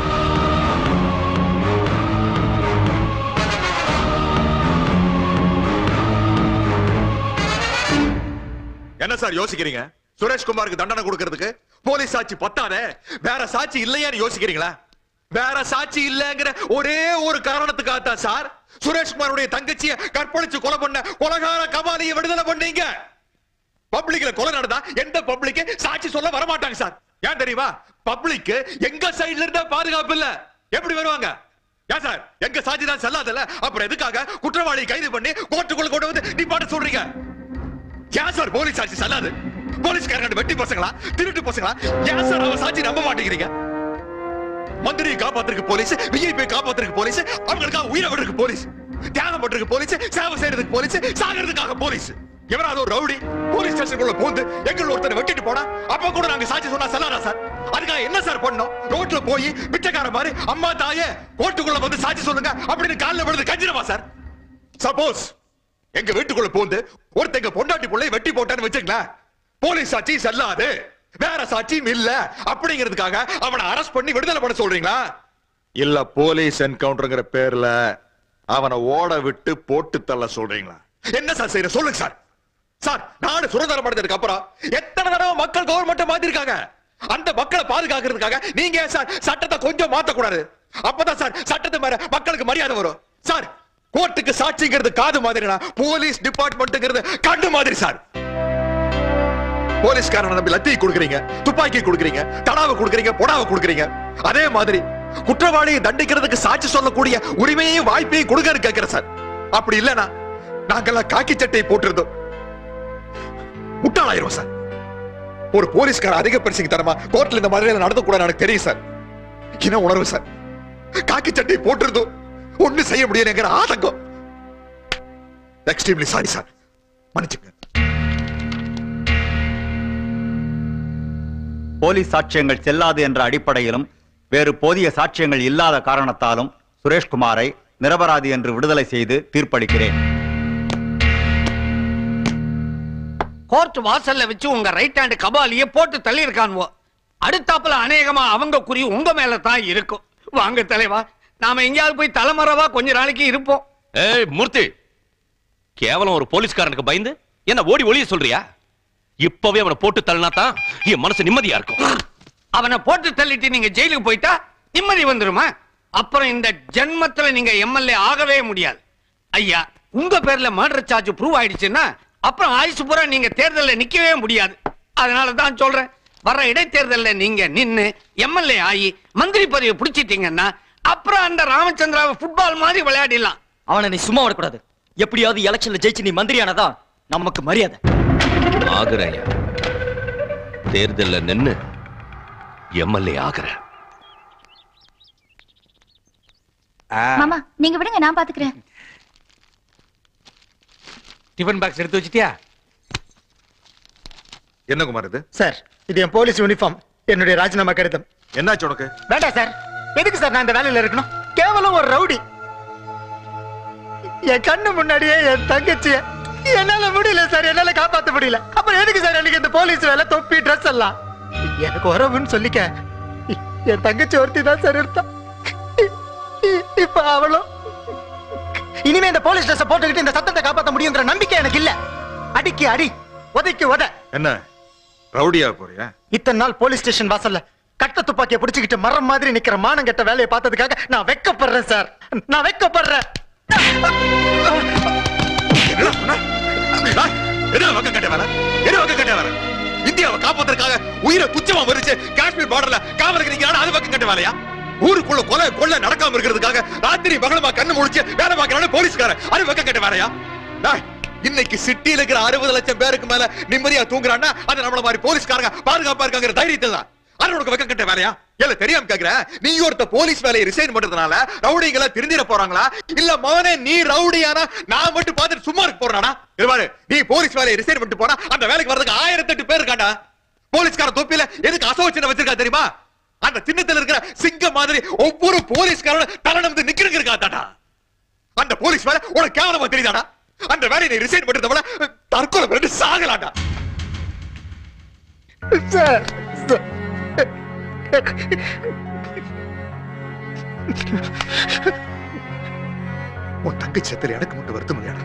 என்ன சார் யோசிக்கிறீங்க சுரேஷ்குமாருக்கு தண்டனை கொடுக்கறதுக்கு போலீஸ் சாட்சி பத்தாதே வேற சாட்சி இல்லையான்னு யோசிக்கிறீங்களா வேற சாட்சி இல்லங்கிற ஒரே ஒரு காரணத்துக்காக தான் சார் சுரேஷ்குமாருடைய தங்கச்சிய கற்பழிச்சு கொலை பண்ண கொலகார கபாலியை விடுதலை பண்ணீங்க பப்ளிக்ல கொலை நடந்தா எந்த பப்ளிக் சாட்சி சொல்ல வர மாட்டாங்க சார் ஏன் தெரியுமா பப்ளிக் எங்க சைடுல இருந்தா பாதுகாப்பு இல்ல எப்படி வருவாங்க ஏன் சார் எங்க சாட்சி தான் செல்லாதல்ல அப்புறம் எதுக்காக குற்றவாளியை கைது பண்ணி கோர்ட்டுக்குள்ள கொண்டு வந்து நீ பாட்டு சொல்றீங்க ஏன் சார் போலீஸ் சாட்சி செல்லாது போலீஸ்காரங்க வெட்டி பசங்களா திருட்டு பசங்களா ஏன் சார் அவன் சாட்சி நம்ப மாட்டேங்கிறீங்க மந்திரியை காப்பாத்துறதுக்கு போலீஸ் விஐபி காப்பாத்துறதுக்கு போலீஸ் அவங்களுக்காக உயிரை விடுறதுக்கு போலீஸ் தியாகம் பண்றதுக்கு போலீஸ் சேவை செய்யறதுக்கு போலீஸ் சாகிறதுக்காக போலீஸ் எவராவது ஒரு ரவுடி போலீஸ் ஸ்டேஷனுக்குள்ள போந்து எங்களை ஒருத்தரை வெட்டிட்டு போனா அப்ப கூட நாங்க சாட்சி சொன்னா செல்லாதா சார் அதுக்காக என்ன சார் பண்ணோம் ரோட்ல போய் பிச்சைக்கார மாதிரி அம்மா தாயே கோர்ட்டுக்குள்ள வந்து சாட்சி சொல்லுங்க அப்படின்னு காலில் விழுந்து கஞ்சிரவா சார் சப்போஸ் எங்க வீட்டுக்குள்ள போந்து ஒருத்தங்க பொண்டாட்டி புள்ளைய வெட்டி போட்டான்னு வச்சுங்களேன் போலீஸ் சாட்சி செல்லாது வேற சாட்சியும் இல்ல அப்படிங்கிறதுக்காக அவனை அரெஸ்ட் பண்ணி விடுதலை பண்ண சொல்றீங்களா இல்ல போலீஸ் என்கவுண்டர்ங்கிற பேர்ல அவனை ஓட விட்டு போட்டு தள்ள சொல்றீங்களா என்ன சார் செய்யற சொல்லுங்க சார் சார் நாடு சுதந்திரம் அடைஞ்சதுக்கு அப்புறம் எத்தனை தடவை மக்கள் கவர்மெண்ட் மாத்திருக்காங்க அந்த மக்களை பாதுகாக்கிறதுக்காக நீங்க ஏன் சார் சட்டத்தை கொஞ்சம் மாத்த கூடாது அப்பதான் சார் சட்டத்து மேல மக்களுக்கு மரியாதை வரும் சார் கோர்ட்டுக்கு சாட்சிங்கிறது காது மாதிரினா போலீஸ் டிபார்ட்மெண்ட்ங்கிறது கண்ணு மாதிரி சார் போலீஸ்காரனை நம்பி லத்தி கொடுக்குறீங்க துப்பாக்கி கொடுக்குறீங்க தடாவை கொடுக்குறீங்க பொடாவை கொடுக்குறீங்க அதே மாதிரி குற்றவாளியை தண்டிக்கிறதுக்கு சாட்சி சொல்லக்கூடிய உரிமையையும் வாய்ப்பையும் கொடுங்க கேட்கிறேன் சார் அப்படி இல்லனா நாங்கெல்லாம் காக்கி சட்டை போட்டிருந்தோம் முட்டாளாயிரும் சார் ஒரு போலீஸ்கார அதிக பரிசுக்கு தரமா கோர்ட்ல இந்த மாதிரி நடந்து கூட எனக்கு தெரியும் சார் என்ன உணர்வு சார் காக்கி சட்டை போட்டிருந்தோம் ஒண்ணு செய்ய முடியலங்கிற ஆதங்கம் எக்ஸ்ட்ரீம்லி சாரி சார் மன்னிச்சுங்க போலீஸ் சாட்சியங்கள் செல்லாது என்ற அடிப்படையிலும் வேறு போதிய சாட்சியங்கள் இல்லாத காரணத்தாலும் சுரேஷ்குமாரை நிரபராதி என்று விடுதலை செய்து தீர்ப்பளிக்கிறேன் கோர்ட் வாசல்ல வச்சு உங்க ரைட் ஹேண்ட் கபாலிய போட்டு தள்ளி இருக்கானுவோ அடுத்தாப்புல அநேகமா அவங்க குறி உங்க மேல தான் இருக்கும் வாங்க தலைவா நாம எங்கேயாவது போய் தலைமறைவா கொஞ்ச நாளைக்கு இருப்போம் ஏய் மூர்த்தி கேவலம் ஒரு போலீஸ்காரனுக்கு பயந்து என்ன ஓடி ஒளிய சொல்றியா இப்பவே அவனை போட்டு தள்ளினா தான் என் மனசு நிம்மதியா இருக்கும் அவனை போட்டு தள்ளிட்டு நீங்க ஜெயிலுக்கு போயிட்டா நிம்மதி வந்துருமா அப்புறம் இந்த ஜென்மத்துல நீங்க எம்எல்ஏ ஆகவே முடியாது ஐயா உங்க பேர்ல மர்டர் சார்ஜ் ப்ரூவ் ஆயிடுச்சுன்னா அப்புறம் ஆயுசு பூரா நீங்க தேர்தல்ல நிக்கவே முடியாது அதனால தான் சொல்றேன் வர இடைத்தேர்தல்ல நீங்க நின்னு எம்எல்ஏ ஆகி மந்திரி பதவியை பிடிச்சிட்டீங்கன்னா அப்புறம் அந்த ராமச்சந்திராவை ஃபுட்பால் மாதிரி விளையாடிடலாம் அவனை நீ சும்மா விடக்கூடாது எப்படியாவது எலெக்ஷன்ல ஜெயிச்சு நீ மந்திரியானதா நமக்கு மரியாதை ஆகுறையா தேர்தல்ல நின்னு எம்எல்ஏ ஆகுற மாமா நீங்க விடுங்க நான் பாத்துக்கிறேன் டிஃபன் பாக்ஸ் எடுத்து வச்சிட்டியா என்ன குமார் இது சார் இது என் போலீஸ் யூனிஃபார்ம் என்னுடைய ராஜினாமா கடிதம் என்னாச்சு உனக்கு வேண்டாம் சார் எதுக்கு சார் நான் இந்த வேலையில இருக்கணும் கேவலம் ஒரு ரவுடி என் கண்ணு முன்னாடியே என் தங்கச்சிய என்னால முடியல சார் என்னால காப்பாத்த முடியல அப்புறம் எதுக்கு சார் எனக்கு இந்த போலீஸ் வேலை தொப்பி ட்ரெஸ் எல்லாம் எனக்கு உறவுன்னு சொல்லிக்க என் தங்கச்சி ஒருத்தி தான் சார் இருந்தா இ- இப்ப அவளும் இனிமே இந்த போலீஸ் ட்ரெஸ் போட்டுக்கிட்டு இந்த சத்தத்தை காப்பாத்த முடியுங்கிற நம்பிக்கை எனக்கு இல்ல அடிக்கு அடி உதைக்கு உத என்ன ரவுடியா போறியா இத்தனை நாள் போலீஸ் ஸ்டேஷன் வாசல்ல கட்ட துப்பாக்கியை பிடிச்சுக்கிட்டு மரம் மாதிரி நிக்கிற மானம் கெட்ட வேலையை பார்த்ததுக்காக நான் வெக்கப்படுறேன் சார் நான் வெக்கப்படுறேன் என்ன வக்க கட்ட வேலை என்ன வக்க கட்ட வேலை இந்தியாவை காப்பாத்துறதுக்காக உயிரை துச்சமா மறிச்சு காஷ்மீர் பார்டர்ல காவலுக்கு நிக்கிறான அது வக்க கட்ட வேலையா ஊருக்குள்ள கொலை கொள்ளை நடக்காம இருக்கிறதுக்காக ராத்திரி பகலமா கண்ணு முடிச்சு வேலை பார்க்கறான போலீஸ்காரன் அது வக்க கட்ட வேலையா டேய், இன்னைக்கு சிட்டில இருக்கிற அறுபது லட்சம் பேருக்கு மேல நிம்மதியா தூங்குறான்னா அது நம்மள மாதிரி போலீஸ்காரங்க பாதுகாப்பா இருக்காங்கிற தைரியத்தில் தான் அது உனக்கு வெக்க கட்ட வேலையா இல்ல தெரியாம கேக்குறேன் நீ ஒருத்த போலீஸ் வேலையை ரிசைன் பண்றதுனால ரவுடிகளை திருந்திட போறாங்களா இல்ல மவனே நீ ரவுடியானா நான் மட்டும் பார்த்துட்டு சும்மா இருக்க போறானா இருவாரு நீ போலீஸ் வேலையை ரிசைன் பண்ணிட்டு போனா அந்த வேலைக்கு வர்றதுக்கு ஆயிரத்தி எட்டு பேர் இருக்காண்டா போலீஸ்கார தொப்பில எதுக்கு அசோசியனை வச்சிருக்கா தெரியுமா அந்த சின்னத்துல இருக்கிற சிங்கம் மாதிரி ஒவ்வொரு போலீஸ்காரோட தலை வந்து நிக்கிறதுக்கு இருக்கா தாட்டா அந்த போலீஸ் வேலை உனக்கு கேவலமா தெரியுதாடா அந்த வேலையை நீ ரிசைன் பண்றத விட தற்கொலை பண்ணிட்டு சாகலாண்டா சார் உன் தங்கச்சி செத்துல எனக்கு மட்டும் வருத்தம் இல்லையாடா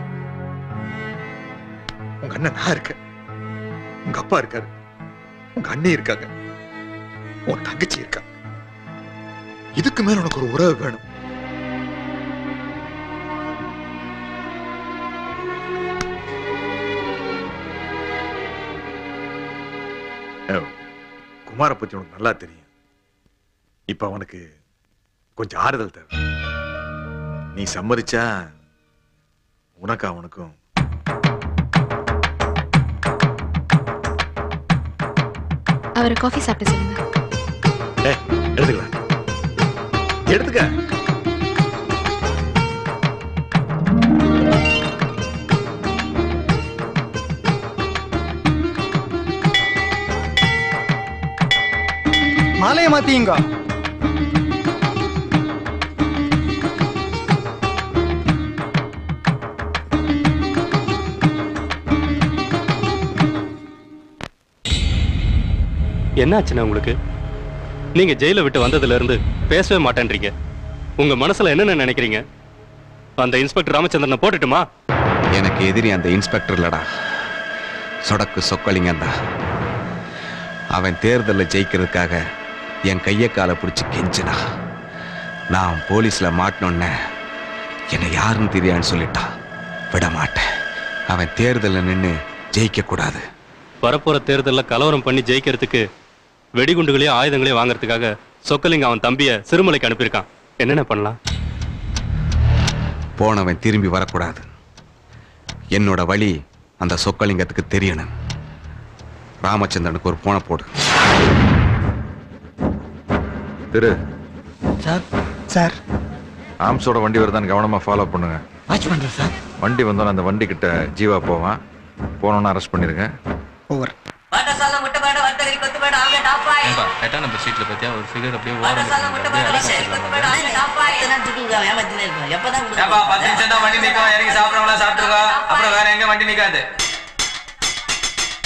உங்க அண்ணன் நான் இருக்கேன் உங்க அப்பா இருக்காரு உங்க அண்ணி இருக்காங்க உன் தங்கச்சி இருக்கா இதுக்கு மேல உனக்கு ஒரு உறவு வேணும் அஹ், குமார பத்தி உனக்கு நல்லா தெரியும் இப்ப அவனுக்கு கொஞ்சம் ஆறுதல் தேவை நீ சம்மதிச்சா உனக்கு அவனுக்கும் அவரை காஃபி சாப்பிட சொல்லுங்க ஏய், எடுத்துக்கலாம் எடுத்துக்க மாலையை மாத்தீங்க என்னாச்சுண்ணா உங்களுக்கு நீங்க ஜெயில விட்டு வந்ததுல இருந்து பேசவே மாட்டேன்றீங்க உங்க மனசுல என்னென்ன நினைக்கிறீங்க அந்த இன்ஸ்பெக்டர் ராமச்சந்திரனை போட்டுட்டுமா எனக்கு எதிரி அந்த இன்ஸ்பெக்டர் இல்லடா சொடக்கு சொக்கலிங்கந்தா அவன் தேர்தலில் ஜெயிக்கிறதுக்காக என் கையை காலை பிடிச்சி கெஞ்சினா நான் போலீஸ்ல மாட்டினோன்னே என்னை யாருன்னு தெரியான்னு சொல்லிட்டான் விட மாட்டேன் அவன் தேர்தலில் நின்று ஜெயிக்க கூடாது வரப்போற தேர்தல்ல கலவரம் பண்ணி ஜெயிக்கிறதுக்கு வெடிகுண்டுகளையும் ஆயுதங்களையும் வாங்குறதுக்காக சொக்கலிங்க அவன் தம்பிய சிறுமலைக்கு அனுப்பியிருக்கான் என்னென்ன பண்ணலாம் போனவன் திரும்பி வரக்கூடாது என்னோட வழி அந்த சொக்கலிங்கத்துக்கு தெரியணும் ராமச்சந்திரனுக்கு ஒரு போன போடு திரு சார் சார் ஆம்ஸோட வண்டி வருதான்னு கவனமா ஃபாலோ பண்ணுங்க வாட்ச் பண்றேன் சார் வண்டி வந்தோன்னு அந்த வண்டி கிட்ட ஜீவா போவான் போனோன்னு அரெஸ்ட் பண்ணிருங்க ஓவர் வடசால முட்டை பேட வட்டகரி கொத்து பேட ஆக டாப்பாய் எட்டாம் நம்பர் சீட்ல பத்தியா ஒரு ஃபிகர் அப்படியே வடசால முட்டை பேட வட்டகரி கொத்து பேட ஆக டாப்பாய் இதெல்லாம் திட்டுங்க ஏமாத்தினே இருப்பேன் எப்பதான் ஏப்பா பத்து நிமிஷம் தான் வண்டி நிக்கும் இறங்கி சாப்பிடறவங்களா சாப்பிட்டுருக்கோம் அப்புறம் வேற எங்க வண்டி நிக்காது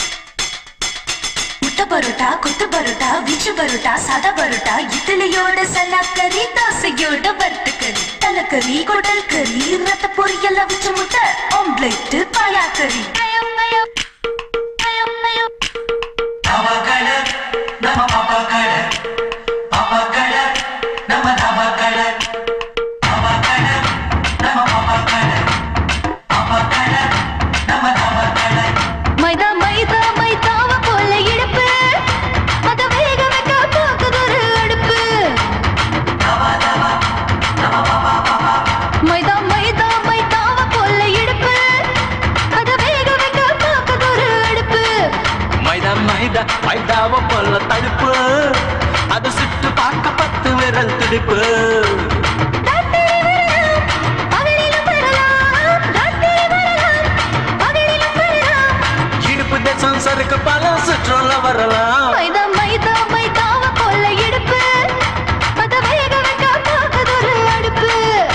பரோட்டா கொத்து பரோட்டா விச்சு பரோட்டா சாதா பரோட்டா இட்லியோட சலாக்கறி தோசையோட வறுத்துக்கறி தலைக்கறி குடல் கறி ரத்த பொரியல் அவிச்ச முட்டை ஆம்லெட் பாயாக்கறி மைதா மைதா மைதாவ போல இடுப்பு அத வேக வைக்க போக்குதொரு அடுப்பு மைதா மைதா மைதாவ போல இடுப்பு அத வேக வைக்க போக்குதொரு அடுப்பு மைதா மைதா மைதாவ போல தடுப்பு அது சுட்டு பார்க்க பத்து விரல் துடிப்பு இடுப்பு தேசம் சறுக்கு பல சுற்றுல வரலாம் மைதா மைதா மைதாவ போல இடுப்பு அத வேக வைக்க போக்குதொரு அடுப்பு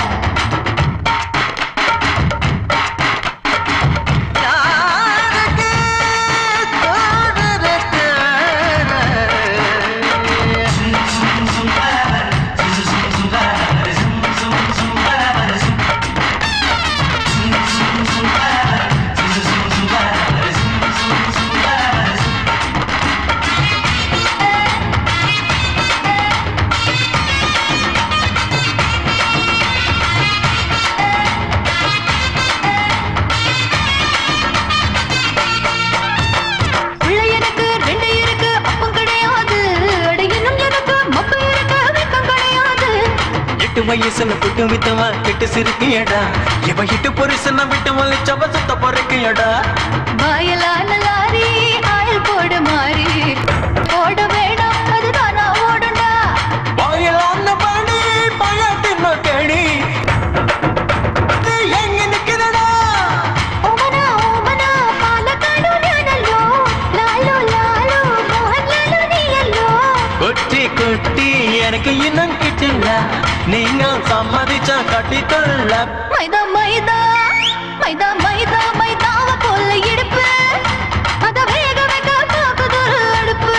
உள்ள எனக்கு ரெண்டு இருக்கு அப்பம் கிடையாது அடையணும் எனக்கு மப்பு இருக்கு வெக்கம் கிடையாது எட்டு வயசுல புட்டு வித்தவா கெட்டு சிரிக்கியடா இவ இட்டு பொரிசன விட்டு வலிச்சவ சுத்த பொறுக்கியடா வாயலான லாரி ஆயில் போடு மாறி ஓட வேணாம் அதுதானா ஓடுண்டா வாயிலான படி பழத்தின் கேடி நீ எங்க நிக்கிறடா ஓமனா ஓமனா பாலக்காடு ஞானல்லோ லாலோ லாலோ மோகன்லாலோ நீயல்லோ குட்டி குட்டி எனக்கு இன்னும் கிட்டிല്ല நீங்க சம்மதிச்சா கட்டிக்கொள்ள மைதா மைதா மைதா மைதா மைதாவ போல இடுப்பு அத வேக வைக்க போக்குதொரு அடுப்பு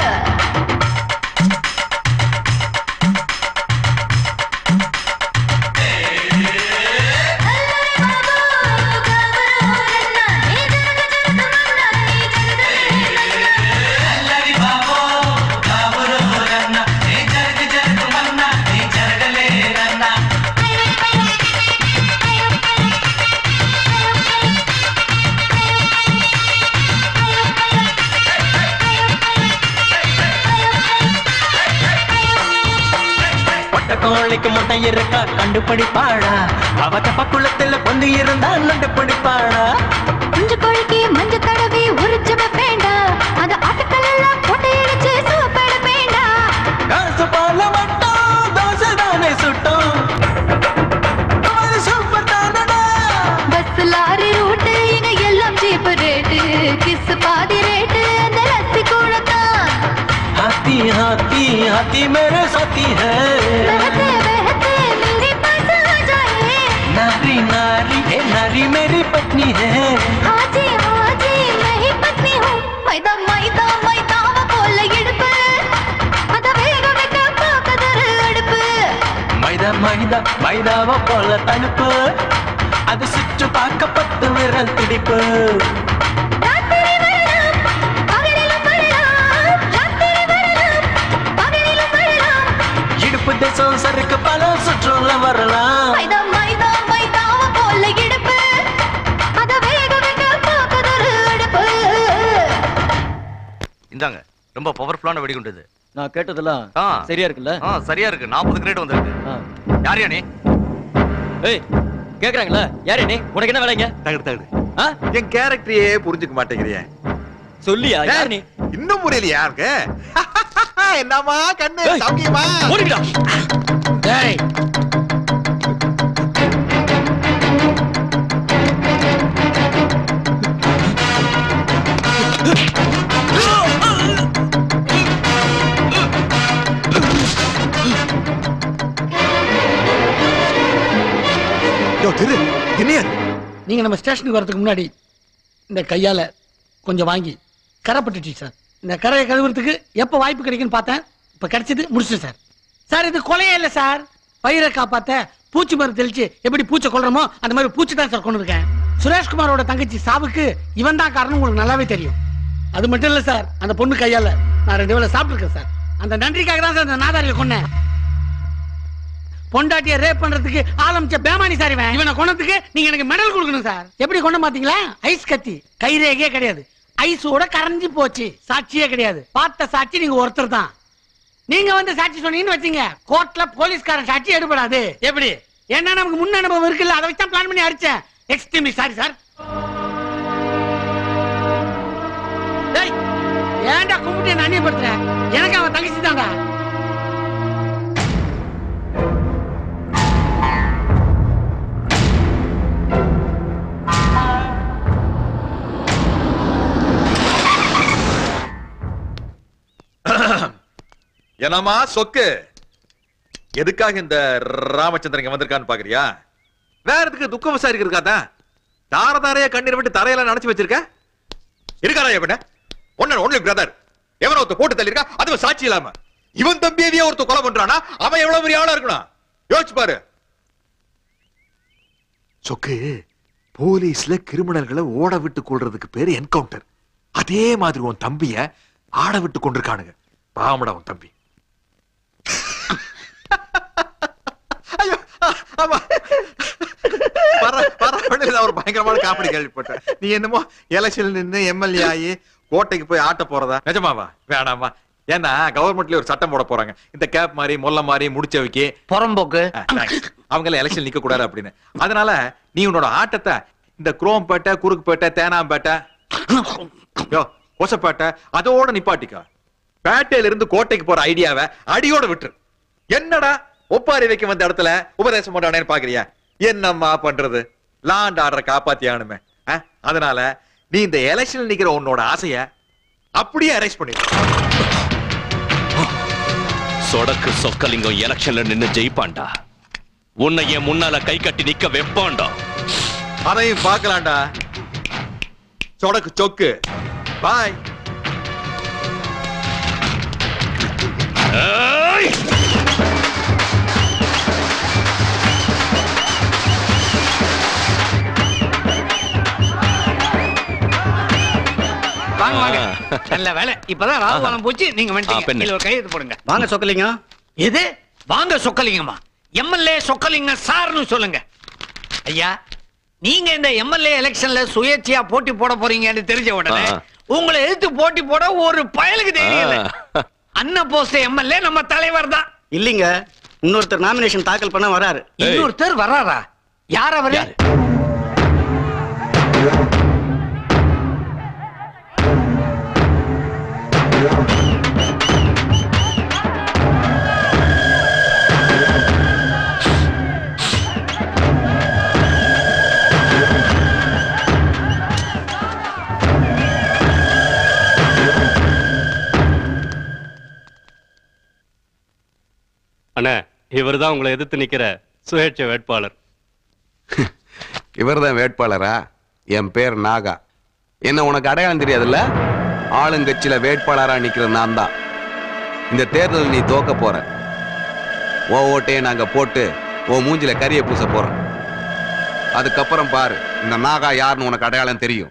ஒட்ட கோழிக்கு முட்டை இருக்கா கண்டுபிடிப்பாடா அவ தப்ப குளத்துல பொந்து இருந்தா நண்டுபிடிப்பாடா குஞ்சு கோழிக்கு மஞ்ச தடவி உரிச்சு வைப்பேண்டா அத ஆட்டுக்கள் எல்லாம் போட்டு இடிச்சு சூப்பட வேண்டா காசு போல மட்டும் தோசை தானே சுட்டும் அது சூப்பர் தானடா பஸ் லாரி ரூட்டு இங்க எல்லாம் சீப் ரேட்டு கிஸ் பாதி ரேட்டு அந்த லஸ்ஸி கூட தான் हाथी हाथी हाथी मेरे साथी है बहते बहते मेरे पास आ जाए नारी नारी है नारी मेरी पत्नी है हाजी हाजी मैं ही पत्नी हूँ मैदा मैदा मैदाव போல இடுப்பு அத வேக வைக்க போக்குதொரு அடுப்பு மைதா மைதா மைதாவ போல தடுப்பு அது சுற்று பார்க்க பத்து விரல் துடிப்பு ராத்திரி வரலாம் பகலிலும் வரலாம் ராத்திரி வரலாம் பகலிலும் வரலாம் இடுப்பு தேசம் சறுக்கு பல சுற்றுல வரலாம் மைதா மைதா மைதாவ போல இடுப்பு அத வேக வைக்க போக்குதொரு அடுப்பு இந்தாங்க ரொம்ப பவர்ஃபுல்லான வெடிகுண்டு இது நான் கேட்டதெல்லாம் ஆ சரியா இருக்குல்ல ஆ சரியா இருக்கு நாற்பது கிரேட் வந்திருக்கு யார் நீ ஏய் கேக்குறாங்களா யாரே நீ உனக்கு என்ன வேலைங்க தகடு தகடு என் கேரக்டரையே புரிஞ்சுக்க மாட்டேங்கிறிய சொல்லியா யார் நீ இன்னும் புரியலையா யாருக்கு என்னமா கண்ணு சௌக்கியமா ஓடிடா டேய் திரு என்னையா நீங்க நம்ம ஸ்டேஷனுக்கு வரதுக்கு முன்னாடி இந்த கையால கொஞ்சம் வாங்கி கரைப்பட்டுச்சு சார் இந்த கரையை கழுவுறதுக்கு எப்போ வாய்ப்பு கிடைக்குன்னு பார்த்தேன் இப்போ கிடைச்சது முடிச்சேன் சார் சார் இது கொலையே இல்லை சார் பயிரை காப்பாத்த பூச்சி மருந்து தெளிச்சு எப்படி பூச்சை கொல்றோமோ அந்த மாதிரி பூச்சி தான் சார் கொண்டு இருக்கேன் சுரேஷ்குமாரோட தங்கச்சி சாவுக்கு இவன் தான் காரணம் உங்களுக்கு நல்லாவே தெரியும் அது மட்டும் இல்லை சார் அந்த பொண்ணு கையால நான் ரெண்டு வேளை சாப்பிட்டுருக்கேன் சார் அந்த நன்றிக்காக தான் சார் அந்த நாதாரியை கொன்னேன் பொண்டாட்டிய ரேப் பண்றதுக்கு ஆரம்பிச்ச பேமானி சார் இவன் இவனை கொன்னதுக்கு நீங்க எனக்கு மெடல் கொடுக்கணும் சார் எப்படி கொண்டு பாத்தீங்களா ஐஸ் கத்தி கைரேகையே கிடையாது ஐஸோட கரைஞ்சு போச்சு சாட்சியே கிடையாது பார்த்த சாட்சி நீங்க ஒருத்தர் தான் நீங்க வந்து சாட்சி சொன்னீங்கன்னு வச்சீங்க கோர்ட்ல போலீஸ்காரன் சாட்சி எடுபடாது எப்படி ஏன்னா நமக்கு முன் அனுபவம் இருக்குல்ல அதை வச்சு தான் பிளான் பண்ணி அடிச்சேன் எக்ஸ்ட்ரீம்லி சாரி சார் டேய் ஏன்டா கும்பிட்டு என்ன அந்நியப்படுத்துற எனக்கு அவன் தங்கச்சி தான்டா என்னம்மா சொக்கு எதுக்காக இந்த ராமச்சந்திரன் இங்க வந்திருக்கான்னு பாக்குறியா வேற எதுக்கு துக்கம் விசாரிக்கிறதுக்காதான் தார தாரையா கண்ணீர் விட்டு தரையெல்லாம் நினைச்சு வச்சிருக்க இருக்காரா எவன ஒன்னு ஒன்லி பிரதர் எவன ஒருத்த போட்டு தள்ளிருக்கா அதுவும் சாட்சி இல்லாம இவன் தம்பியவே ஒருத்த கொலை பண்றானா அவன் எவ்வளவு பெரிய ஆளா இருக்கணும் யோசிச்சு பாரு சொக்கு போலீஸ்ல கிரிமினல்களை ஓட விட்டு கொள்றதுக்கு பேரு என்கவுண்டர் அதே மாதிரி உன் தம்பிய ஆட விட்டு கொண்டிருக்கானுங்க பாவமடா உன் தம்பி ஐயோ, ஆ- ஆமா வர வர வழியில நான் ஒரு பயங்கரமான காமெடி கேள்விப்பட்டேன் நீ என்னமோ எலெக்ஷன் நின்னு எம்எல்ஏ ஆகி கோட்டைக்கு போய் ஆட்ட போறதா நிஜமாவா வேணாமா ஏன்னா கவர்மெண்ட்ல ஒரு சட்டம் போட போறாங்க இந்த கேப் மாதிரி மொல்ல மாதிரி முடிச்சவைக்கு புறம்போக்கு அவங்க எல்லாம் எலெக்ஷன் நிக்க கூடாது அப்படின்னு அதனால நீ உன்னோட ஆட்டத்தை இந்த குரோம்பேட்டை குறுக்குப்பேட்டை தேனாம்பேட்டை யோ கொசப்பேட்டை அதோட நிப்பாட்டிக்கோ பேட்டையில இருந்து கோட்டைக்கு போற ஐடியாவை அடியோட விட்டுரு என்னடா ஒப்பாரி வைக்க வந்த இடத்துல உபதேசம் பண்றானேன்னு பாக்குறியா என்னம்மா பண்றது லாண்ட் ஆர்டரை காப்பாத்தி ஆகணுமே ஆ? அதனால நீ இந்த எலெக்ஷன் நிக்கிற உன்னோட ஆசைய அப்படியே அரெஸ்ட் பண்ணிடு சொடக்கு சொக்கலிங்கம் எலெக்ஷன்ல நின்னு ஜெயிப்பான்டா உன்னை என் முன்னால கை கட்டி நிக்க வைப்பான்டா அதையும் பார்க்கலாம்டா சொடக்கு சொக்கு பாய் வாங்க வாங்க நல்ல வேலை இப்பதான் ராகுகாலம் போச்சு நீங்க ஆ, வந்துட்டீங்க பெண்ணு. இதுல ஒரு கையெழுத்து போடுங்க வாங்க சொக்கலிங்க எது வாங்க சொக்கலிங்கம்மா எம்எல்ஏ சொக்கலிங்கம் சார்னு சொல்லுங்க ஐயா நீங்க இந்த எம்எல்ஏ எலெக்ஷன்ல சுயேட்சையா போட்டி போட போறீங்கன்னு தெரிஞ்ச உடனே ஆ. உங்களை எதிர்த்து போட்டி போட ஒரு பயலுக்கு தெரியல அண்ணா போஸ்ட் எம்எல்ஏ நம்ம தலைவர் தான் இல்லைங்க இன்னொருத்தர் நாமினேஷன் தாக்கல் பண்ண வராரு இன்னொருத்தர் வராரா யார் அவரு அண்ணா இவர் தான் உங்களை எதிர்த்து நிக்கிற சுயேட்சை வேட்பாளர் இவர்தான் வேட்பாளரா என் பேர் நாகா என்ன உனக்கு அடையாளம் தெரியாதுல்ல ஆளுங்கட்சியில வேட்பாளரா நிக்கிற நான் தான் இந்த தேர்தல் நீ தோக்க போற ஓ ஓட்டையே நாங்க போட்டு ஓ மூஞ்சில கரிய பூச போறோம் அதுக்கப்புறம் பாரு இந்த நாகா யாருன்னு உனக்கு அடையாளம் தெரியும்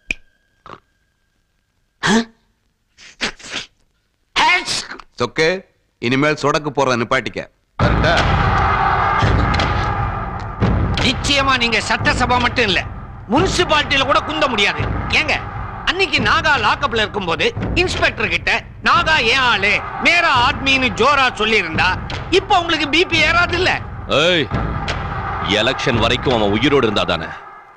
சொக்கு இனிமேல் சொடக்கு போறத நிப்பாட்டிக்க கரெக்டா நிச்சயமா நீங்க சட்டசபா மட்டும் இல்ல முனிசிபாலிட்டியில கூட குந்த முடியாது ஏங்க அன்னைக்கு நாகா லாக்கப்ல இருக்கும்போது இன்ஸ்பெக்டர் கிட்ட நாகா ஏன் ஆளு மேரா ஆத்மின்னு ஜோரா சொல்லி இருந்தா இப்ப உங்களுக்கு பிபி ஏறாது இல்ல ஏய் எலெக்ஷன் வரைக்கும் அவன் உயிரோடு இருந்தா தானே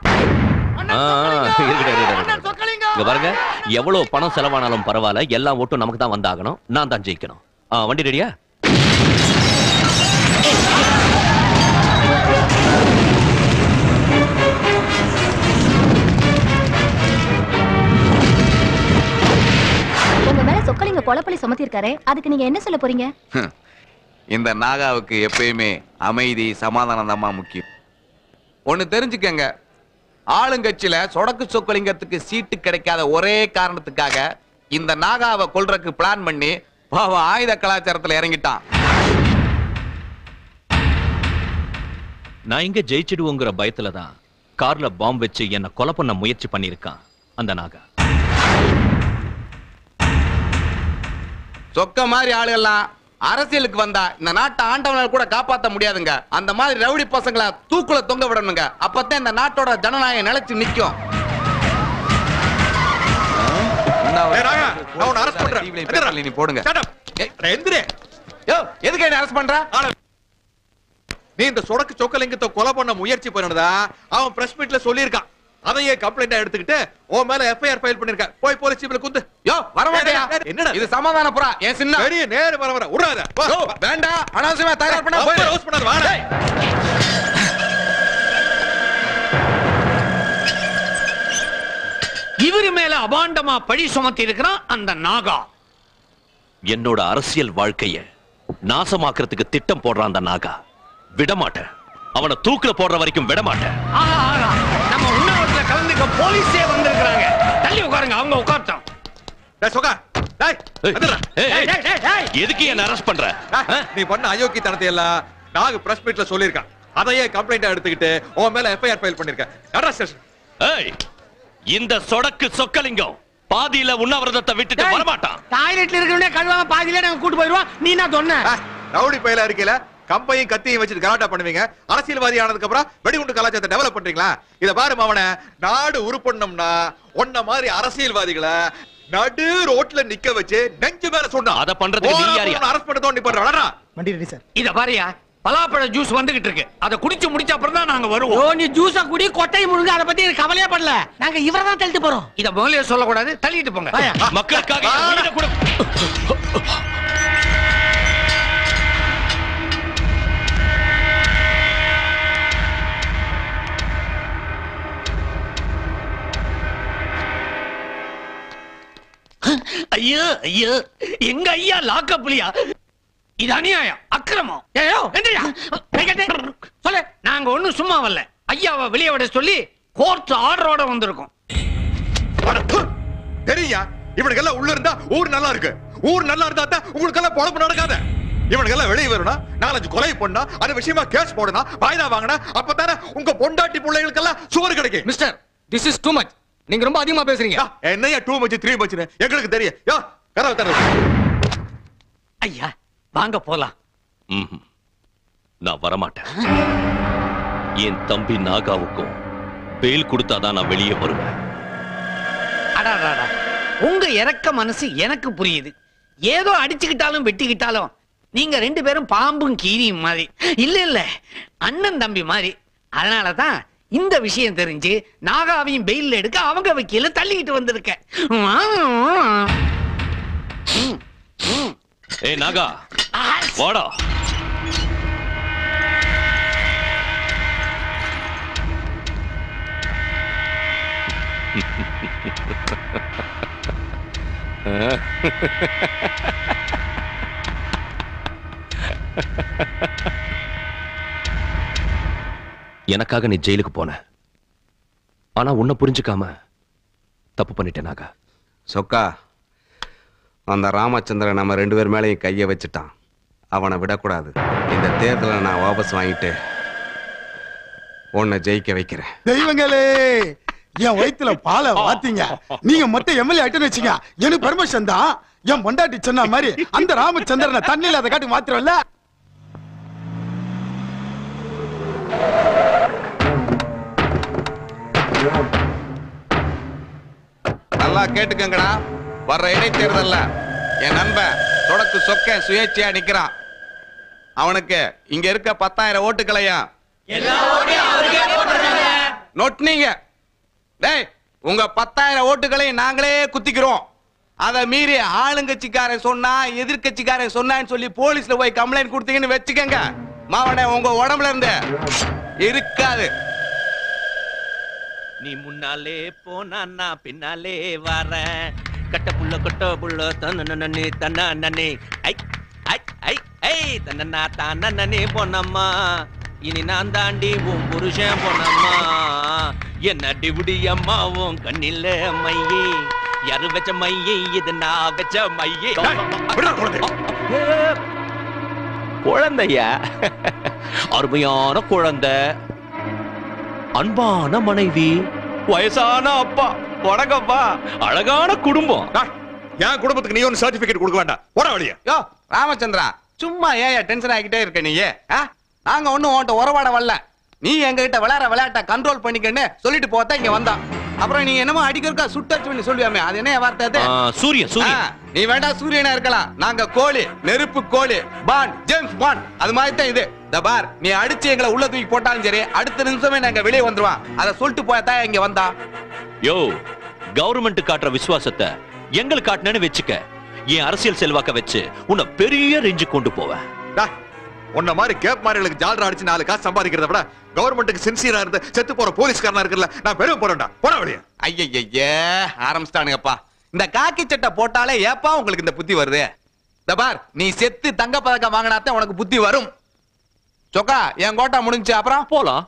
இங்க பாருங்க எவ்வளவு பணம் செலவானாலும் பரவாயில்ல எல்லா ஓட்டும் நமக்கு தான் வந்தாகணும் நான் தான் ஜெயிக்கணும் ஆ, வண்டி ரெடியா உங்க மேல சொக்கலிங்க கொலப்பலி சுமத்திருக்காரே அதுக்கு நீங்க என்ன சொல்ல போறீங்க ஹம். இந்த நாகாவுக்கு எப்பயுமே அமைதி சமாதானம் தான் முக்கியம் ஒண்ணு தெரிஞ்சுக்கங்க ஆளுங்கட்சியில சொடக்கு சொக்கலிங்கத்துக்கு சீட்டு கிடைக்காத ஒரே காரணத்துக்காக இந்த நாகாவை கொல்றதுக்கு பிளான் பண்ணி பாவம் ஆயுத கலாச்சாரத்துல இறங்கிட்டான் நான் இங்க ஜெயிச்சிடுவோங்கிற பயத்துல தான் கார்ல பாம்பு வச்சு என்ன கொலை பண்ண முயற்சி பண்ணிருக்கான் அந்த நாகா சொக்க மாதிரி ஆளுகள்லாம் அரசியலுக்கு வந்தா இந்த நாட்டை ஆண்டவனால் கூட காப்பாத்த முடியாதுங்க அந்த மாதிரி ரவுடி பசங்களை தூக்குல தொங்க விடணுங்க அப்பதான் இந்த நாட்டோட ஜனநாயகம் நிலைச்சு நிக்கும் நீ போடுங்க யோ, எதுக்கு என்ன அரெஸ்ட் பண்ற நீ இந்த சொடக்கு சொக்கலிங்கத்தை கொலை பண்ண முயற்சி பண்ணதா அவன் பிரஸ் மீட்ல சொல்லியிருக்கான் அதையே கம்ப்ளைண்டா எடுத்துக்கிட்டு உன் மேல எஃப்ஐஆர் ஃபைல் பண்ணிருக்க போய் போலீஸ் ஜீப்ல குந்து யோ வர மாட்டியா என்னடா இது சமாதான புறா என் சின்ன பெரிய நேரு வர வர விடாத யோ, வேண்டாம் அனாவசியமா தயார் பண்ண போயிரு. ரோஸ் பண்ணாத வாடா இவரு மேல அபாண்டமா பழி சுமத்தி இருக்கிறான் அந்த நாகா என்னோட அரசியல் வாழ்க்கைய நாசமாக்குறதுக்கு திட்டம் போடுறான் அந்த நாகா விடமாட்டேன் அவனை தூக்குல போடுற வரைக்கும் விடமாட்டேன் ஆஹா, ஆஹா. நம்ம உண்ணாவிரத்துல கலந்துக்க போலீஸே வந்திருக்கிறாங்க தள்ளி உட்காருங்க அவங்க உட்கார்த்தோம் எதுக்கு என்ன அரெஸ்ட் பண்ற நீ பண்ண அயோக்கியத்தனத்தை எல்லாம் நாங்க பிரஸ் மீட்ல சொல்லியிருக்கான் அதையே கம்ப்ளைண்டா எடுத்துக்கிட்டு உன் மேல எஃப்ஐஆர் ஃபைல் பண்ணிருக்க நடரா ஸ்டேஷன் ஏய் இந்த சொடக்கு சொக்கலிங்கம் பாதியில உண்ணாவிரதத்தை விட்டுட்டு வரமாட்டான் டாய்லெட்ல இருக்கிறவனே கழுவாம பாதியிலே நாங்க கூட்டு போயிருவோம் நீ என்ன சொன்ன ரவுடி பயில இருக்கையில கம்பையும் கத்தியும் வச்சுட்டு கலாட்டா பண்ணுவீங்க அரசியல்வாதி ஆனதுக்கு அப்புறம் வெடிகுண்டு கலாச்சாரத்தை டெவலப் பண்றீங்களா இத பாரு மாவன நாடு உருப்படணும்னா ஒன்ன மாதிரி அரசியல்வாதிகளை நடு ரோட்ல நிக்க வச்சு நெஞ்சு மேல சொன்னா அத பண்றதுக்கு நீ யாரியா? அரஸ்ட் பண்ண தோண்டி பண்ற வளரா வண்டி ரெடி சார் இத பாரியா பலாப்பழ ஜூஸ் வந்துகிட்டு இருக்கு அதை குடிச்சு முடிச்ச அப்புறம் தான் நாங்க வருவோம் ஓ நீ ஜூஸா குடி கொட்டை முழுங்க அதை பத்தி எனக்கு கவலையே படல நாங்க இவரை தான் தள்ளிட்டு போறோம் இத முதலே சொல்லக்கூடாது தள்ளிட்டு போங்க மக்களுக்காக என் உயிரை கூட ஐயோ ஐயோ எங்க ஐயா லாக்கப்லியா இது அநியாயம் அக்கிரமம் ஏயோ என்னையா சொல்லு நாங்க ஒண்ணும் சும்மா வரல ஐயாவை வெளியே விட சொல்லி கோர்ட் ஆர்டரோட வந்திருக்கோம் தெரியா இவனுக்கெல்லாம் உள்ள இருந்தா ஊர் நல்லா இருக்கு ஊர் நல்லா இருந்தா தான் உங்களுக்கெல்லாம் பொழப்பு நடக்காத இவனுக்கெல்லாம் வெளியே வரணும் நாலஞ்சு கொலை பண்ணா அது விஷயமா கேஸ் போடணும் வாய்தா வாங்கினா அப்பதானே உங்க பொண்டாட்டி பிள்ளைகளுக்கெல்லாம் சோறு கிடைக்கும் mister this is too much நீங்க ரொம்ப அதிகமா பேசுறீங்க என்னையா டூ மச் த்ரீ மச்னு எங்களுக்கு தெரியும் யோ கதவை தர ஐயா வாங்க போலாம் ம்ஹும். நான் வரமாட்டேன் என் தம்பி நாகாவுக்கும் பெயில் கொடுத்தாதான் நான் வெளியே வருவேன் அடாடாடா உங்க இறக்க மனசு எனக்கு புரியுது ஏதோ அடிச்சுக்கிட்டாலும் வெட்டிக்கிட்டாலும் நீங்க ரெண்டு பேரும் பாம்பும் கீரியும் மாதிரி இல்ல இல்ல அண்ணன் தம்பி மாதிரி அதனால தான் இந்த விஷயம் தெரிஞ்சு நாகாவையும் பெயில்ல எடுக்க அவங்க வக்கீல தள்ளிக்கிட்டு வந்திருக்கேன் ம், ம். ஏய் நாகா வாடா எனக்காக நீ ஜெயிலுக்கு போன ஆனா உன்னை புரிஞ்சுக்காம தப்பு பண்ணிட்டேன் நாகா சொக்கா அந்த ராமச்சந்திரன் நம்ம ரெண்டு பேர் மேலேயும் கையை வச்சுட்டான் அவனை விடக்கூடாது இந்த தேர்தலை நான் வாபஸ் வாங்கிட்டு உன்னை ஜெயிக்க வைக்கிறேன் தெய்வங்களே என் வயித்துல பாலை வாத்தீங்க நீங்க மட்டும் எம்எல்ஏ ஆயிட்டுன்னு வச்சுங்க எனக்கு பெர்மிஷன் தான் என் பொண்டாட்டி சொன்ன மாதிரி அந்த ராமச்சந்திரனை தண்ணியில அதை காட்டி மாத்திரம்ல நல்லா கேட்டுக்கங்கடா வர்ற இடைத்தேர்தல்ல என் நண்பன் தொடக்கு சொக்க சுயேட்சையா நிக்கிறான் அவனுக்கு இங்க இருக்க பத்தாயிரம் ஓட்டுக்களையா நொட்னீங்க டேய் உங்க பத்தாயிரம் ஓட்டுகளையும் நாங்களே குத்திக்கிறோம் அதை மீறி ஆளுங்கட்சிக்காரன் சொன்னா எதிர்க்கட்சிக்காரன் சொன்னான்னு சொல்லி போலீஸ்ல போய் கம்ப்ளைண்ட் கொடுத்தீங்கன்னு வச்சுக்கங்க மாவனே உங்க உடம்புல இருந்து இருக்காது நீ முன்னாலே போனா நான் பின்னாலே வரேன் கட்ட புள்ள கட்ட புள்ள தன்னே தன்னே ஐ ஐ ஐ ஐ தன்னா தானே பொன்னம்மா இனி நான் தாண்டி உன் புருஷன் பொன்னம்மா என்ன டிபுடி அம்மா உன் கண்ணில மையே யாரு வச்ச மையே இது நான் வச்ச மையே குழந்தையா அருமையான குழந்தை அன்பான மனைவி வயசான அப்பா வணக்கம்ப்பா அழகான குடும்பம் என் குடும்பத்துக்கு நீ ஒன்னு சர்டிபிகேட் கொடுக்க வேண்டாம் போட வழியா யோ ராமச்சந்திரா சும்மா ஏன் டென்ஷன் ஆகிட்டே இருக்க நீ ஆ? நாங்க ஒண்ணும் உன்கிட்ட உறவாட வரல நீ எங்ககிட்ட விளையாட விளையாட்ட கண்ட்ரோல் பண்ணிக்கன்னு சொல்லிட்டு போத்தா இங்க வந்தான் அப்புறம் நீ என்னமோ அடிக்கிறக்கா சுட்டச்சு பண்ணி சொல்லுவாமே அது என்ன வார்த்தை அது ஆ, சூரியன், சூரியன். ஆ, நீ வேண்டாம் சூரியனா இருக்கலாம் நாங்க கோழி நெருப்பு கோழி பாண்ட் ஜேம்ஸ் பாண்ட் அது மாதிரி தான் இது இந்த பார் நீ அடிச்சு எங்களை உள்ள தூக்கி போட்டாலும் சரி அடுத்த நிமிஷமே நாங்க வெளியே வந்துருவான் அதை சொல்லிட்டு போயத்தா இங்க வந்தா யோ கவர்மெண்ட் காட்டுற விசுவாசத்தை எங்களுக்கு காட்டினேன்னு வச்சுக்க என் அரசியல் செல்வாக்க வச்சு உன்னை பெரிய ரேஞ்சு கொண்டு போவேன் உன்ன மாதிரி கேப் மாதிரிகளுக்கு ஜாலரா அடிச்சு நாலு காசு சம்பாதிக்கிறத விட கவர்மெண்ட்டுக்கு சின்சியரா இருந்து செத்து போற போலீஸ்காரனா இருக்குல்ல நான் பெருமை போறேன்டா போட வழியா ஐயய்யே ஆரம்பிச்சிட்டானுங்கப்பா இந்த காக்கி சட்டை போட்டாலே ஏப்பா உங்களுக்கு இந்த புத்தி வருது இந்த பார் நீ செத்து தங்க பதக்கம் வாங்கினாத்தான் உனக்கு புத்தி வரும் சொக்கா என் கோட்டா முடிஞ்சு அப்புறம் போலாம்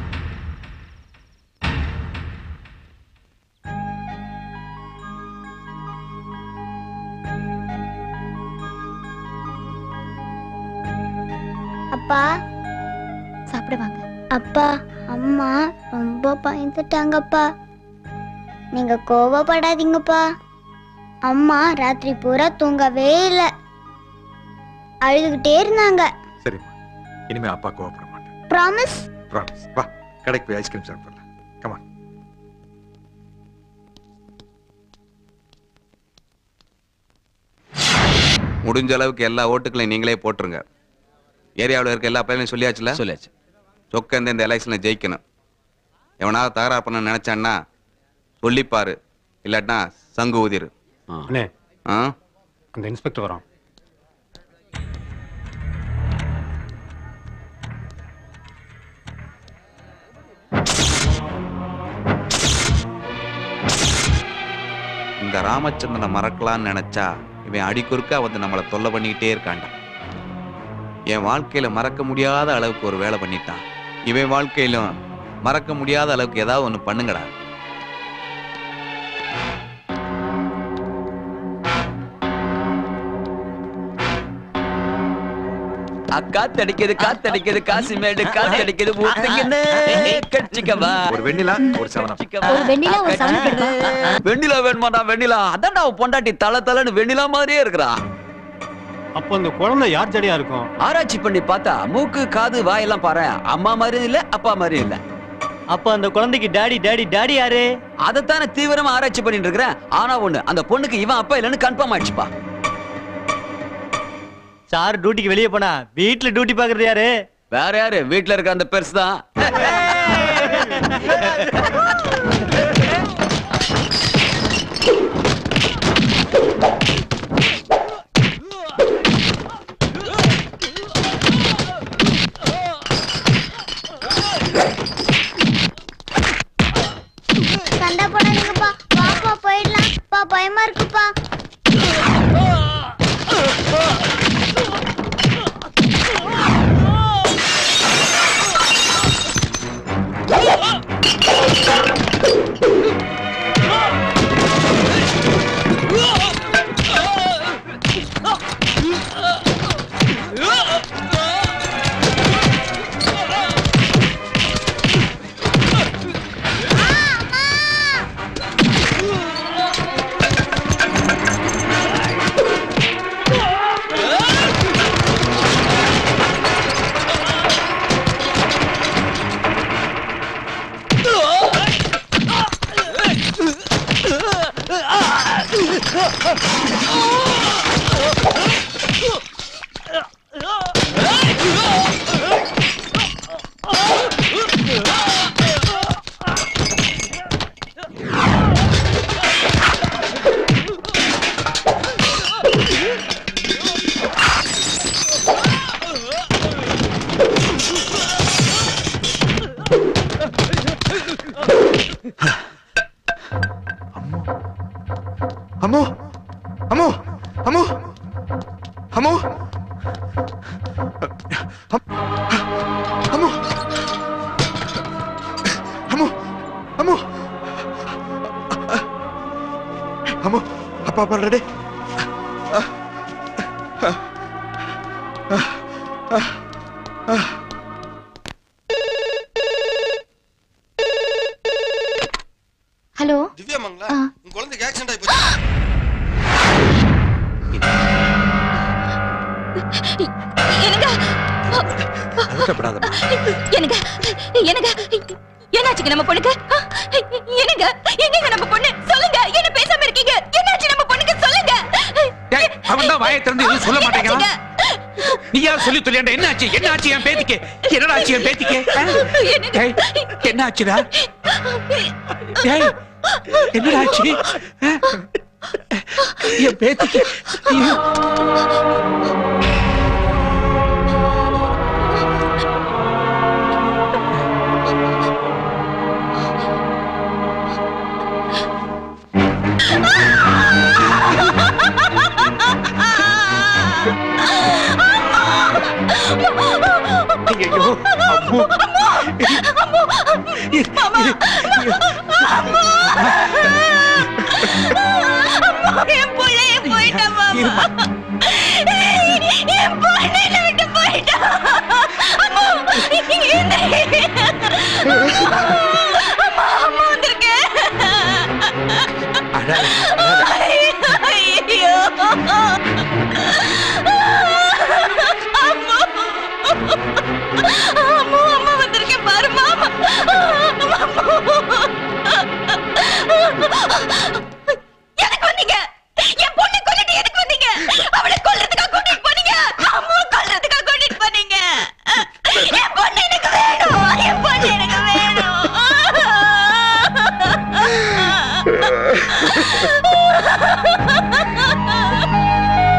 அப்பா சாப்பிட வாங்க அப்பா அம்மா ரொம்ப பயந்துட்டாங்கப்பா நீங்க கோவப்படாதீங்கப்பா அம்மா ராத்திரி பூரா தூங்கவே இல்லை அழுதுகிட்டே இருந்தாங்க சரிம்மா இனிமே அப்பா கோவப்பட மாட்டேன் ப்ராமிஸ் ப்ராமிஸ் வா கடைக்கு போய் ஐஸ்கிரீம் சாப்பிடலாம் கமான் முடிஞ்ச அளவுக்கு எல்லா ஓட்டுகளையும் நீங்களே போட்டுருங்க ஏரியாவில் இருக்க எல்லா பையனையும் சொல்லியாச்சுல சொல்லியாச்சு சொக்க இந்த எலெக்ஷனில் ஜெயிக்கணும் எவனாவது தகராறு பண்ண நினைச்சான்னா சொல்லிப்பாரு இல்லாட்டினா சங்கு ஊதிரு அண்ணே ஆ அந்த இன்ஸ்பெக்டர் வரான் இந்த ராமச்சந்திரனை மறக்கலாம்னு நினைச்சா இவன் அடிக்குறுக்கா வந்து நம்மளை தொல்லை பண்ணிக்கிட்டே இருக்கான்டா என் வாழ்க்கையில மறக்க முடியாத அளவுக்கு ஒரு வேலை பண்ணிட்டான் இவன் வாழ்க்கையிலும் மறக்க முடியாத அளவுக்கு ஏதாவது ஒன்று பண்ணுங்கடா காத்தடிக்குது காத்தடிக்குது காசிமேடு காத்தடிக்குது ஊத்துக்குன்னு கட்சிக்கவா ஒரு வெண்ணிலா ஒரு செவனம் ஒரு வெண்ணிலா ஒரு சவனம் கொடுப்பா வெண்ணிலா வேணுமாடா வெண்ணிலா அதான்டா அவன் பொண்டாட்டி தல தலன்னு வெண்ணிலா மாதிரியே இருக்கிறா அப்போ அந்த குழந்தை யார் ஜடியா இருக்கும் ஆராய்ச்சி பண்ணி பார்த்தா மூக்கு காது வாயெல்லாம் பாரு அம்மா மாதிரி இல்ல அப்பா மாதிரி இல்ல அப்ப அந்த குழந்தைக்கு டாடி டாடி டாடி யாரு அதைத்தானே தீவிரமா ஆராய்ச்சி பண்ணிட்டு இருக்கிறேன் ஆனா ஒண்ணு அந்த பொண்ணுக்கு இவன் அப்பா இல்லைன்னு கன்ஃபார்ம் ஆயிடுச்சுப்பா சார் டியூட்டிக்கு வெளியே போனா வீட்ல டியூட்டி பாக்குறது யாரு வேற யாரு வீட்ல இருக்க அந்த பெருசு தான் சண்டை போடாதீங்கப்பா பாப்பா போயிடலாம் பா பயமா இருக்குப்பா அம்மோ அம்மோ அம்மோ அம்மோ அம்மோ அம்மோ அம்மோ காப்பாடுறே ஹலோ திவ்யாமாங்களா உங்க குழந்தைக்கு ஆக்சிடென்ட் ஆகி போச்சு என்னங்க கவலைப்படாதம்மா என்னங்க என்னங்க என்னாச்சுங்க நம்ம பொண்ணுக்கு ஆ, என்னங்க எங்கங்க நம்ம பொண்ணு சொல்லுங்க என்ன பேசாம இருக்கீங்க என்னாச்சு நம்ம பொண்ணுக்கு சொல்லுங்க அவன் தான் வாயை திறந்து எதுவும் சொல்ல மாட்டேங்கிறான் நீயா சொல்லி சொல்லியாண்ட என்ன ஆச்சு என்ன ஆச்சு என் பேத்திக்கு என்னடா ஆச்சு என் பேத்திக்கு ஆ? டேய், என்ன ஆச்சுடா டேய், என்னடா ஆச்சு ஆ? என் பேத்திக்கு ஐயோ. ஐயையோ, அம்மு. இரு, இரு, இரு. என் புள்ளைய போயிட்டா மாமா என் பொண்ணு என்னை விட்டு போயிட்டா அம்மா என்ன அம்மா அம்மா வந்திருக்கேன் ஐயோ அம்மா அம்மா வந்திருக்கேன் பாரு மாமா எதுக்கு வந்தீங்க என் பொண்ணு கொல்லிட்டு எதுக்கு வந்தீங்க அவளை கொல்றதுக்கா கூட்டிட்டு போனீங்க அம்மா கொல்றதுக்கா கூட்டிட்டு போனீங்க என் பொண்ணு எனக்கு வேணும் என் பொண்ணு எனக்கு வேணும்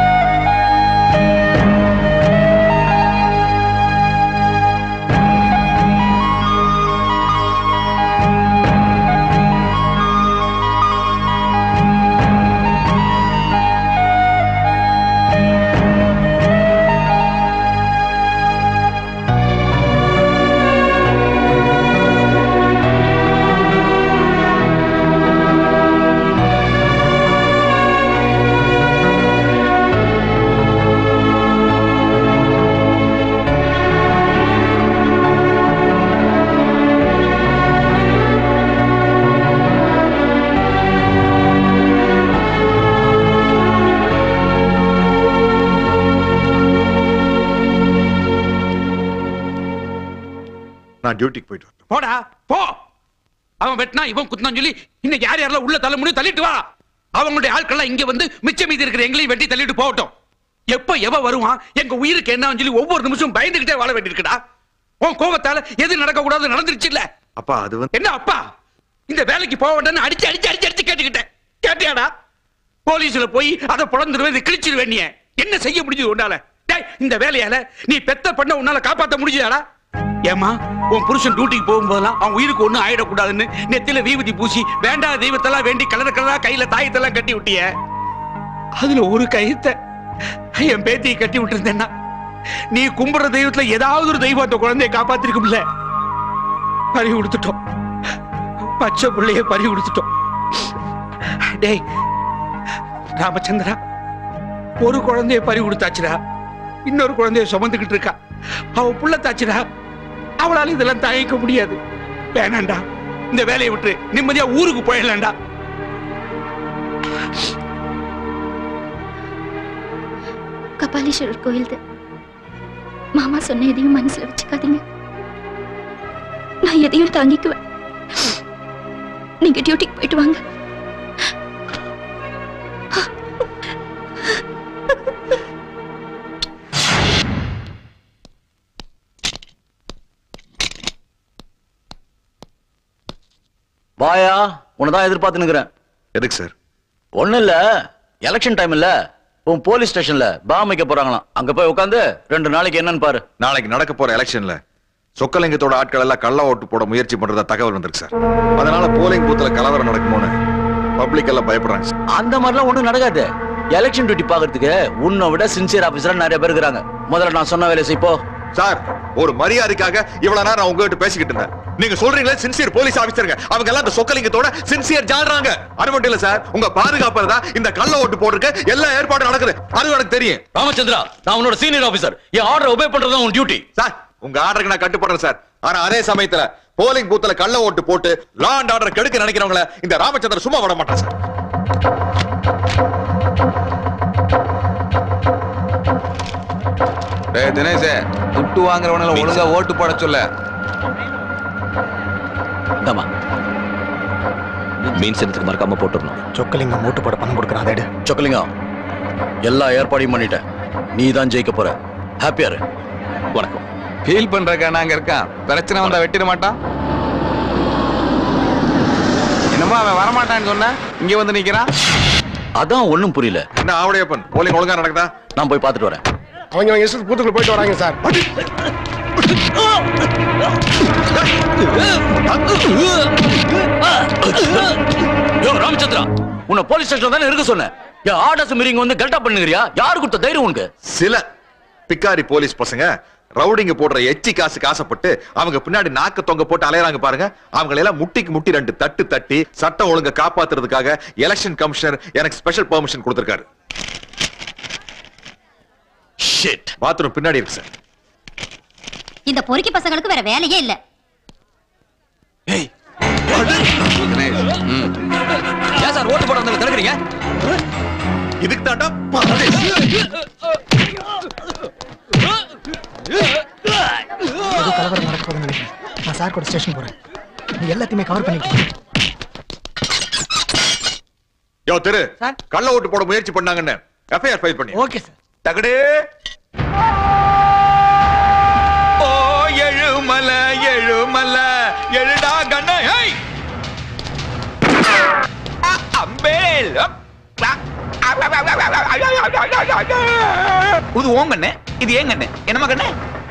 நான் டியூட்டிக்கு போயிட்டு வரேன் போடா போ அவன் வெட்டினா இவன் குத்தான் சொல்லி இன்னைக்கு யார் யாரெல்லாம் உள்ள தள்ள முடியும் தள்ளிட்டு வா அவங்களுடைய ஆட்கள்லாம் இங்க வந்து மிச்சம் மீதி இருக்கிற எங்களையும் வெட்டி தள்ளிட்டு போகட்டும் எப்ப எவ வருவான் எங்க உயிருக்கு என்னன்னு சொல்லி ஒவ்வொரு நிமிஷம் பயந்துகிட்டே வாழ வேண்டியிருக்குடா உன் கோபத்தால எது நடக்க கூடாது நடந்துருச்சு இல்ல அப்பா அது வந்து என்ன அப்பா இந்த வேலைக்கு போக வேண்டாம்னு அடிச்சு அடிச்சு அடிச்சு அடிச்சு கேட்டுக்கிட்டேன் கேட்டியாடா போலீஸ்ல போய் அதை புலந்துருவேன் இதை கிழிச்சிருவேன் நீ என்ன செய்ய முடிஞ்சது உன்னால டேய், இந்த வேலையால நீ பெத்த பண்ண உன்னால காப்பாத்த முடிஞ்சதாடா ஏமா உன் புருஷன் டியூட்டிக்கு போகும்போதெல்லாம் அவன் உயிருக்கு ஒண்ணும் ஆயிடக்கூடாதுன்னு நெத்தில வீபதி பூசி வேண்டாத தெய்வத்தெல்லாம் வேண்டி கலர் கலரா கையில தாயத்தெல்லாம் கட்டி விட்டிய அதுல ஒரு கயித்தை என் பேத்தியை கட்டி விட்டுருந்தேன்னா நீ கும்பிடுற தெய்வத்துல ஏதாவது ஒரு தெய்வம் அந்த குழந்தையை காப்பாத்திருக்கும்ல பறி கொடுத்துட்டோம் பச்சை பிள்ளைய பறி கொடுத்துட்டோம் டேய் ராமச்சந்திரா ஒரு குழந்தைய பறி கொடுத்தாச்சுடா இன்னொரு குழந்தைய சுமந்துக்கிட்டு இருக்கா அவ புள்ள தாச்சுடா அவளால இதெல்லாம் தாங்கிக்க முடியாது வேணாண்டா இந்த வேலையை விட்டு நிம்மதியா ஊருக்கு போயிடலாம்டா கபாலீஸ்வரர் கோயில் மாமா சொன்ன எதையும் மனசுல வச்சுக்காதீங்க நான் எதையும் தாங்கிக்குவேன் நீங்க டியூட்டிக்கு போயிட்டு வாங்க வாயா உன்னதான் எதிர்பார்த்து நிக்கிறேன் எதுக்கு சார் ஒண்ணும் இல்ல எலெக்ஷன் டைம் இல்ல உன் போலீஸ் ஸ்டேஷன்ல பாம் வைக்க போறாங்களாம் அங்க போய் உட்காந்து ரெண்டு நாளைக்கு என்னன்னு பாரு நாளைக்கு நடக்க போற எலெக்ஷன்ல சொக்கலிங்கத்தோட ஆட்கள் எல்லாம் கள்ள ஓட்டு போட முயற்சி பண்றதா தகவல் வந்திருக்கு சார் அதனால போலிங் பூத்துல கலவரம் நடக்குமோன்னு பப்ளிக் எல்லாம் பயப்படுறாங்க சார் அந்த மாதிரிலாம் ஒண்ணும் நடக்காது எலெக்ஷன் டியூட்டி பாக்குறதுக்கு உன்னை விட சின்சியர் ஆபீசரா நிறைய பேர் இருக்காங்க முதல்ல நான் சொன்ன வேலையை செய் போ சார் ஒரு மரியாதைக்காக இவ்வளவு நேரம் நான் உங்ககிட்ட பேசிக்கிட்டு இருந்தேன் நீங்க சொல்றீங்களே சின்சியர் போலீஸ் ஆபீசருங்க அவங்க எல்லாம் இந்த சொக்கலிங்கத்தோட சின்சியர் ஜாடுறாங்க அது மட்டும் இல்ல சார் உங்க பாதுகாப்பு தான் இந்த கள்ள ஓட்டு போட்டுருக்கு எல்லா ஏற்பாடும் நடக்குது அது எனக்கு தெரியும் ராமச்சந்திரா நான் உன்னோட சீனியர் ஆபீசர் என் ஆர்டர் ஒபே பண்றது உன் டியூட்டி சார் உங்க ஆர்டருக்கு நான் கட்டுப்படுறேன் சார் ஆனா அதே சமயத்துல போலிங் பூத்துல கள்ள ஓட்டு போட்டு லா அண்ட் ஆர்டர் கெடுக்க நினைக்கிறவங்கள இந்த ராமச்சந்திரன் சும்மா விட மாட்டான் சார் டேய் தினேஷ் துட்டு வாங்குறவனால ஒழுங்கா ஓட்டு போட சொல்ல இந்தாம்மா மீன் சின்னத்துக்கு மறக்காம போட்டுடணும் சொக்கலிங்கம் ஓட்டு போட பணம் கொடுக்குறான் அதை எடு. சொக்கலிங்கம் எல்லா ஏற்பாடையும் பண்ணிட்டேன் நீ தான் ஜெயிக்க போற ஹாப்பியா இரு வணக்கம் ஃபீல் பண்றக்கா நாங்க இருக்கான் பிரச்சனை வந்தா வெட்டிட மாட்டான் என்னமோ அவன் வரமாட்டான்னு சொன்ன இங்க வந்து நிக்கிறான் அதான் ஒண்ணும் புரியல என்ன ஆவடையப்பன் போலிங் ஒழுங்கா நடக்குதா நான் போய் பார்த்துட்டு வரேன் அவங்க அவங்க இஷ்டத்துக்கு பூத்துக்குள்ள போயிட்டு வராங்க சார் யோ ராமச்சந்திரா உன்னை போலீஸ் ஸ்டேஷன் தானே இருக்க சொன்னேன் என் ஆர்டர்ஸ் மீறிங்க வந்து கரெக்டா பண்ணுங்கறியா யாரு கொடுத்த தைரியம் உனக்கு சில பிக்காரி போலீஸ் பசங்க ரவுடிங்க போடுற எச்சி காசுக்கு ஆசைப்பட்டு அவங்க பின்னாடி நாக்க தொங்க போட்டு அலையறாங்க பாருங்க அவங்களை எல்லாம் முட்டிக்கு முட்டி ரெண்டு தட்டு தட்டி சட்டம் ஒழுங்க காப்பாத்துறதுக்காக எலெக்ஷன் கமிஷனர் எனக்கு ஸ்பெஷல் பெர்மிஷன் கொடுத்திருக்காரு ஷிட் பாத்ரூம் பின்னாடி இருக்கு சார் இந்த பொறுக்கி பசங்களுக்கு வேற வேலையே இல்ல ஏன் சார் ஓட்டு போட வந்தவங்க தடுக்கிறீங்க இதுக்கு தாண்டா ஏதோ கலவரம் நடக்க போகுதுன்னு நினைக்கிறேன் நான் சார் கூட ஸ்டேஷன் போறேன் நீ எல்லாத்தையுமே கவர் பண்ணிட்டு யோ திரு கள்ள ஓட்டு போட முயற்சி பண்ணாங்கன்னு எஃப்ஐஆர் ஃபைல் பண்ணி ஓகே சார் தகடே ஓ எழுமல எழுமல எழுடா கண்ண ஹேய் அ, அம்பேல் அப், அ, அ, அ, அ, அ, அ, அ, அ, அ, அ, அ, அ. இது ஓன் கண்ணு இது ஏன் கண்ணு என்னமா கண்ணு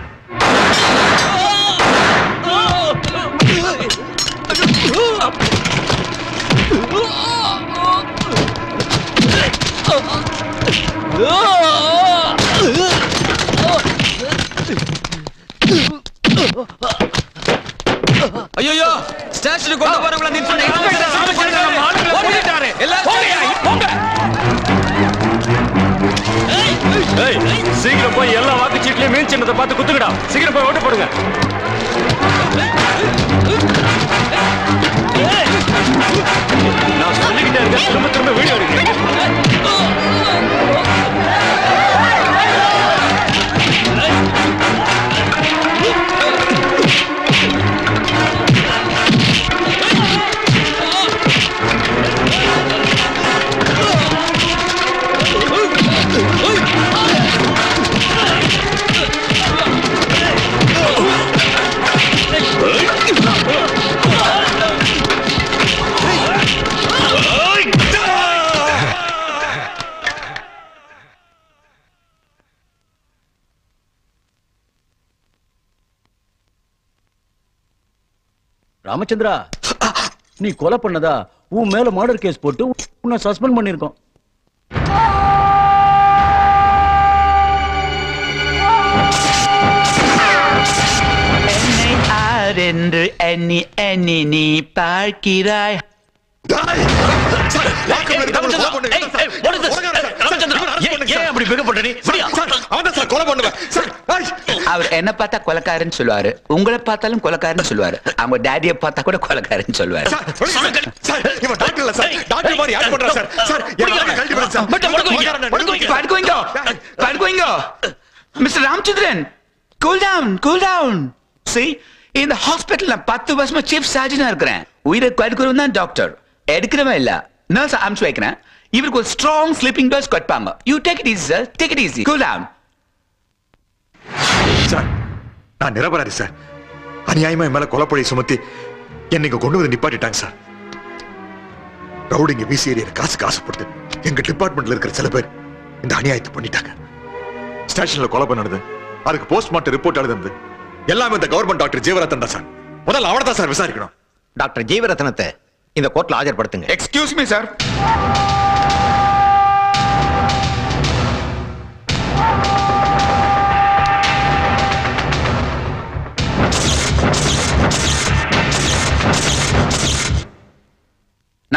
ஐயோ ஸ்டேஷனுக்கு கொண்டு வரவங்கள நிறுத்தி சீக்கிரம் போய் எல்லா வாக்குச்சீட்லயும் மீன் சின்னத்தை பார்த்து குத்துக்கடா சீக்கிரம் போய் ஓட்டு போடுங்க நான் சொல்லிக்கிட்டே இருக்கேன் திரும்ப திரும்ப வீடியோ எடுக்கிறேன் ராமச்சந்திரா நீ கொலை பண்ணதா உன் மேல மர்டர் கேஸ் போட்டு உன்னை சஸ்பெண்ட் பண்ணிருக்கோம் என்னை ஆரென்று எண்ணி எண்ணி நீ பார்க்கிறாய் அவர் என்ன பார்த்தா கொலைக்காரன்னு சொல்லுவாரு உங்களை பார்த்தாலும் கொலைக்காரன்னு சொல்லுவாரு அவங்க டேடியை பார்த்தா கூட கொலைக்காரன்னு சொல்லுவாரு படுக்குவீங்க படுக்குவீங்க mister Ramachandran cool down cool down see இந்த ஹாஸ்பிட்டல்ல பத்து வருஷமா சீஃப் சர்ஜனா இருக்கிறேன் உயிரை கடுக்கிறவன் தான் டாக்டர் எடுக்கிறவன் இல்ல நர்ஸ் அனுப்பிச்சு வைக்கிறேன் இவருக்கு ஒரு ஸ்ட்ராங் ஸ்லீப்பிங் டோஸ் கொடுப்பாங்க you take it easy sir take it easy cool down sir நான் நிரபராதி சார் அநியாயமா என் மேல கொலைப்பழி சுமத்தி என்னைக்கு கொண்டு வந்து நிப்பாட்டிட்டாங்க சார் ரவுடிங்க வீசி ஏரியா காசு காசுப்பட்டு எங்க டிபார்ட்மெண்ட்ல இருக்கிற சில பேர் இந்த அநியாயத்தை பண்ணிட்டாங்க ஸ்டேஷன்ல கொலை பண்ணது அதுக்கு போஸ்ட்மார்ட்டம் ரிப்போர்ட் எழுதுனது எல்லாமே இந்த கவர்மெண்ட் டாக்டர் ஜீவரத்தன் தான் சார் முதல்ல அவனை தான் சார் விசாரிக்கணும் டாக்டர் ஜீவரத்னத்தை இந்த கோர்ட்ல ஆஜர்படுத்துங்க எக்ஸ்கியூஸ் மீ சார்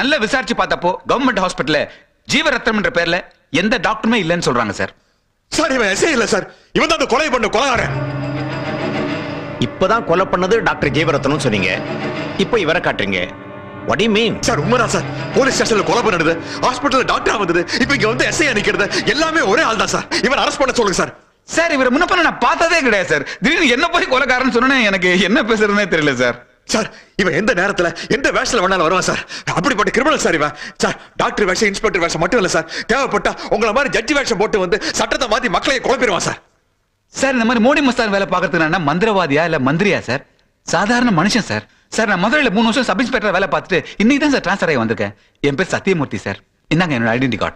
நல்ல விசாரிச்சு பார்த்தப்போ கவர்மெண்ட் ஹாஸ்பிட்டல்ல ஜீவரத்னம் என்ற பேர்ல எந்த டாக்டருமே இல்லைன்னு சொல்றாங்க சார் சார் இவன் எஸ்ஐ இல்ல சார் இவன் தான் அந்த கொலை பண்ண கொலகாரன் இப்பதான் கொலை பண்ணது டாக்டர் ஜெயவரத்தனும் சொன்னீங்க இப்போ இவரை காட்டுறீங்க what do you mean sir உண்மைதான் சார் போலீஸ் ஸ்டேஷன்ல கொலை பண்ணது ஹாஸ்பிட்டல்ல டாக்டர் வந்தது இப்போ இங்க வந்து எஸ்ஐ நிக்கிறது எல்லாமே ஒரே ஆள் தான் சார் இவன் அரெஸ்ட் பண்ண சொல்லுங்க சார் சார் இவரை முன்ன பண்ண நான் பார்த்ததே கிடையாது சார் திடீர்னு என்ன போய் கொலைக்காரன்னு சொன்னேன்னு எனக்கு என்ன பேசுறதுனே தெரியல சார் சார் இவன் எந்த நேரத்துல எந்த வேஷத்துல வேணாலும் வருவான் சார் அப்படிப்பட்ட கிரிமினல் சார் இவன் சார் டாக்டர் வேஷம் இன்ஸ்பெக்டர் வேஷம் மட்டும் இல்ல சார் தேவைப்பட்டா உங்களை மாதிரி ஜட்ஜி வேஷம் போட்டு வந்து சட்டத்தை மாத்தி மக்களை குழப்பிடுவான் சார் சார் இந்த மாதிரி மோடி மஸ்தான் வேலை பார்க்கறதுக்கு நான் என்ன மந்திரவாதியா இல்ல மந்திரியா சார் சாதாரண மனுஷன் சார் சார் நான் மதுரையில மூணு வருஷம் சப் இன்ஸ்பெக்டர் வேலை பார்த்துட்டு இன்னைக்கு தான் சார் ட்ரான்ஸ்ஃபர் ஆகி வந்திருக்கேன் என் பேர் சத்தியமூர்த்தி சார் இந்தாங்க என்னோட ஐடென்டி கார்டு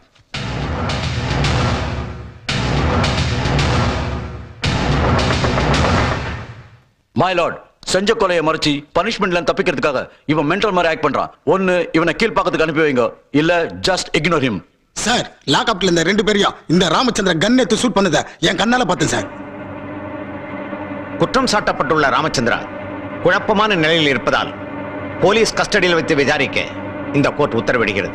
மை லார்ட் செஞ்ச கொலையை மறைச்சு பனிஷ்மெண்ட்ல தப்பிக்கிறதுக்காக இவன் மென்டல் மாதிரி ஆக்ட் பண்றான் ஒன்னு இவனை கீழ்ப்பாக்கத்துக்கு அனுப்பி வைங்க இல்ல ஜஸ்ட் இக்னோர் ஹிம் சார் லாக்அப்ல இந்த ரெண்டு பேரையும் இந்த ராமச்சந்திரன் கன் எடுத்து ஷூட் பண்ணத என் கண்ணால பார்த்தேன் சார் குற்றம் சாட்டப்பட்டுள்ள ராமச்சந்திரா குழப்பமான நிலையில் இருப்பதால் போலீஸ் கஸ்டடியில் வைத்து விசாரிக்க இந்த கோர்ட் உத்தரவிடுகிறது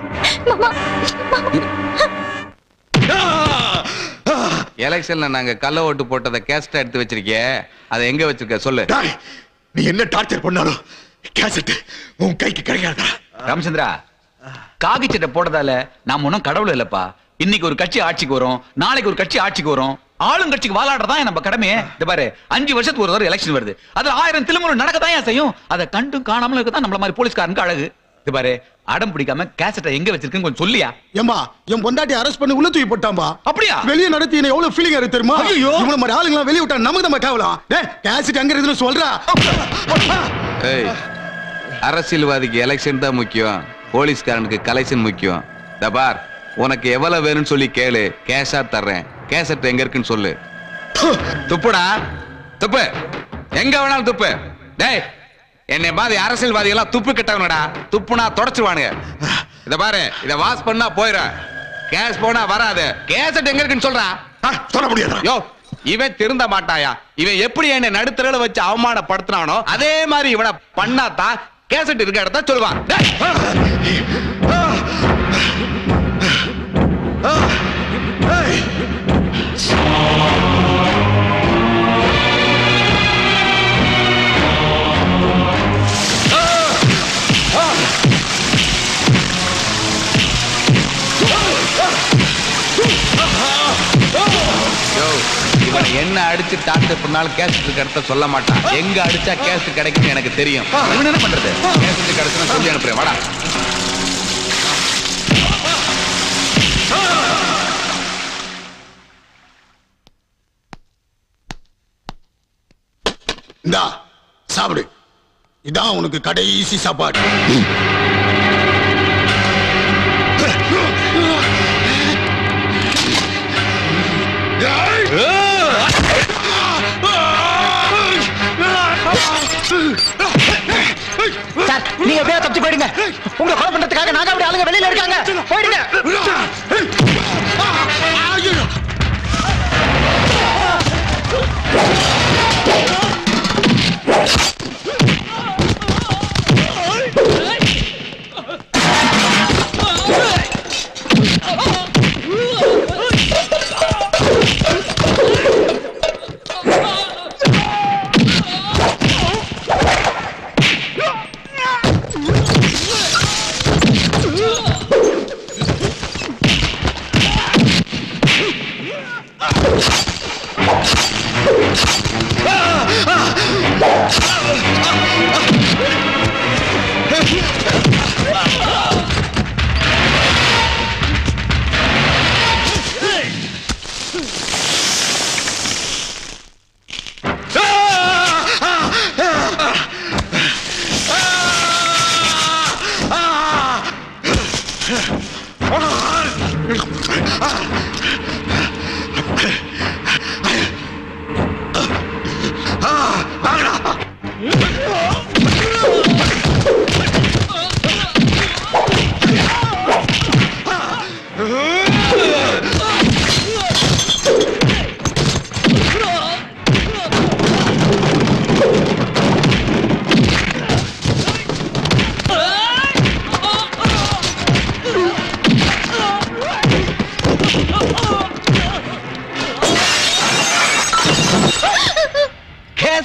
எலெக்ஷன்ல நாங்க கள்ள ஓட்டு போட்டதை கேஸ்ட் எடுத்து வச்சிருக்கியே அதை எங்க வச்சிருக்க சொல்லு நீ என்ன டார்ச்சர் பண்ணாலும் கேசட் உன் கைக்கு கிடைக்காதா ராமச்சந்திரா காகி சட்டை போட்டதால நாம ஒன்றும் கடவுள் இல்லப்பா இன்னைக்கு ஒரு கட்சி ஆட்சிக்கு வரும் நாளைக்கு ஒரு கட்சி ஆட்சிக்கு வரும் ஆளுங்கட்சிக்கு வாலாடுறதா நம்ம கடமையே இந்த பாரு அஞ்சு வருஷத்துக்கு ஒரு தடவை எலெக்ஷன் வருது அதுல ஆயிரம் திருமுறை நடக்கதான் ஏன் செய்யும் அதை கண்டும் காணாமலும் இருக்கதான் நம்மள மாதிரி போலீஸ்காரனுக்கு அழகு இது பாரு அடம் பிடிக்காம கேசட்டை எங்க வச்சிருக்குன்னு கொஞ்சம் சொல்லியா ஏம்பா என் பொண்டாட்டி அரெஸ்ட் பண்ணி உள்ள தூக்கி போட்டாம்பா அப்படியா வெளிய நடத்தி என்ன எவ்வளவு ஃபீலிங் இருக்கு தெரியுமா ஐயையோ. இவன மாதிரி ஆளுங்களா வெளிய விட்டா நமக்கு தான் கேவலம் டேய் கேசட் எங்க இருக்குன்னு சொல்றா ஏய் அரசியல்வாதிக்கு எலெக்ஷன் தான் முக்கியம் போலீஸ்காரனுக்கு கலெக்ஷன் முக்கியம் இந்த பார் உனக்கு எவ்வளவு வேணும்னு சொல்லி கேளு கேஷா தர்றேன் கேசட் எங்க இருக்குன்னு சொல்லு துப்புடா துப்பு எங்க வேணாலும் துப்பு டேய் என்னை மாதிரி அரசியல்வாதிகளா துப்பு கிட்டவனடா துப்புனா தொடச்சிருவானுங்க இத பாரு இத வாஷ் பண்ணா போயிடும் கேஷ் போனா வராது கேசட் எங்க இருக்குன்னு சொல்றா சொல்ல முடியாது யோ இவன் திருந்த மாட்டாயா இவன் எப்படி என்னை நடுத்தரல வச்சு அவமானப்படுத்தினானோ அதே மாதிரி இவனை பண்ணாதான் கேசட் இருக்க இடத்த சொல்லுவான் டேய். யோ, இவனை என்ன அடிச்சு டார்ச்சர் பண்ணாலும் கேசட் இருக்க இடத்த சொல்ல மாட்டான் எங்க அடிச்சா கேசட் கிடைக்கும்னு எனக்கு தெரியும் இவன் என்ன பண்றது கேசட் கிடைச்சுன்னா சொல்லி அனுப்புறேன் வாடா இந்தா சாப்பிடு இதான் உனக்கு கடைசி சாப்பாடு சார் நீங்க எப்படியா தப்பிச்சு போயிடுங்க உங்களை கொலை பண்றதுக்காக நாங்க அப்படி ஆளுங்க வெளியில இருக்காங்க போயிடுங்க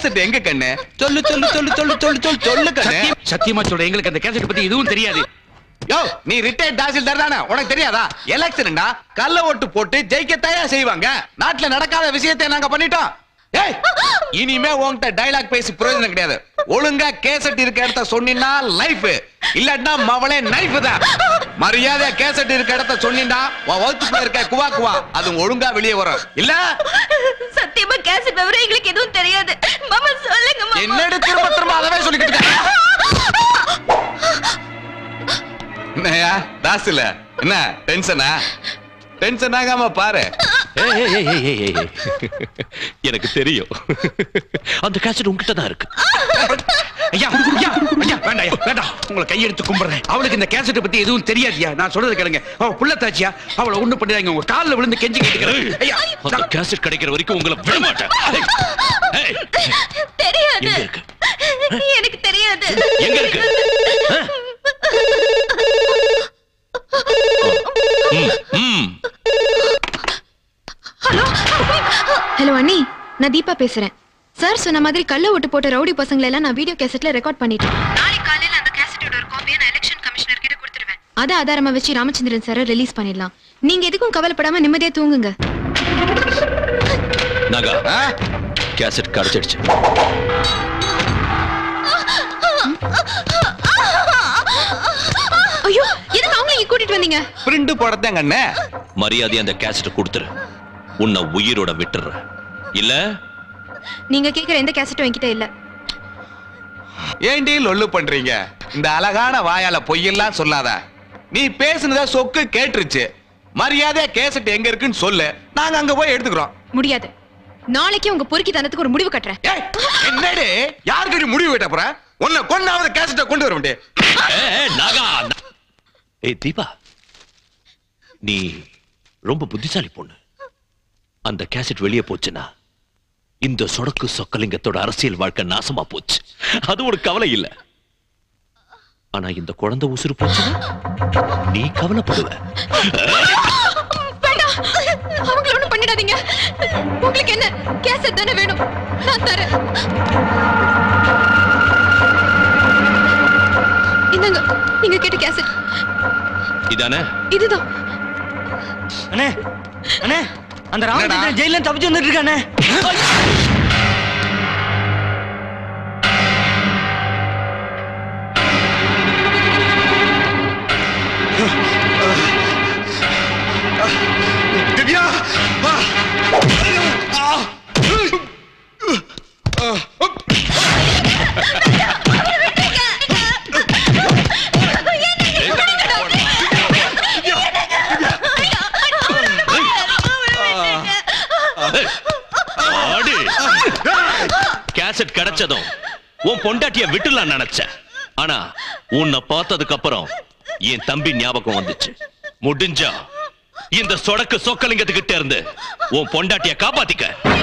கேசட் எங்க கண்ணு சொல்லு சொல்லு சொல்லு சொல்லு சொல்லு சொல்லு சொல்லு கண்ணு சத்தியம் சத்தியமா சொல்றேன் எங்களுக்கு அந்த கேசட் பத்தி எதுவும் தெரியாது யோ நீ ரிட்டையர்ட் தாசில்தார் தானே உனக்கு தெரியாதா எலெக்ஷன்டா கள்ள ஓட்டு போட்டு ஜெயிக்கத்தாயா செய்வாங்க நாட்டுல நடக்காத விஷயத்தை நாங்க பண்ணிட்டோம் ஏய் இனிமே உன்கிட்ட டைலாக் பேசி பிரயோஜனம் கிடையாது ஒழுங்கா கேசட் இருக்க இடத்த சொன்னீங்கன்னா லைஃப் இல்லாட்டினா மவளே நைஃப் தான் மரியாதை கேசட் இருக்க இடத்த சொன்னீங்கன்னா உன் வகுத்துக்குள்ள இருக்க குவா குவா அது ஒழுங்கா வெளியே வரும் இல்ல சத்தியமா கேசட் விவரம் எங்களுக்கு எதுவும் தெரியாது மாமா சொல்லுங்க மாமா என்னடி திரும்ப திரும்ப அதவே சொல்லிக்கிட்டு இருக்க? என்னய்யா தாசுல என்ன டென்ஷனா டென்ஷன் ஆகாம பாரு ஏய், ஏய், ஏய், ஏய், ஏய், ஏய். எனக்கு தெரியும் அந்த கேசட் உங்ககிட்ட தான் இருக்கு ஐயா ஐயா ஐயா வேண்டாம் ஐயா வேண்டாம் உங்களை கையெடுத்து கும்பிடுறேன் அவளுக்கு இந்த கேசட்டை பத்தி எதுவும் தெரியாதுயா நான் சொல்றது கேளுங்க அவ புள்ளத்தாச்சியா அவளை ஒண்ணு பண்ணிடாங்க உங்க கால்ல விழுந்து கெஞ்சி கேட்டுக்கிறேன் ஐயா அந்த கேசட் கிடைக்கிற வரைக்கும் உங்களை விட மாட்டேன் ஏய், ஏய், தெரியாது எங்க இருக்கு எனக்கு தெரியாது எங்க இருக்கு ம், ம். ஹலோ அண்ணி நான் தீபா பேசுறேன் சார் சொன்ன மாதிரி கள்ள ஓட்டு போட்ட ரவுடி பசங்களை எல்லாம் நான் வீடியோ கேசட்ல ரெக்கார்ட் பண்ணிட்டேன் நாளைக்கு காலையில அந்த கேசட்டோட ஒரு காப்பியை நான் எலெக்ஷன் கமிஷனர் கிட்ட கொடுத்துருவேன் அதை ஆதாரமா வச்சு ராமச்சந்திரன் சாரை ரிலீஸ் பண்ணிடலாம் நீங்க எதுக்கும் கவலைப்படாம நிம்மதியா தூங்குங்க நாகா கேசட் கிடைச்சிடுச்சு ஐயோ எதுக்கு அவங்கள இங்க கூட்டிட்டு வந்தீங்க பிரிண்ட் போடத்தான் கண்ணு மரியாதை அந்த கேசட் கொடுத்துரு உன்னை உயிரோட விட்டுற இல்ல நீங்க கேக்குற எந்த கேசட்டும் என்கிட்ட இல்ல ஏண்டி லொல்லு பண்றீங்க இந்த அழகான வாயால பொய்யெல்லாம் சொல்லாத நீ பேசுனத சொக்கு கேட்டுருச்சு மரியாதையா கேசட் எங்க இருக்குன்னு சொல்லு நாங்க அங்க போய் எடுத்துக்கிறோம் முடியாது நாளைக்கு உங்க பொறுக்கி தனத்துக்கு ஒரு முடிவு கட்டுறேன் என்னடி யாருக்கு முடிவு விட்ட போற உன்னை கொண்டாவது கேசட்டை கொண்டு வர முடியும் ஏய், நாகா ஏய் தீபா நீ ரொம்ப புத்திசாலி பொண்ணு அந்த கேசட் வெளியே போச்சுன்னா இந்த சொடக்கு சொக்கலிங்கத்தோட அரசியல் வாழ்க்கை நாசமா போச்சு அது ஒரு கவலை இல்ல ஆனா இந்த குழந்தை உசுறு போச்சுன்னா நீ கவலைப்படுவ வேண்டாம் அவங்கள ஒண்ணும் பண்ணிடாதீங்க உங்களுக்கு என்ன கேசட் தானே வேணும் நான் தரேன் இந்தாங்க நீங்க கேட்ட கேசட் இதானே இதுதான் அண்ணே அண்ணே அந்த ராமச்சந்திரன் ஜெயில தப்பிச்சு வந்துட்டு இருக்கானே திவ்யா ஆ! ஆ! ஆ! ஆடு. கேசட் கிடைச்சதும் உன் பொண்டாட்டிய விட்டுலாம் நினைச்சேன் ஆனா உன்னை பார்த்ததுக்கு அப்புறம் என் தம்பி ஞாபகம் வந்துச்சு முடிஞ்சா இந்த சொடக்கு சொக்கலிங்கத்துக்கிட்ட இருந்து உன் பொண்டாட்டிய காப்பாத்திக்க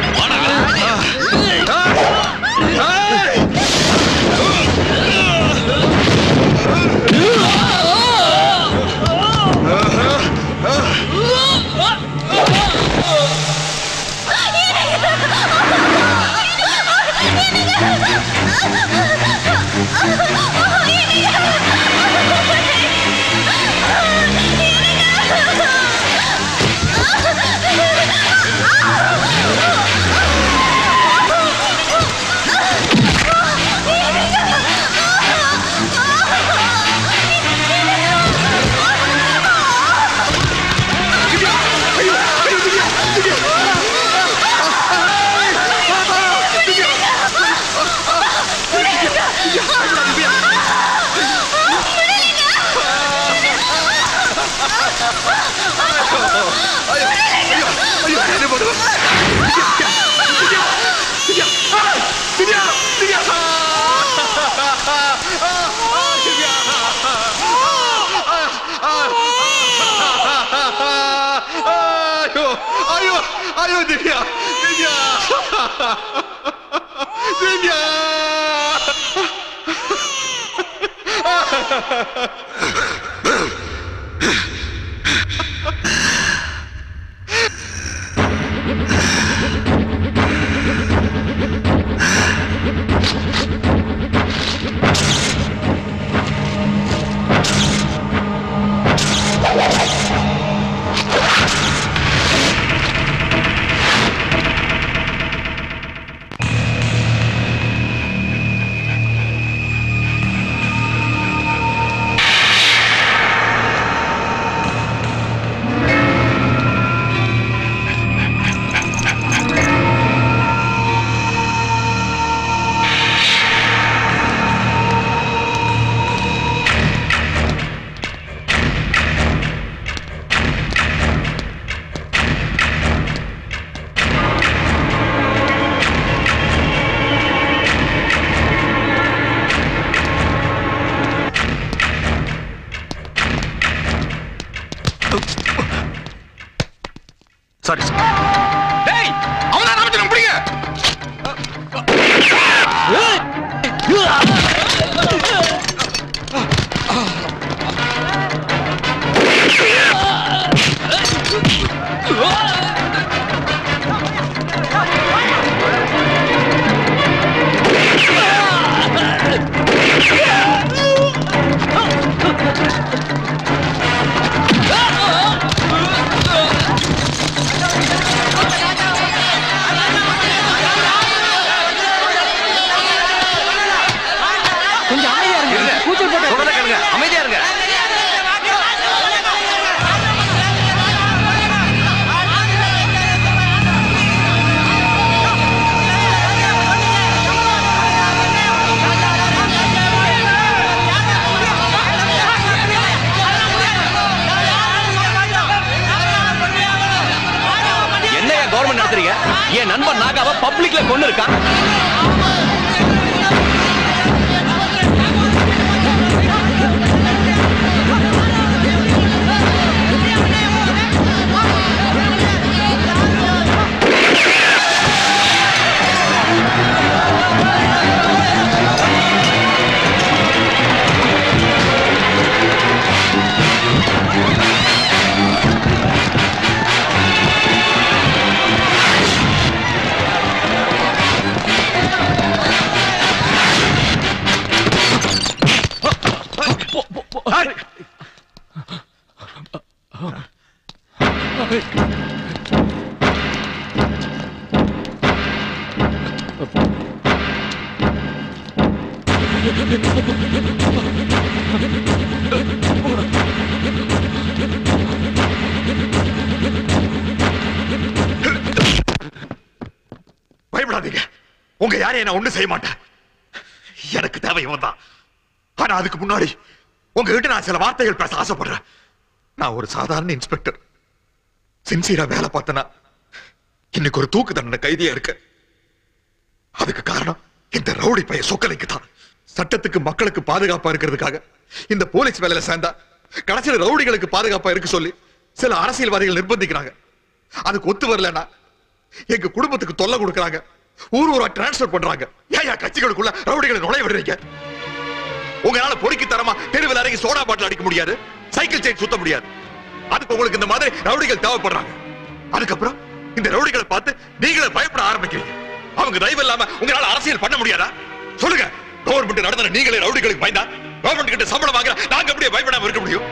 ஐயோ ஐயோ ஐயோ திவ்யா திவ்யா திவ்யா கவர்மெண்ட் நடத்துறீங்க என் நண்பன் நாகாவை பப்ளிக்ல கொண்டு இருக்கான் பயப்படாதீங்க உங்க யாரையும் நான் ஒண்ணும் செய்ய மாட்டேன் எனக்கு தேவை இவன் தான் ஆனா அதுக்கு முன்னாடி உங்ககிட்ட நான் சில வார்த்தைகள் பேச ஆசைப்படுறேன் நான் ஒரு சாதாரண இன்ஸ்பெக்டர் சின்சியரா வேலை பார்த்தனா இன்னைக்கு ஒரு தூக்கு தண்டனை கைதியா இருக்க அதுக்கு காரணம் இந்த ரவுடி பைய சொக்கலைக்கு தான் சட்டத்துக்கு மக்களுக்கு பாதுகாப்பா இருக்கிறதுக்காக இந்த போலீஸ் வேலையில சேர்ந்தா கடைசியில ரவுடிகளுக்கு பாதுகாப்பா இருக்க சொல்லி சில அரசியல்வாதிகள் நிர்பந்திக்கிறாங்க அதுக்கு ஒத்து வரலன்னா எங்க குடும்பத்துக்கு தொல்லை கொடுக்கறாங்க ஊர் ஊரா டிரான்ஸ்பர் பண்றாங்க ஏன் கட்சிகளுக்குள்ள ரவுடிகளை நுழைய விடுறீங்க உங்களால பொறுக்கி தரமா தெருவில் இறங்கி சோடா பாட்டில் அடிக்க முடியாது சைக்கிள் செயின் சுத்த முடியாது அதுக்கு உங்களுக்கு இந்த மாதிரி ரவுடிகள் தேவைப்படுறாங்க அதுக்கப்புறம் இந்த ரவுடிகளை பார்த்து நீங்களே பயப்பட ஆரம்பிக்கிறீங்க அவங்க தயவு இல்லாம உங்களால அரசியல் பண்ண முடியாதா சொல்லுங்க கவர்மெண்ட் நடந்த நீங்களே ரவுடிகளுக்கு பயந்தா கவர்மெண்ட் கிட்ட சம்பளம் வாங்குற நாங்க அப்படியே பயப்படாம இருக்க முடியும்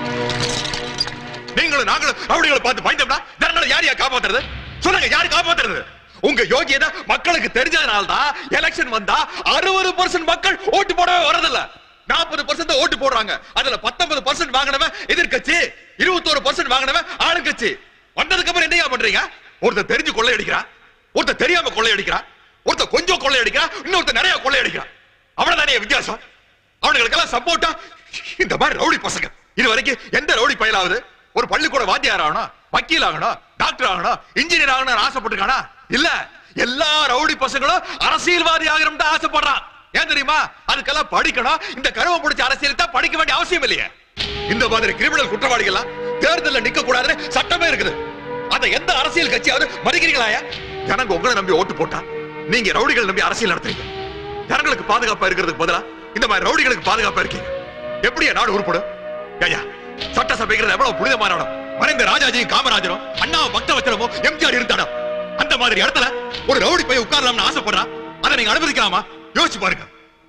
நீங்களும் நாங்களும் ரவுடிகளை பார்த்து பயந்தோம்னா ஜனங்களை யார் யார் காப்பாத்துறது சொல்லுங்க யாரு காப்பாத்துறது உங்க யோகியதை மக்களுக்கு தெரிஞ்சதுனால தான் எலெக்ஷன் வந்தா அறுபது பர்சன்ட் மக்கள் ஓட்டு போடவே வரதில்ல நாற்பது பர்சன்ட் ஓட்டு போடுறாங்க அதுல பத்தொன்பது பர்சன்ட் வாங்கினவன் எதிர்கட்சி இருபத்தோரு பர்சன்ட் வாங்கினவன் ஆளுங்கட்சி வந்ததுக்கு அப்புறம் என்னையா பண்றீங்க ஒருத்தர் தெரிஞ்சு கொள்ளையடிக்கிறான் ஒருத்தர் தெரியாம கொள்ளையடிக்கிறான் ஒருத்தர் கொஞ்சம் கொள்ளையடிக்கிறான் இன்னொருத்தர் நிறைய கொள்ளையடிக்கிறான் அவ்வளவுதானே வித்தியாசம் அவனுங்களுக்கெல்லாம் சப்போர்ட்டா இந்த மாதிரி ரவுடி பசங்க இது வரைக்கும் எந்த ரவுடி பயலாவது ஒரு பள்ளிக்கூட வாத்தியார் ஆகணும் வக்கீல் ஆகணும் டாக்டர் ஆகணும் இன்ஜினியர் ஆகணும்னு ஆசைப்பட்டிருக்கானா இல்ல எல்லா ரவுடி பசங்களும் அரசியல்வாதி ஆகணும்னு தான் ஆசைப்படுறான் ஏன் தெரியுமா அதுக்கெல்லாம் படிக்கணும் இந்த கருவ பிடிச்ச அரசியல் தான் படிக்க வேண்டிய அவசியம் இல்லையே இந்த மாதிரி கிரிமினல் குற்றவாளிகள் தேர்தலில் நிக்க கூடாதுன்னு சட்டமே இருக்குது அதை எந்த அரசியல் கட்சியாவது மதிக்கிறீங்களாயா ஜனங்க உங்களை நம்பி ஓட்டு போட்டா நீங்க ரவுடிகள் நம்பி அரசியல் நடத்துறீங்க ஜனங்களுக்கு பாதுகாப்பா இருக்கிறதுக்கு பதிலா இந்த மாதிரி ரவுடிகளுக்கு பாதுகாப்பா இருக்கீங்க எப்படியா நாடு உருப்படும் ஐயா சட்டசபைங்கிறது எவ்வளவு புனிதமான இடம் மறைந்த ராஜாஜியும் காமராஜரும் அண்ணா பக்த வச்சனமோ எம்ஜிஆர் இருந்த இடம் அந்த மாதிரி இடத்துல ஒரு ரவுடி போய் உட்காரலாம்னு ஆசைப்படுறான் அதை நீங்க அனுமதிக்கலாமா யோசிச்சு பாருங்க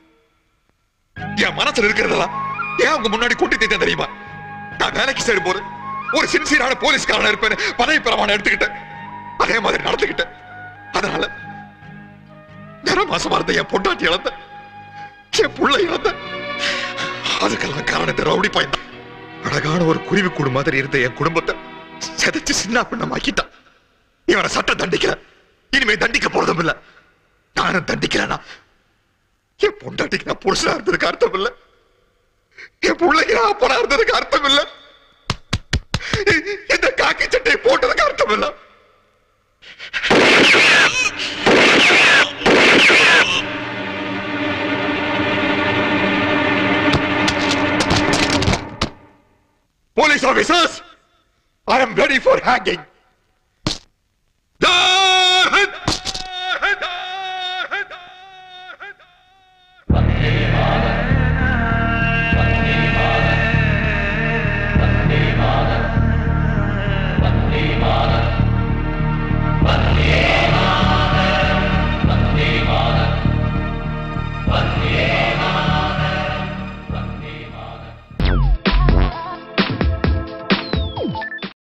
என் மனசுல இருக்கிறதெல்லாம் ஏன் உங்க முன்னாடி கூட்டி தீர்த்தேன் தெரியுமா நான் வேலைக்கு சேரும் போது ஒரு சின்சியரான போலீஸ்காரனா இருப்பேன் பதவி பிரமாணம் எடுத்துக்கிட்டேன் அதே மாதிரி நடந்துக்கிட்டேன் அதனால நிற மாசமா இருந்த என் பொண்டாட்டி இழந்த என் புள்ள இழந்த அதுக்கெல்லாம் காரணம் இந்த ரவுடி பையன் தான். அழகான ஒரு குருவி கூடு மாதிரி இருந்த என் குடும்பத்தை செதைச்சு சின்ன பின்னமாக்கிட்டான் இவனை சட்டம் தண்டிக்கல இனிமே தண்டிக்க போறதும் இல்ல நானும் தண்டிக்கிறேனா என் பொண்டாட்டிக்கு நான் புருஷனா இருந்ததுக்கு அர்த்தம் இல்ல என் பிள்ளைக்கு நான் அப்பனா இருந்ததுக்கு அர்த்தம் இல்ல இ- இந்த காக்கி சட்டையை போட்டதுக்கு அர்த்தம் இல்ல Police officers, I am ready for hanging.